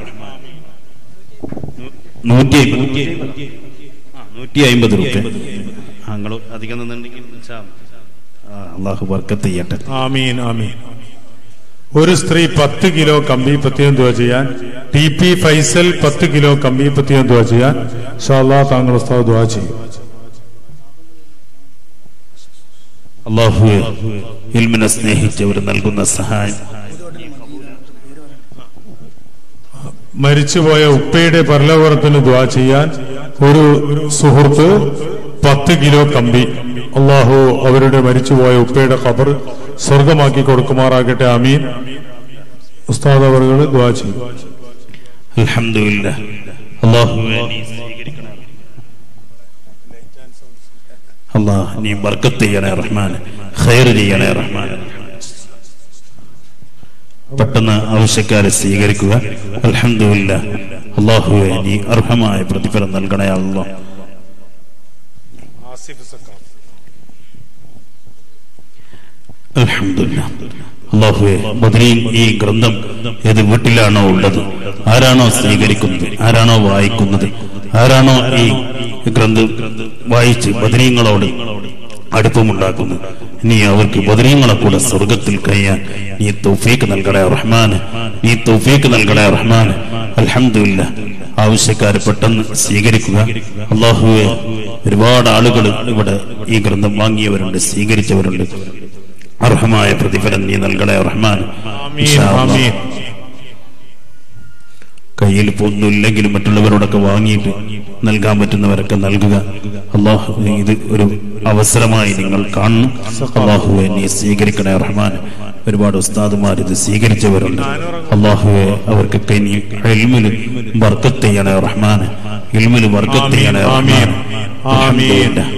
നൂറ്റി നൂറ്റി അമ്പത് റുപ്യ നിങ്ങൾ അധികം നിന്നുണ്ടെങ്കിൽ ഇൻഷാ അല്ലാ. ആ, അള്ളാഹു വർക്കത്ത് ചെയ്യട്ടെ ആമീൻ ആമീൻ ഒരു സ്ത്രീ പത്ത് കിലോ കമ്പി പത്തിയം ദുവ ചെയ്യാൻ ടി പി ഫൈസൽ പത്ത് കിലോ കമ്പി പത്തിയം ദുവ ചെയ്യാൻ ഷാല്ലാ താങ്കൾ ഉസ്താദ് ദുവ ചെയ്യും അള്ളാഹു ഇൽമിനെ സ്നേഹിച്ചവർ നൽകുന്ന സഹായം മരിച്ചുപോയ ഉപ്പയുടെ പരലോകത്തിന് ദ്വാ ചെയ്യാൻ ഒരു സുഹൃത്ത് പത്ത് കിലോ കമ്പി അള്ളാഹു അവരുടെ മരിച്ചുപോയ ഉപ്പയുടെ ഖബർ സ്വർഗമാക്കി കൊടുക്കുമാറാകട്ടെ അമീൻ ഉസ്താദ് അവർ ദ്വാ ചെയ്യും അൽഹംദുലില്ല അള്ളാഹുവേ നീ സ്വീകരിക്കണേ അള്ളാഹ് നീ ബർക്കത്ത് ചെയ്യണേ റഹ്മാൻ ഖൈർ ചെയ്യണേ റഹ്മാൻ പെട്ടെന്ന് ആവശ്യക്കാരെ സ്വീകരിക്കുക അൽഹംദുലില്ല അള്ളാഹുവെ നീ അർഹമായ പ്രതിഫലം നൽകണേ അല്ലോ അൽഹംദുലില്ല അള്ളാഹുവെ ബദരീൻ ഈ ഗ്രന്ഥം ഏത് വീട്ടിലാണോ ഉള്ളത് ആരാണോ സ്വീകരിക്കുന്നത് ആരാണോ വായിക്കുന്നത് ആരാണോ ഈ ഗ്രന്ഥം വായിച്ച് ബദരീങ്ങളോട് അടുപ്പമുണ്ടാക്കുന്നത് നീ അവർക്ക് ബദരീങ്ങളെ കൂടെ സ്വർഗത്തിൽ കഴിയാൻ നീ തൗഫീക്ക് നൽകണേ റഹ്മാൻ നീ തൗഫീക്ക് നൽകണേ റഹ്മാൻ അൽഹംദുലില്ല ആവശ്യക്കാരെ പെട്ടെന്ന് സ്വീകരിക്കുക അള്ളാഹുവെ ഒരുപാട് ആളുകൾ ഇവിടെ ഈ ഗ്രന്ഥം വാങ്ങിയവരുണ്ട് സ്വീകരിച്ചവരുണ്ട് അർഹമായ പ്രതിഫലം നീ നൽകണേ റഹ്മാൻ ആമീൻ ഇൻഷാ അല്ലാഹ്. ആമീൻ കയ്യിൽ ഇപ്പോൾ ഒന്നുമില്ലെങ്കിലും മറ്റുള്ളവരോടൊക്കെ വാങ്ങിയിട്ട് നൽകാൻ പറ്റുന്നവരൊക്കെ നൽകുക അള്ളാഹു ഇത് ഒരു അവസരമായി നിങ്ങൾ കാണണം അള്ളാഹുവെ നീ സ്വീകരിക്കണേ റഹ്മാൻ ഒരുപാട് ഉസ്താദുമാർ ഇത് സ്വീകരിച്ചവരുണ്ട് അള്ളാഹുവെ അവർക്കൊക്കെ നീ ഇൽമില് ബർക്കത്ത് ചെയ്യണേ റഹ്മാൻ ഇൽമില് ബർക്കത്ത് ചെയ്യണേ റഹ്മാൻ ആമീൻ. അൽഹംദുലില്ലാ.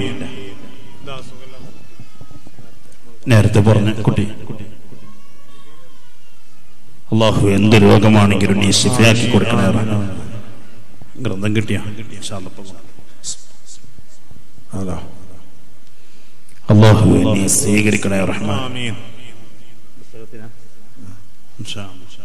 നേരത്തെ പറഞ്ഞ കുട്ടി അള്ളാഹു എന്ത് രോഗമാണെങ്കിലും നീ ശിഫയാക്കി കൊടുക്കണേ റഹ്മാൻ. ഗ്രന്ഥം കിട്ടിയ അതാ അള്ളാഹു നീ സ്വീകരിക്കണേ റഹ്മാൻ ആമീൻ ഇൻഷാ അല്ലാ.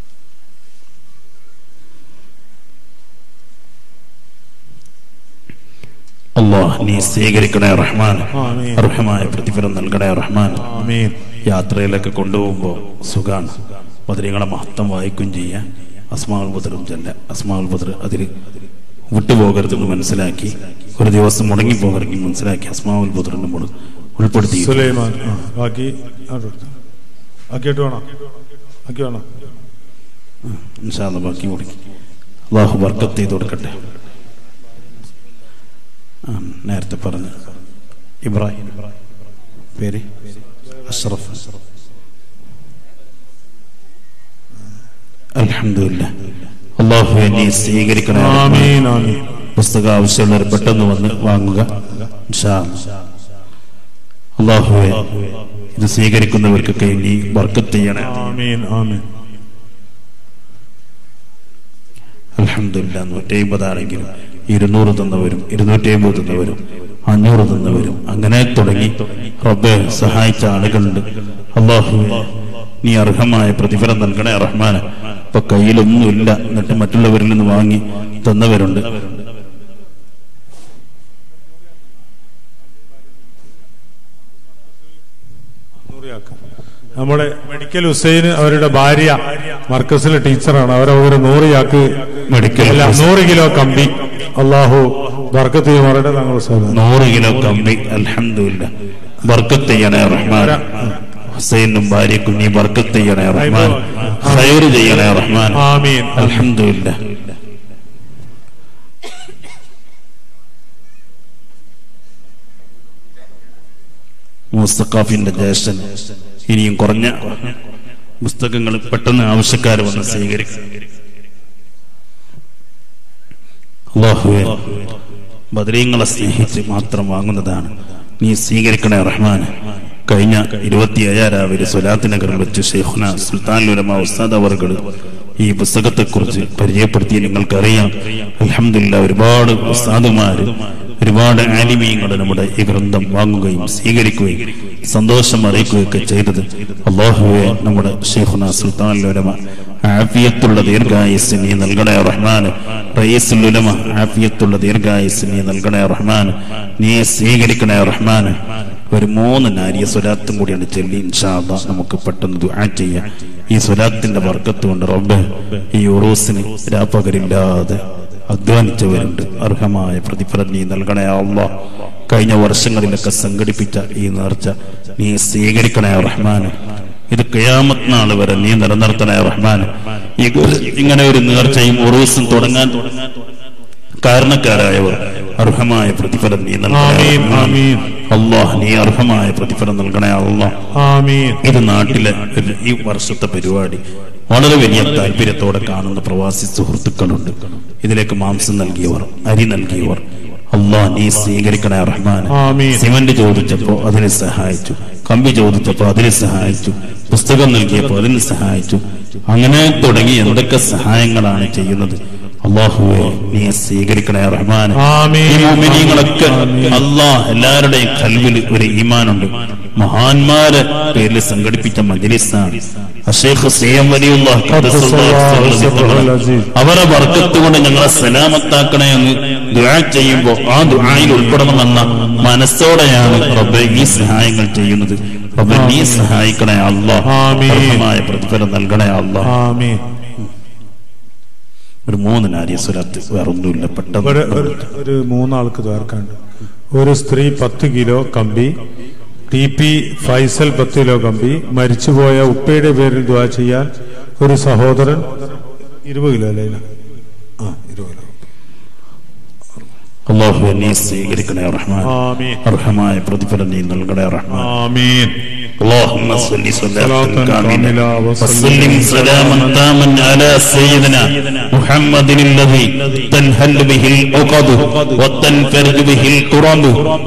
അള്ളാഹ് നീ സ്വീകരിക്കണേ റഹ്മാൻ ആമീൻ. അർഹമായ പ്രതിഫലം നൽകണേ റഹ്മാൻ ആമീൻ യാത്രയിലൊക്കെ കൊണ്ടുപോകുമ്പോൾ സുഖാണ് ബദരീങ്ങളെ മഹത്വം വായിക്കുകയും ചെയ്യാം അസ്മാവുൽ ബദറും ചെല്ല അസ്മാവുൽ ബദർ അതിൽ വിട്ടുപോകരുതെന്ന് മനസ്സിലാക്കി ഒരു ദിവസം മുടങ്ങിപ്പോകരുത് മനസ്സിലാക്കി അസ്മാവുൽ ബദറിന്റെ മുട ഉൾപ്പെടുത്തി സുലൈമാൻ ആ, ബാക്കി അങ്ങോട്ട് കൊടുത്തോ. ബാക്കിയിട്ട് വേണോ ബാക്കി വേണോ ഇൻഷാല്ല ബാക്കി മുടങ്ങി അള്ളാഹു ബർക്കത്ത് ചെയ്ത് കൊടുക്കട്ടെ ആ, നേരത്തെ പറഞ്ഞു ഇബ്രാഹിം പേര് അഷ്റഫ് അൽഹംദുലില്ല അള്ളാഹു നീ സ്വീകരിക്കണേ ആമീൻ ആമീൻ പുസ്തകം ആവശ്യമുള്ളവർ പെട്ടെന്ന് വന്ന് വാങ്ങുക ഇൻഷാ അല്ലാ. അള്ളാഹുവെ ഇത് സ്വീകരിക്കുന്നവർക്കൊക്കെ നീ ബർക്കത്ത് ചെയ്യണേ ആമീൻ ആമീൻ അലഹമില്ല നൂറ്റി അമ്പതാണെങ്കിലും ഇരുന്നൂറ് തന്നവരും ഇരുന്നൂറ്റി അമ്പത് തന്നവരും അഞ്ഞൂറ് തന്നവരും അങ്ങനെ തുടങ്ങി റബ്ബെ സഹായിച്ച ആളുകളുണ്ട് അള്ളാഹു നീ അർഹമായ പ്രതിഫലം നൽകണേ റഹ്മാന് ഇപ്പൊ കയ്യിലൊന്നുമില്ല എന്നിട്ട് മറ്റുള്ളവരിൽ നിന്ന് വാങ്ങി തന്നവരുണ്ട് നമ്മുടെ മെഡിക്കൽ ഹുസൈന് അവരുടെ ഭാര്യ മർക്കസിലെ ടീച്ചറാണ് അവരവര് നൂറിയാക്ക് മെഡിക്കൽ അല്ല നൂറ് കിലോ കമ്പി അള്ളാഹു ബർക്കത്ത് ചെയ്യുമാറട്ടെ താങ്കൾ ഉസ്താദ്. നൂറ് കിലോ കമ്പി അൽഹംദുലില്ല ബർക്കത്ത് ചെയ്യണേ റഹ്മാൻ ഹുസൈനും ഭാര്യക്കും നീ ബർക്കത്ത് ചെയ്യണേ റഹ്മാൻ ഖൈർ ചെയ്യണേ റഹ്മാൻ ആമീൻ അൽഹംദുലില്ല മുസ്തഖാഫിന്റെ ജ്യേഷ്ഠൻ ഇനിയും കുറഞ്ഞ പുസ്തകങ്ങൾ പെട്ടെന്ന് ആവശ്യക്കാർ വന്ന് സ്വീകരിക്കും അള്ളാഹുവെ ബദരീങ്ങളെ സ്നേഹിച്ച് മാത്രം വാങ്ങുന്നതാണ് നീ സ്വീകരിക്കണേ റഹ്മാൻ കഴിഞ്ഞ ഇരുപത്തി അയ്യാരാവിലെ സ്വലാത്ത് നഗറിൽ വെച്ച് ഷെയ്ഖുന സുൽത്താൻ ഉലമ ഉസ്താദ് അവർകൾ ഈ പുസ്തകത്തെക്കുറിച്ച് പരിചയപ്പെടുത്തി നിങ്ങൾക്കറിയാം അലഹമില്ല ഒരുപാട് ഉസ്താദുമാര് ഒരുപാട് ആലിമീങ്ങൾ നമ്മുടെ ഈ ഗ്രന്ഥം വാങ്ങുകയും സ്വീകരിക്കുകയും സന്തോഷം അറിയിക്കുകയൊക്കെ ചെയ്തത് അള്ളാഹുവെ നമ്മുടെ ഷെയ്ഖുന സുൽത്താൻ ഉലമ ആഫിയത്തുള്ള ദീർഘായുസ് നീ നൽകണേ റഹ്മാൻ റയീസുൽ ഉലമ ആഫിയത്തുള്ള ദീർഘായുസ് നീ നൽകണേ റഹ്മാൻ നീ സ്വീകരിക്കണേ റഹ്മാൻ ഒരു മൂന്ന് നാരിയ സ്വലാത്തും കൂടിയാണ് ചൊല്ലി ഇൻഷാ അല്ലാഹ് നമുക്ക് പെട്ടെന്ന് ദുആ ചെയ്യാം ഈ സ്വലാത്തിന്റെ വർക്കത്ത് കൊണ്ട് റബ്ബ് ഈ ഉറൂസിന് രാപ്പകരില്ലാതെ അധ്വാനിച്ചവരുണ്ട് അർഹമായ പ്രതിഫലം നീ നൽകണേ അള്ളാഹ് കഴിഞ്ഞ വർഷങ്ങളിലൊക്കെ സംഘടിപ്പിച്ച ഈ നേർച്ച നീ സ്വീകരിക്കണേ റഹ്മാൻ ഇത് കയാമത്ത് നാൾ വരെ നീ നിലനിർത്തണേ റഹ്മാൻ ഈ- ഇങ്ങനെ ഒരു നേർച്ചയും ഉറൂസും തുടങ്ങാൻ കാരണക്കാരായവർ അർഹമായ പ്രതിഫലം നീ നൽകണേ ആമീൻ റഹ്മാൻ. ആമീൻ അള്ളാഹ് നീ അർഹമായ പ്രതിഫലം നൽകണേ അള്ളാഹ് ആമീൻ ഇത് നാട്ടിലെ ഒരു ഈ വർഷത്തെ പരിപാടി വളരെ വലിയ താല്പര്യത്തോടെ കാണുന്ന പ്രവാസി സുഹൃത്തുക്കളുണ്ട് ഇതിലേക്ക് മാംസം നൽകിയവർ അരി നൽകിയവർ അള്ളാഹ് നീ സ്വീകരിക്കണേ റഹ്മാൻ ആമീൻ. സിമന്റ് ചോദിച്ചപ്പോ അതിനെ സഹായിച്ചു കമ്പി ചോദിച്ചപ്പോ അതിനെ സഹായിച്ചു പുസ്തകം നൽകിയപ്പോ അതിനെ സഹായിച്ചു അങ്ങനെ തുടങ്ങി എന്തൊക്കെ സഹായങ്ങളാണ് ചെയ്യുന്നത് അള്ളാഹുവെ നീ സ്വീകരിക്കണേ റഹ്മാൻ ആമീൻ. ഈ മോമിനീങ്ങളൊക്കെ അള്ളാഹ് എല്ലാവരുടെയും കൽവിൽ ഒരു ഈമാനുണ്ട് മഹാന്മാരെ പേരിൽ സംഘടിപ്പിച്ച മജ്ലിസാണ് അഷേഖ് സി എം വലിയുള്ളാഹ് അവരെ വർക്കത്ത് കൊണ്ട് ഞങ്ങളെ സലാമത്താക്കണേ എന്ന് ദുആ ചെയ്യുമ്പോൾ ആ ദുആയിൽ ഉൾപ്പെടണമെന്ന മനസ്സോടെയാണ് റബ്ബെ ഈ സഹായങ്ങൾ ചെയ്യുന്നത് റബ്ബെ നീ സഹായിക്കണേ അള്ളാഹ് ആമീൻ. അർഹമായ പ്രതിഫലം നൽകണേ അള്ളാഹ് ആമീൻ ഒരു മൂന്ന് നാരിയ സ്വലത്ത് വേറൊന്നുമില്ല ഇവിടെ പെട്ടെന്ന് ഒരു ഒരു മൂന്നാൾക്ക് ചേർക്കാണ്ട് ഒരു സ്ത്രീ പത്ത് കിലോ കമ്പി ടി പി ഫൈസൽ പത്ത് കിലോ കമ്പി മരിച്ചുപോയ ഉപ്പയുടെ പേരിൽ ദ്വാ ചെയ്യാൻ ഒരു സഹോദരൻ ഇരുപത് കിലോ അല്ലേ ഇതിന്? അള്ളാഹു നീ സ്വീകരിക്കണേ റഹ്മാൻ ആമീൻ അർഹമായ പ്രതിഫലം നീ നൽകണേ റഹ്മാൻ ആമീൻ اللهم صل صلاة صلاة كاملة كاملة وسلم سلاما تاما على سيدنا محمد الذي تنهل به العقد وتنفرج به الكرب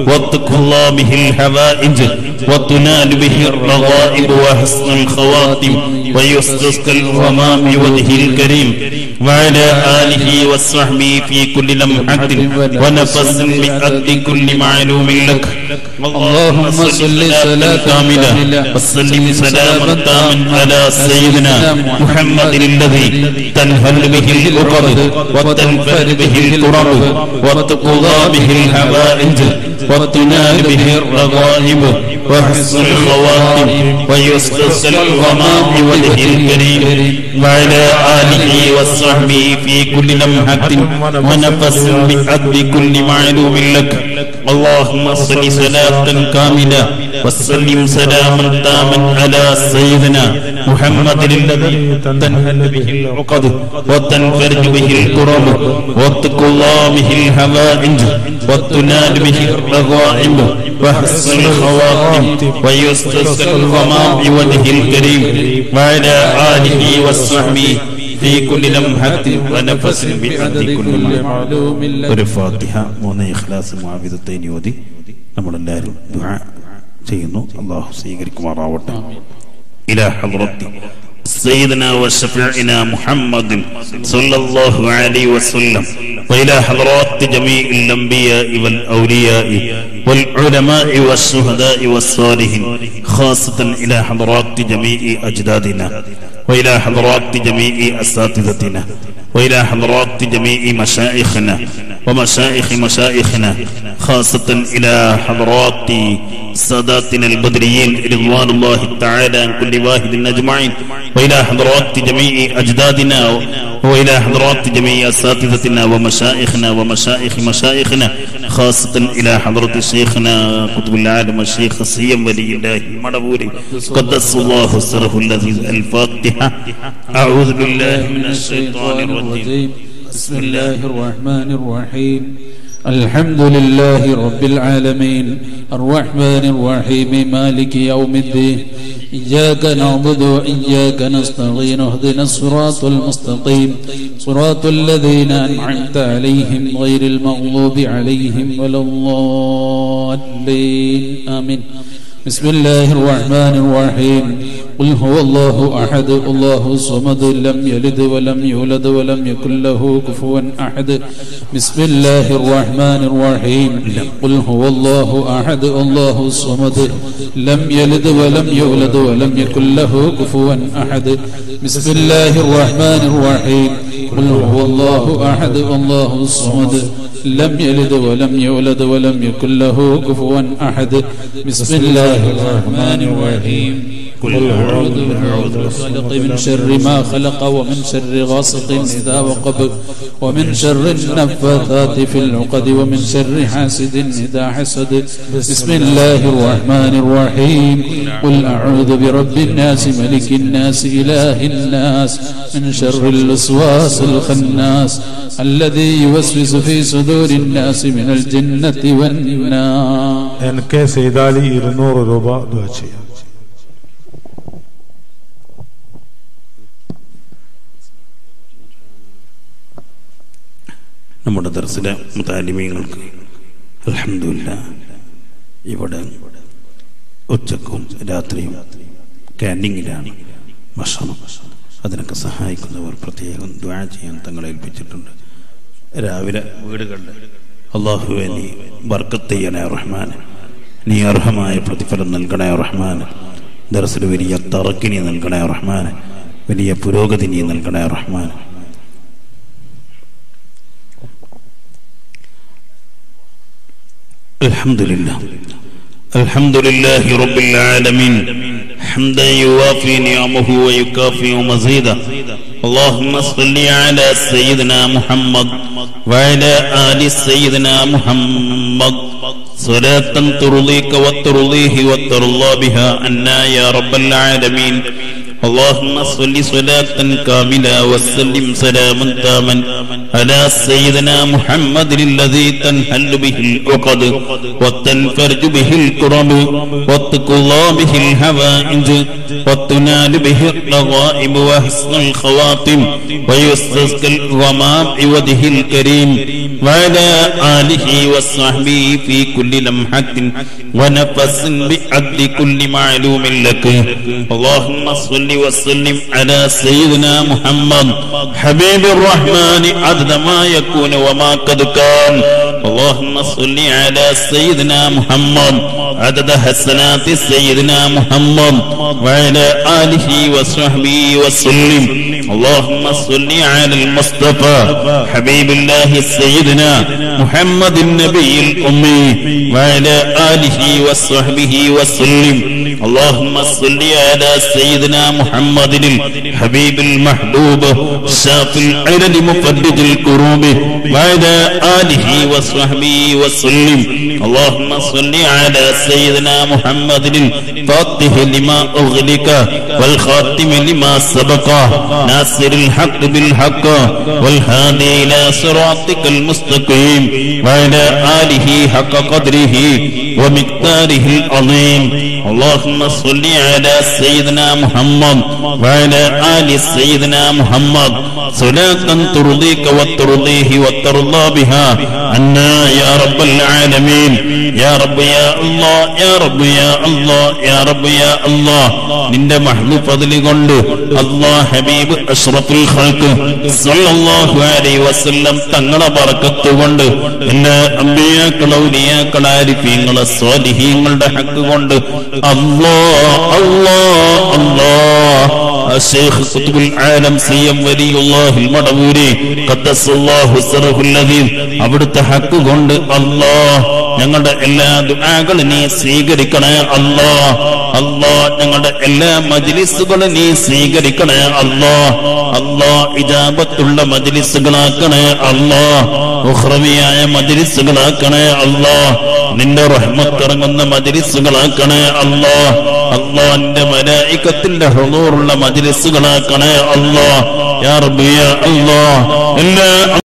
وتقضى به الحوائج وتنال به الرغائب وحسن الخواتم ويستسقى الغمام وجهه الكريم وعلى آله وصحبه في كل لمحة ونفس بأد كل معلوم لك اللهم صل صلاة كاملة وسلم سلاما تاما على سيدنا محمد الذي تنهل به العقد وتنفر به الكرب وتقضى به الحوائج وتنال به الرغائب وحسن الخواتم ويستسقى الغمام وجه الكريم وعلى آله وصحبه في كل لمحة ونفس بحد كل معلوم لك اللهم صل صلاة كاملة وسلم سلاما تاما على سيدنا محمد الذي تنهل به العقد وتنفرج به الكرب وتقضى به الحوائج وتنال به الرغائب وحسن الخواتم ويستسقى الغمام بوجه الكريم وعلى آله وصحبه في كل لمحة ونفس بعد كل معلوم ഒരു ഫാത്തിഹ മൂന്ന് ഇഖ്ലാസ് മുആവിദത്തൈനി ഓതി നമ്മളെല്ലാവരും ദുആ ചെയ്യുന്നു അള്ളാഹു സ്വീകരിക്കുമാറാവട്ടെ إلى حضرة سيدنا وشفيعنا محمد صلى الله عليه وسلم وإلى حضرات جميع الأنبياء والأولياء والعلماء والشهداء والصالحين خاصة إلى حضرات جميع أجدادنا وإلى حضرات جميع أساتذتنا وإلى حضرات جميع مشايخنا ومشايخ مشايخنا خاصة إلى حضرات ساداتنا البدريين رضوان الله تعالى عن كل واحد أجمعين وإلى حضرات جميع أجدادنا وإلى حضرات جميع أساتذتنا ومشايخنا ومشايخ مشايخنا خاصة إلى حضرة شيخنا قطب العالم الشيخ سيم ولي الله المدبوري قدس الله سره الذي الفاتحة أعوذ بالله من الشيطان الرجيم بسم الله الرحمن الرحيم الحمد لله رب العالمين الرحمن الرحيم مالك يوم الدين إياك نعبد وإياك نستعين اهدنا الصراط المستقيم صراط الذين أنعمت عليهم غير المغضوب عليهم ولا الضالين آمين بسم الله الرحمن الرحيم قل هو الله أحد الله الصمد لم يلد ولم يولد ولم يكن له كفوا أحد بسم الله الرحمن الرحيم قل هو الله أحد الله الصمد لم يلد ولم يولد ولم يكن له كفوا أحد بسم الله الرحمن الرحيم قل هو الله أحد الله الصمد لم يلد ولم يولد ولم يكن له كفوا أحد بسم الله الرحمن الرحيم قل أعوذ بالعوذ بالخلق من شر ما خلق ومن شر غاسق إذا وقب ومن شر النفاثات في العقد ومن شر حاسد إذا حسد بسم الله الرحمن الرحيم قل أعوذ برب الناس ملك الناس إله الناس من شر الوسواس الخناس الذي يوسوس في صدور الناس من الجنة والنار എൻ കെ സെയ്താലി ഇരുന്നൂറ് രൂപ ദുആ ചെയ്യാം നമ്മുടെ ദർസിലെ മുതാലിമീങ്ങൾക്ക് അലഹമില്ല ഇവിടെ ഉച്ചക്കും രാത്രിയും ക്യാൻറ്റീനിലാണ് ഭക്ഷണം അതിനൊക്കെ സഹായിക്കുന്നവർ പ്രത്യേകം ദ്വാ ചെയ്യാൻ തങ്ങളെ ഏൽപ്പിച്ചിട്ടുണ്ട് രാവിലെ വീടുകളിൽ അള്ളാഹുവെ നീ ബർക്കത്ത് ചെയ്യണേ റഹ്മാൻ നീ അർഹമായ പ്രതിഫലം നൽകണേ റഹ്മാൻ ദർസിൽ വലിയ തറക്കിനി നൽകണേ റഹ്മാൻ വലിയ പുരോഗതി നീ നൽകണേ റഹ്മാൻ الحمد لله الحمد لله رب العالمين حمدا يوافي نعمه ويكافئ مزيدا اللهم صل على سيدنا محمد وعلى آل سيدنا محمد صلاة ترضيك وترضيه وترضى بها عنا يا رب العالمين اللهم صل صلاة كاملة وسلم سلاما تاما على سيدنا محمد الذي تنحل به العقد وتنفرج به الكرب وتقضى به الهوائج وتنال به الرغائب وحسن الخواتم ويستسقى الغمام بوجه الكريم وعلى آله وصحبه في كل لمحة ونفس بعد كل معلوم لك اللهم صل وسلم على سيدنا محمد حبيب الرحمن عدد ما يكون وما قد كان اللهم صل على سيدنا محمد عدد حسنات سيدنا محمد وعلى آله وصحبه وسلم اللهم صل على المصطفى حبيب الله سيدنا محمد النبي الأمي وعلى آله وصحبه وسلم اللهم صل على سيدنا محمد الحبيب المحبوب شاف العلل مفرج الكروب وعلى آله وصحبه وسلم اللهم صل على سيدنا محمد الفاتح لما أغلق والخاتم لما سبق ناصر الحق بالحق والهادي إلى صراطك المستقيم وعلى آله حق قدره ومقداره العظيم اللهم صل على سيدنا محمد وعلى آل سيدنا محمد صلاة ترضيك وترضيه وترضى بها عنا يا رب العالمين يا رب يا الله يا رب يا الله يا رب يا الله നിന്റെ മഹ്ലു ഫضل കൊണ്ട് അല്ലാഹ് ഹബീബ് അഷ്റഫുൽ ഖൽഖ് സല്ലല്ലാഹു അലൈഹി വസല്ലം തങ്ങളെ ബർക്കത്ത് കൊണ്ട് എല്ലാ അമ്പിയാക്കൾ ഔലിയാക്കൾ ആരിഫീങ്ങൾ സ്വാലിഹീങ്ങളുടെ ഹക്ക് കൊണ്ട് അല്ലാഹ് അല്ലാഹ് അല്ലാഹ് الشيخ قطب العالم سيم ولي الله المടവൂരി قدس الله سره الذي അവിടുത്തെ ഹക്ക് കൊണ്ട് അല്ലാഹ് ഞങ്ങളുടെ എല്ലാ ദുആകളും നീ സ്വീകരിക്കണേ അല്ലാ അല്ലാ ഞങ്ങളുടെ എല്ലാ മജ്ലിസുകളും നീ സ്വീകരിക്കണേ അല്ലാ അല്ലാ ഇജാബത്തുള്ള മജ്ലിസുകളാക്കണേ അല്ലാ ഉഹ്റവിയായ മജ്ലിസുകളാക്കണേ അല്ലാ നിന്റെ റഹ്മത്തിറങ്ങുന്ന മജ്ലിസുകളാക്കണേ അല്ലാ അല്ലാ നിന്റെ മലായിക്കത്തിന്റെ ഹുദൂറുള്ള മജ്ലിസുകളാക്കണേ അല്ലാ യാ റബ്ബി യാ അല്ലാ എല്ലാ